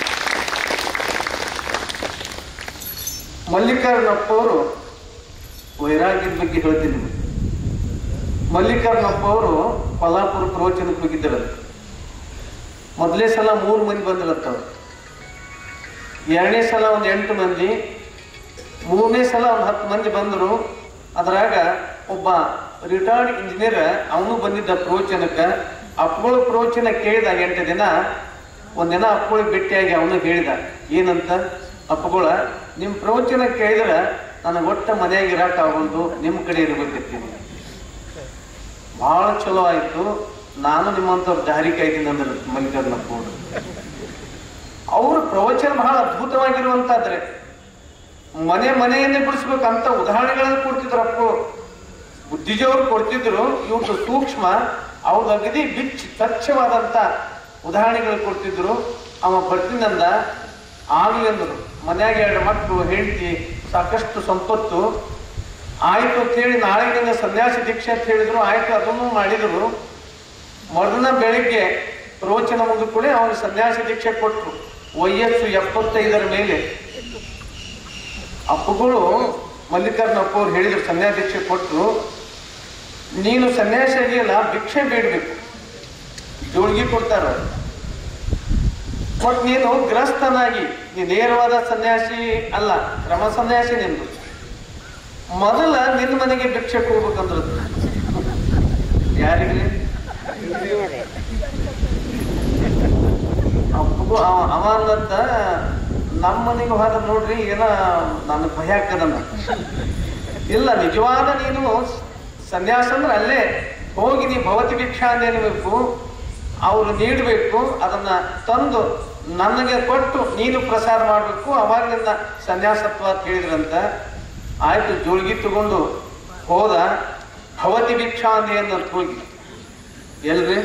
[SPEAKER 3] ಮಲ್ಲಿಕಾರ್ಜುನಪ್ಪ ಅವರು ವೈರಾಗ್ಯದ ಬಗ್ಗೆ ಹೇಳ್ತೀನಿ ನಿಮ್ಗೆ. ಮಲ್ಲಿಕಾರ್ಜುನಪ್ಪ ಅವರು ಕೊಲ್ಲಾಪುರ ಪ್ರವಚನಕ್ಕೆ ಹೋಗಿದ್ದರಂತ ಮೊದಲೇ ಸಲ ಮೂರು ಮಂದಿ ಬಂದಿರತ್ತ ಅವ್ರು ಎರಡನೇ ಸಲ ಒಂದು ಎಂಟು ಮಂದಿ ಮೂರನೇ ಸಲ ಒಂದು ಹತ್ತು ಮಂದಿ ಬಂದರು ಅದ್ರಾಗ ಒಬ್ಬ ರಿಟೈರ್ಡ್ ಇಂಜಿನಿಯರ್ ಅವನು ಬಂದಿದ್ದ ಪ್ರವಚನಕ್ಕೆ ಅಪ್ಪಗಳು ಪ್ರವಚನ ಕೇಳಿದ ಎಂಟು ದಿನ ಒಂದಿನ ಅಪ್ಪಗಳಿಗೆ ಭೇಟಿಯಾಗಿ ಅವನು ಹೇಳಿದ ಏನಂತ ಅಪ್ಪಗಳ ನಿಮ್ಮ ಪ್ರವಚನ ಕೇಳಿದ್ರೆ ನನಗೆ ಒಟ್ಟ ಮನೆಯಾಗ ಇರಕ್ಕಾಗೋದು ನಿಮ್ಮ ಕಡೆ ಇರ್ಬೇಕಿರ್ತೀನಿ ಭಾಳ ಚಲೋ ಆಯ್ತು ನಾನು ನಿಮ್ಮಂಥವ್ರ ದಾರಿ ಕಾಯ್ತೀನಿ ಅಂದ್ರೆ ಮಲ್ಲಿಕಾರ್ಜುನಪ್ಪ ಅವರು ಅವ್ರ ಪ್ರವಚನ ಬಹಳ ಅದ್ಭುತವಾಗಿರುವಂತಾದ್ರೆ ಮನೆ ಮನೆಯನ್ನೇ ಬಿಡಿಸ್ಬೇಕಂತ ಉದಾಹರಣೆಗಳನ್ನು ಕೊಡ್ತಿದ್ರಪ್ಪ ಬುದ್ಧಿಜೀವರು ಕೊಡ್ತಿದ್ರು ಇವ್ರದ್ದು ಸೂಕ್ಷ್ಮ ಅವ್ರದ್ದು ಅಗದಿ ಬಿಚ್ಚಿ ಸ್ವಚ್ಛವಾದಂತ ಉದಾಹರಣೆಗಳು ಕೊಡ್ತಿದ್ರು ಅವ ಬರ್ತೀನಂದ ಆಗ್ಲಿ ಅಂದ್ರು ಮನ್ಯಾಗ ಎರಡು ಮಕ್ಕಳು ಹೆಂಡತಿ ಸಾಕಷ್ಟು ಸಂಪತ್ತು ಆಯ್ತು ಅಂತ ಹೇಳಿ ನಾಳೆಗಿಂದ ಸನ್ಯಾಸಿ ದೀಕ್ಷೆ ಅಂತ ಹೇಳಿದ್ರು ಆಯ್ತು ಅದನ್ನು ಮಾಡಿದ್ರು ಮರುದಿನ ಬೆಳಿಗ್ಗೆ ಪ್ರವಚನ ಮುಗಿದ ಕೂಡ ಅವನು ಸನ್ಯಾಸಿ ದೀಕ್ಷೆ ಕೊಟ್ಟರು ವಯಸ್ಸು ಎಪ್ಪತ್ತೈದರ ಮೇಲೆ ಅಪ್ಪಗಳು ಮಲ್ಲಿಕಾರ್ಜುನಪ್ಪ ಅವ್ರು ಹೇಳಿದ್ರು ಸನ್ಯಾಸಿ ದೀಕ್ಷೆ ಕೊಟ್ಟರು ನೀನು ಸನ್ಯಾಸಿ ಆಗಿಲ್ಲ ಭಿಕ್ಷೆ ಬೇಡಬೇಕು ಜೋಳಿಗೆ ಕೊಡ್ತಾರ ಬಟ್ ನೀನು ಗ್ರಸ್ತನಾಗಿ ನೀ ನೇರವಾದ ಸನ್ಯಾಸಿ ಅಲ್ಲ ಕ್ರಮ ಸನ್ಯಾಸಿ ನಿಂದು ಮೊದಲ ನಿನ್ನ ಮನೆಗೆ ಭಿಕ್ಷೆ ಹೋಗ್ಬೇಕಂದ್ರ ಯಾರಿಗೆ ಅಪ್ಪಗೂ ಅವ- ಅವ ಅಂದಂತ ನಮ್ಮ ಮನೆಗೆ ಹೋದ ನೋಡ್ರಿ ಏನ ನನ್ನ ಭಯ ಆಗ್ತದನ್ನ ಇಲ್ಲ ನಿಜವಾದ ನೀನು ಸನ್ಯಾಸ ಅಂದ್ರೆ ಅಲ್ಲೇ ಹೋಗಿ ನೀ ಭವತಿ ಭಿಕ್ಷಾ ಅಂದೇನಬೇಕು ಅವರು ನೀಡಬೇಕು ಅದನ್ನ ತಂದು ನನಗೆ ಕೊಟ್ಟು ನೀನು ಪ್ರಸಾರ ಮಾಡಬೇಕು ಅವಾಗ ನಿನ್ನ ಸನ್ಯಾಸತ್ವ ಅಂತ ಹೇಳಿದ್ರಂತ ಆಯ್ತು ಜೋಳಿಗೆ ತಗೊಂಡು ಹೋದ ಭವತಿ ಭಿಕ್ಷಾ ಅಂದೆ ಅಂತ ಹೋಗಿ ಎಲ್ರಿ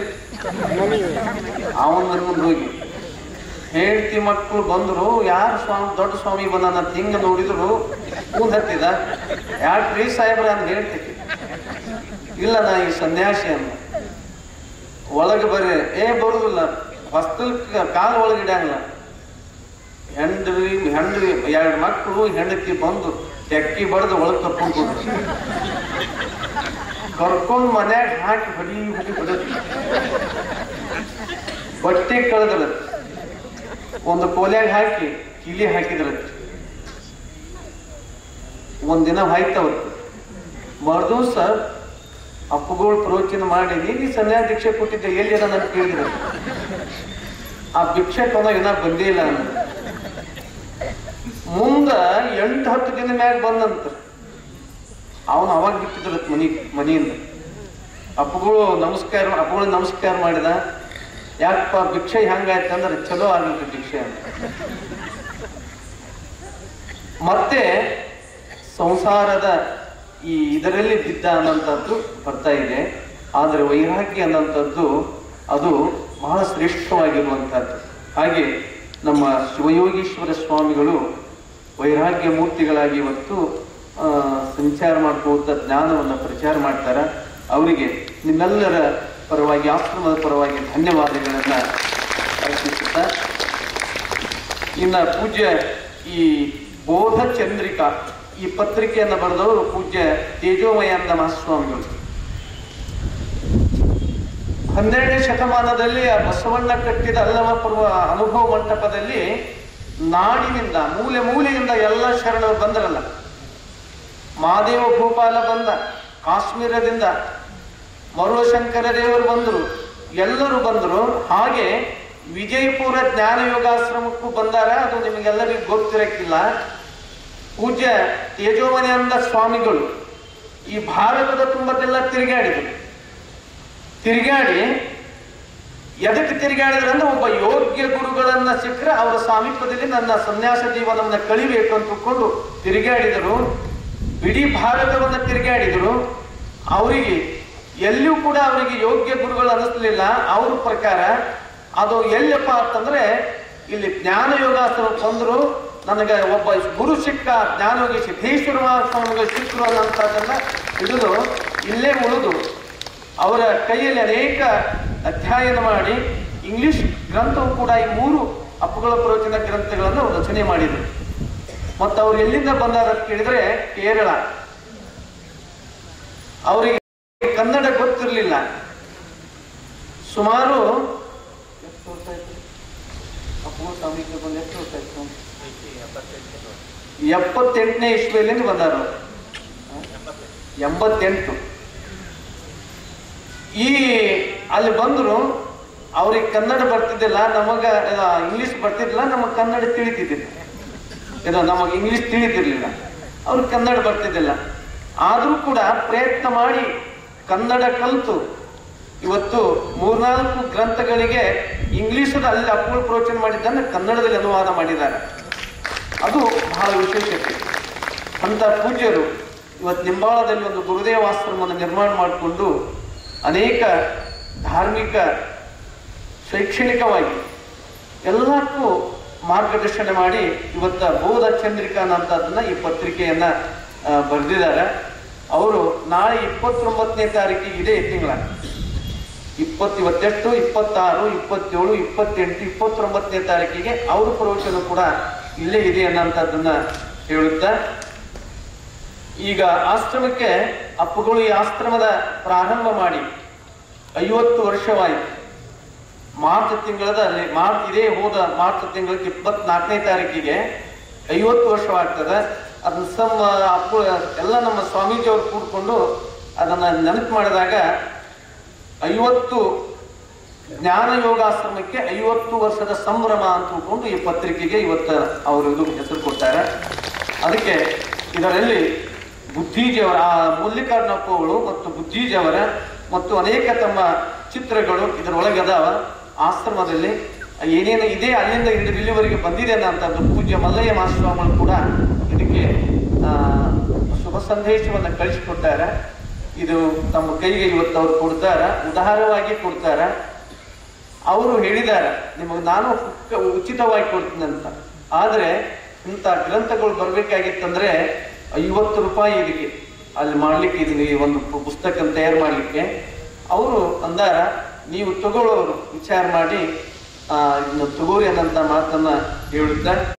[SPEAKER 3] ಅವನ ಮನೆ ಮುಂದೆ ಹೋಗಿ ಹೆಂಡತಿ ಮಕ್ಕಳು ಬಂದ್ರು ಯಾರು ಸ್ವಾಮಿ ದೊಡ್ಡ ಸ್ವಾಮಿ ಬಂದ ಹಿಂಗ ನೋಡಿದ್ರು ಮುಂದೆ ಹತ್ತಿದ ಯಾಕ್ರಿ ಸಾಹೇಬ್ರ ಅಂತ ಹೇಳ್ತಿದ್ದೆ ಇಲ್ಲ ನಾ ಈ ಸನ್ಯಾಸಿ ಅನ್ನ ಒಳಗೆ ಬರ್ರಿ ಏ ಬರುದಿಲ್ಲ ಹೊಸ್ತಲ್ ಕಾಲು ಒಳಗೆ ಇಡಂಗಿಲ್ಲ ಹೆಂಡ್ರಿ ಹೆಂಡ್ರಿ ಎರಡು ಮಕ್ಕಳು ಹೆಂಡತಿ ಬಂದು ತೆಕ್ಕಿ ಬಡ್ದು ಒಳಗೆ ಕರ್ಕೊಂಡು ಕರ್ಕೊಂಡು ಮನ್ಯಾಗ ಹಾಕಿ ಹೊಡಿ ಹೊಡಿ ಹೊಡೆದು ಬಟ್ಟೆ ಕಳೆದ್ರ ಒಂದು ಕೋಲ್ಯಾಗ ಹಾಕಿ ಕಿಲಿ ಹಾಕಿದ್ರ ಒಂದಿನ ಹಾಯ್ತವತ್ತು ಮರ್ದೂಸ ಅಪ್ಪಗಳು ಪ್ರವಚನ ಮಾಡಿ ನೀನು ಸನ್ಯಾಸ ದೀಕ್ಷೆ ಕೊಟ್ಟಿದ್ದೆ ಎಲ್ಲಿ ಅದ ಅಂತ ಕೇಳಿದ್ರು ಆ ಭಿಕ್ಷಕನ ಇನ್ನ ಬಂದೇ ಇಲ್ಲ ಅಂದ ಮುಂದ ಎಂಟು ಹತ್ತು ದಿನ ಮ್ಯಾಗ ಬಂದಂತ ಅವನು ಅವಾಗ ಬಿಟ್ಟಿದ್ರ ಮನಿ ಮನೆಯಿಂದ ಅಪ್ಪಗಳು ನಮಸ್ಕಾರ ಅಪ್ಪಗಳು ನಮಸ್ಕಾರ ಮಾಡಿದ ಯಾಕಪ್ಪ ಭಿಕ್ಷೆ ಹೆಂಗಾಯ್ತು ಅಂದ್ರೆ ಚಲೋ ಆಗಿತ್ತು ಭಿಕ್ಷೆ ಅಂತ ಮತ್ತೆ ಸಂಸಾರದ ಈ ಇದರಲ್ಲಿ ಬಿದ್ದ ಅನ್ನೋಂಥದ್ದು ಬರ್ತಾ ಇದೆ ಆದರೆ ವೈರಾಗ್ಯ ಅನ್ನೋಂಥದ್ದು ಅದು ಬಹಳ ಶ್ರೇಷ್ಠವಾಗಿರುವಂಥದ್ದು ಹಾಗೆ ನಮ್ಮ ಶಿವಯೋಗೀಶ್ವರ ಸ್ವಾಮಿಗಳು ವೈರಾಗ್ಯ ಮೂರ್ತಿಗಳಾಗಿ ಇವತ್ತು ಆ, ಸಂಚಾರ ಮಾಡ್ಕೋತ ಜ್ಞಾನವನ್ನು ಪ್ರಚಾರ ಮಾಡ್ತಾರೆ ಅವರಿಗೆ ನಿಮ್ಮೆಲ್ಲರ ಪರವಾಗಿ ಆಶ್ರಮದ ಪರವಾಗಿ ಧನ್ಯವಾದಗಳನ್ನು ಅರ್ಪಿಸುತ್ತಾ ಇನ್ನು ಪೂಜ್ಯ ಈ ಬೋಧ ಚಂದ್ರಿಕಾ ಈ ಪತ್ರಿಕೆಯನ್ನು ಬರೆದವರು ಪೂಜ್ಯ ತೇಜೋಮಯಾನಂದ ಮಹಾಸ್ವಾಮಿಗಳು ಹನ್ನೆರಡನೇ ಶತಮಾನದಲ್ಲಿ ಆ ಬಸವಣ್ಣ ಕಟ್ಟಿದ ಅಲ್ಲಮ ಪರ್ವ ಅನುಭವ ಮಂಟಪದಲ್ಲಿ ನಾಡಿನಿಂದ ಮೂಲೆ ಮೂಲೆಯಿಂದ ಎಲ್ಲ ಶರಣರು ಬಂದರಲ್ಲ ಮಹಾದೇವ ಭೂಪಾಲ ಬಂದ ಕಾಶ್ಮೀರದಿಂದ ಮರುಳಶಂಕರ ದೇವರು ಬಂದರು ಎಲ್ಲರೂ ಬಂದರು ಹಾಗೆ ವಿಜಯಪುರ ಜ್ಞಾನ ಯೋಗಾಶ್ರಮಕ್ಕೂ ಬಂದಾರ ಅದು ನಿಮಗೆಲ್ಲರಿಗೂ ಗೊತ್ತಿರಕ್ಕಿಲ್ಲ ಪೂಜ್ಯ ತೇಜೋಮನಿಯಂದ ಸ್ವಾಮಿಗಳು ಈ ಭಾರತದ ತುಂಬದೆಲ್ಲ ತಿರುಗಾಡಿದರು ತಿರುಗಾಡಿ ಎದಕ್ಕೆ ತಿರುಗಾಡಿದ್ರು ಅಂದ್ರೆ ಒಬ್ಬ ಯೋಗ್ಯ ಗುರುಗಳನ್ನ ಸಿಕ್ಕರೆ ಅವರ ಸಾಮೀಪ್ಯದಲ್ಲಿ ನನ್ನ ಸನ್ಯಾಸ ಜೀವನವನ್ನ ಕಳಿಬೇಕು ಅಂತ ತಿಳ್ಕೊಂಡು ತಿರುಗಾಡಿದರು ಇಡೀ ಭಾರತವನ್ನ ತಿರುಗಾಡಿದರು ಅವರಿಗೆ ಎಲ್ಲಿಯೂ ಕೂಡ ಅವರಿಗೆ ಯೋಗ್ಯ ಗುರುಗಳು ಅನ್ನಿಸ್ಲಿಲ್ಲ ಅವ್ರ ಪ್ರಕಾರ ಅದು ಎಲ್ಲಪ್ಪ ಅಂತಂದ್ರೆ ಇಲ್ಲಿ ಜ್ಞಾನ ಯೋಗಾಸನ ಬಂದ್ರು ನನಗೆ ಒಬ್ಬ ಗುರು ಸಿಕ್ಕ ಜ್ಞಾನಯೋಗಿ ಸಿದ್ದೇಶ್ವರ ಮಹಾಸ್ವಾಮಿಗಳು ಸಿಕ್ಕರು ಅನ್ನೋಂಥದ್ದನ್ನ ಹಿಡಿದು ಇಲ್ಲೇ ಉಳಿದು ಅವರ ಕೈಯಲ್ಲಿ ಅನೇಕ ಅಧ್ಯಯನ ಮಾಡಿ ಇಂಗ್ಲಿಷ್ ಗ್ರಂಥವು ಕೂಡ ಈ ಮೂರು ಅಪ್ಪುಗಳ ಪ್ರವಚನ ಗ್ರಂಥಗಳನ್ನು ಅವರು ರಚನೆ ಮಾಡಿದರು ಮತ್ತು ಅವ್ರು ಎಲ್ಲಿಂದ ಬಂದಾರ ಅಂತ ಕೇಳಿದ್ರೆ ಕೇರಳ ಅವರಿಗೆ ಕನ್ನಡ ಗೊತ್ತಿರಲಿಲ್ಲ ಸುಮಾರು ಎಷ್ಟು ವರ್ಷ ಆಯ್ತು? ಅಪ್ಪುಗಳ ಸ್ವಾಮಿಗೆ ಬಂದು ಎಷ್ಟು ವರ್ಷ ಆಯ್ತು? ಎಪ್ಪತ್ತೆಂಟನೇ ಇಸ್ವಿಯಲ್ಲಿ ಬಂದಾರ ಅವ್ರು. ಎಂಬತ್ತೆಂಟು ಈ ಅಲ್ಲಿ ಬಂದ್ರು ಅವ್ರಿಗೆ ಕನ್ನಡ ಬರ್ತಿದ್ದಿಲ್ಲ ನಮಗ ಇದು ಇಂಗ್ಲಿಷ್ ಬರ್ತಿದ್ದಿಲ್ಲ ನಮಗ್ ಕನ್ನಡ ತಿಳಿತಿದ್ದಿಲ್ಲ ಇದು ನಮಗೆ ಇಂಗ್ಲಿಷ್ ತಿಳಿತಿರ್ಲಿಲ್ಲ ಅವ್ರಿಗೆ ಕನ್ನಡ ಬರ್ತಿದ್ದಿಲ್ಲ ಆದ್ರೂ ಕೂಡ ಪ್ರಯತ್ನ ಮಾಡಿ ಕನ್ನಡ ಕಲಿತು ಇವತ್ತು ಮೂರ್ನಾಲ್ಕು ಗ್ರಂಥಗಳಿಗೆ ಇಂಗ್ಲಿಷದ ಅಲ್ಲಿ ಅಪ್ಪುಗಳು ಪ್ರವಚನ ಮಾಡಿದ್ದನ್ನು ಕನ್ನಡದಲ್ಲಿ ಅನುವಾದ ಮಾಡಿದ್ದಾರೆ ಅದು ಬಹಳ ವಿಶೇಷತೆ ಅಂತ ಪೂಜ್ಯರು ಇವತ್ತು ನಿಂಬಾಳದಲ್ಲಿ ಒಂದು ಗುರುದೇವಾಶ್ರಮವನ್ನು ನಿರ್ಮಾಣ ಮಾಡಿಕೊಂಡು ಅನೇಕ ಧಾರ್ಮಿಕ ಶೈಕ್ಷಣಿಕವಾಗಿ ಎಲ್ಲಕ್ಕೂ ಮಾರ್ಗದರ್ಶನ ಮಾಡಿ ಇವತ್ತ ಬೋಧ ಚಂದ್ರಿಕಾ ಅನ್ನೋಂಥದ್ದನ್ನ ಈ ಪತ್ರಿಕೆಯನ್ನ ಆ, ಬರೆದಿದ್ದಾರೆ ಅವರು ನಾಳೆ ಇಪ್ಪತ್ತೊಂಬತ್ತನೇ ತಾರೀಕಿಗೆ ಇದೇ ತಿಂಗಳ ಇಪ್ಪತ್ತು ಇವತ್ತೆಷ್ಟು ಇಪ್ಪತ್ತಾರು ಇಪ್ಪತ್ತೇಳು ಇಪ್ಪತ್ತೆಂಟು ಇಪ್ಪತ್ತೊಂಬತ್ತನೇ ತಾರೀಕಿಗೆ ಅವ್ರ ಪ್ರವಚನ ಕೂಡ ಇಲ್ಲೇ ಇದೆ ಅನ್ನೋಂಥದ್ದನ್ನ ಹೇಳುತ್ತಾ ಈಗ ಆಶ್ರಮಕ್ಕೆ ಅಪ್ಪುಗಳು ಈ ಆಶ್ರಮದ ಪ್ರಾರಂಭ ಮಾಡಿ ಐವತ್ತು ವರ್ಷವಾಯಿತು ಮಾರ್ಚ್ ತಿಂಗಳದಲ್ಲಿ ಮಾರ್ಚ್ ಇದೇ ಹೋದ ಮಾರ್ಚ್ ತಿಂಗಳಿಗೆ ಇಪ್ಪತ್ನಾಲ್ಕನೇ ತಾರೀಕಿಗೆ ಐವತ್ತು ವರ್ಷವಾಗ್ತದೆ ಅದನ್ನ ಸಮ ಅಪ್ಪು ಎಲ್ಲ ನಮ್ಮ ಸ್ವಾಮೀಜಿಯವರು ಕೂಡ್ಕೊಂಡು ಅದನ್ನ ನೆನಪು ಮಾಡಿದಾಗ ಐವತ್ತು ಜ್ಞಾನ ಯೋಗಾಶ್ರಮಕ್ಕೆ ಐವತ್ತು ವರ್ಷದ ಸಂಭ್ರಮ ಅಂತ ತಿಳ್ಕೊಂಡು ಈ ಪತ್ರಿಕೆಗೆ ಇವತ್ತು ಅವರು ಇದು ಹೆಸರು ಕೊಡ್ತಾರೆ ಅದಕ್ಕೆ ಇದರಲ್ಲಿ ಬುದ್ಧಿಜಿಯವರ ಆ ಮಲ್ಲಿಕಾರ್ಜುನಪ್ಪಗಳು ಮತ್ತು ಬುದ್ಧಿಜಿಯವರ ಮತ್ತು ಅನೇಕ ತಮ್ಮ ಚಿತ್ರಗಳು ಇದರೊಳಗೆ ಅದಾವ ಆಶ್ರಮದಲ್ಲಿ ಏನೇನು ಇದೆ ಅಲ್ಲಿಂದ ಇಲ್ಲಿ ಇಲ್ಲಿವರೆಗೆ ಬಂದಿದೆ ಅನ್ನೋಂಥದ್ದು ಪೂಜ್ಯ ಮಲ್ಲಯ್ಯ ಮಾಸ್ವಾಮಿಗಳು ಕೂಡ ಇದಕ್ಕೆ ಆ, ಶುಭ ಸಂದೇಶವನ್ನು ಕಳಿಸಿಕೊಟ್ಟಾರ ಇದು ತಮ್ಮ ಕೈಗೆ ಇವತ್ತು ಅವ್ರು ಕೊಡ್ತಾರ ಉದಾರವಾಗಿ ಕೊಡ್ತಾರ ಅವರು ಹೇಳಿದ್ದಾರೆ ನಿಮಗೆ ನಾನು ಉಕ್ಕ- ಉಚಿತವಾಗಿ ಕೊಡ್ತೀನಿ ಅಂತ ಆದ್ರೆ ಇಂಥ ಗ್ರಂಥಗಳು ಬರ್ಬೇಕಾಗಿತ್ತಂದ್ರೆ ಐವತ್ತು ರೂಪಾಯಿ ಇದಕ್ಕೆ ಅಲ್ಲಿ ಮಾಡ್ಲಿಕ್ಕೆ ಇದನ್ನ ಈ ಒಂದು ಪು- ಪುಸ್ತಕ ತಯಾರು ಮಾಡ್ಲಿಕ್ಕೆ ಅವರು ಅಂದಾರ ನೀವು ತಗೊಳ್ಳೋರು ವಿಚಾರ ಮಾಡಿ ಆ ಇದನ್ನ ತಗೋರಿ ಅನ್ನಂತ ಮಾತನ್ನ ಹೇಳುತ್ತಾ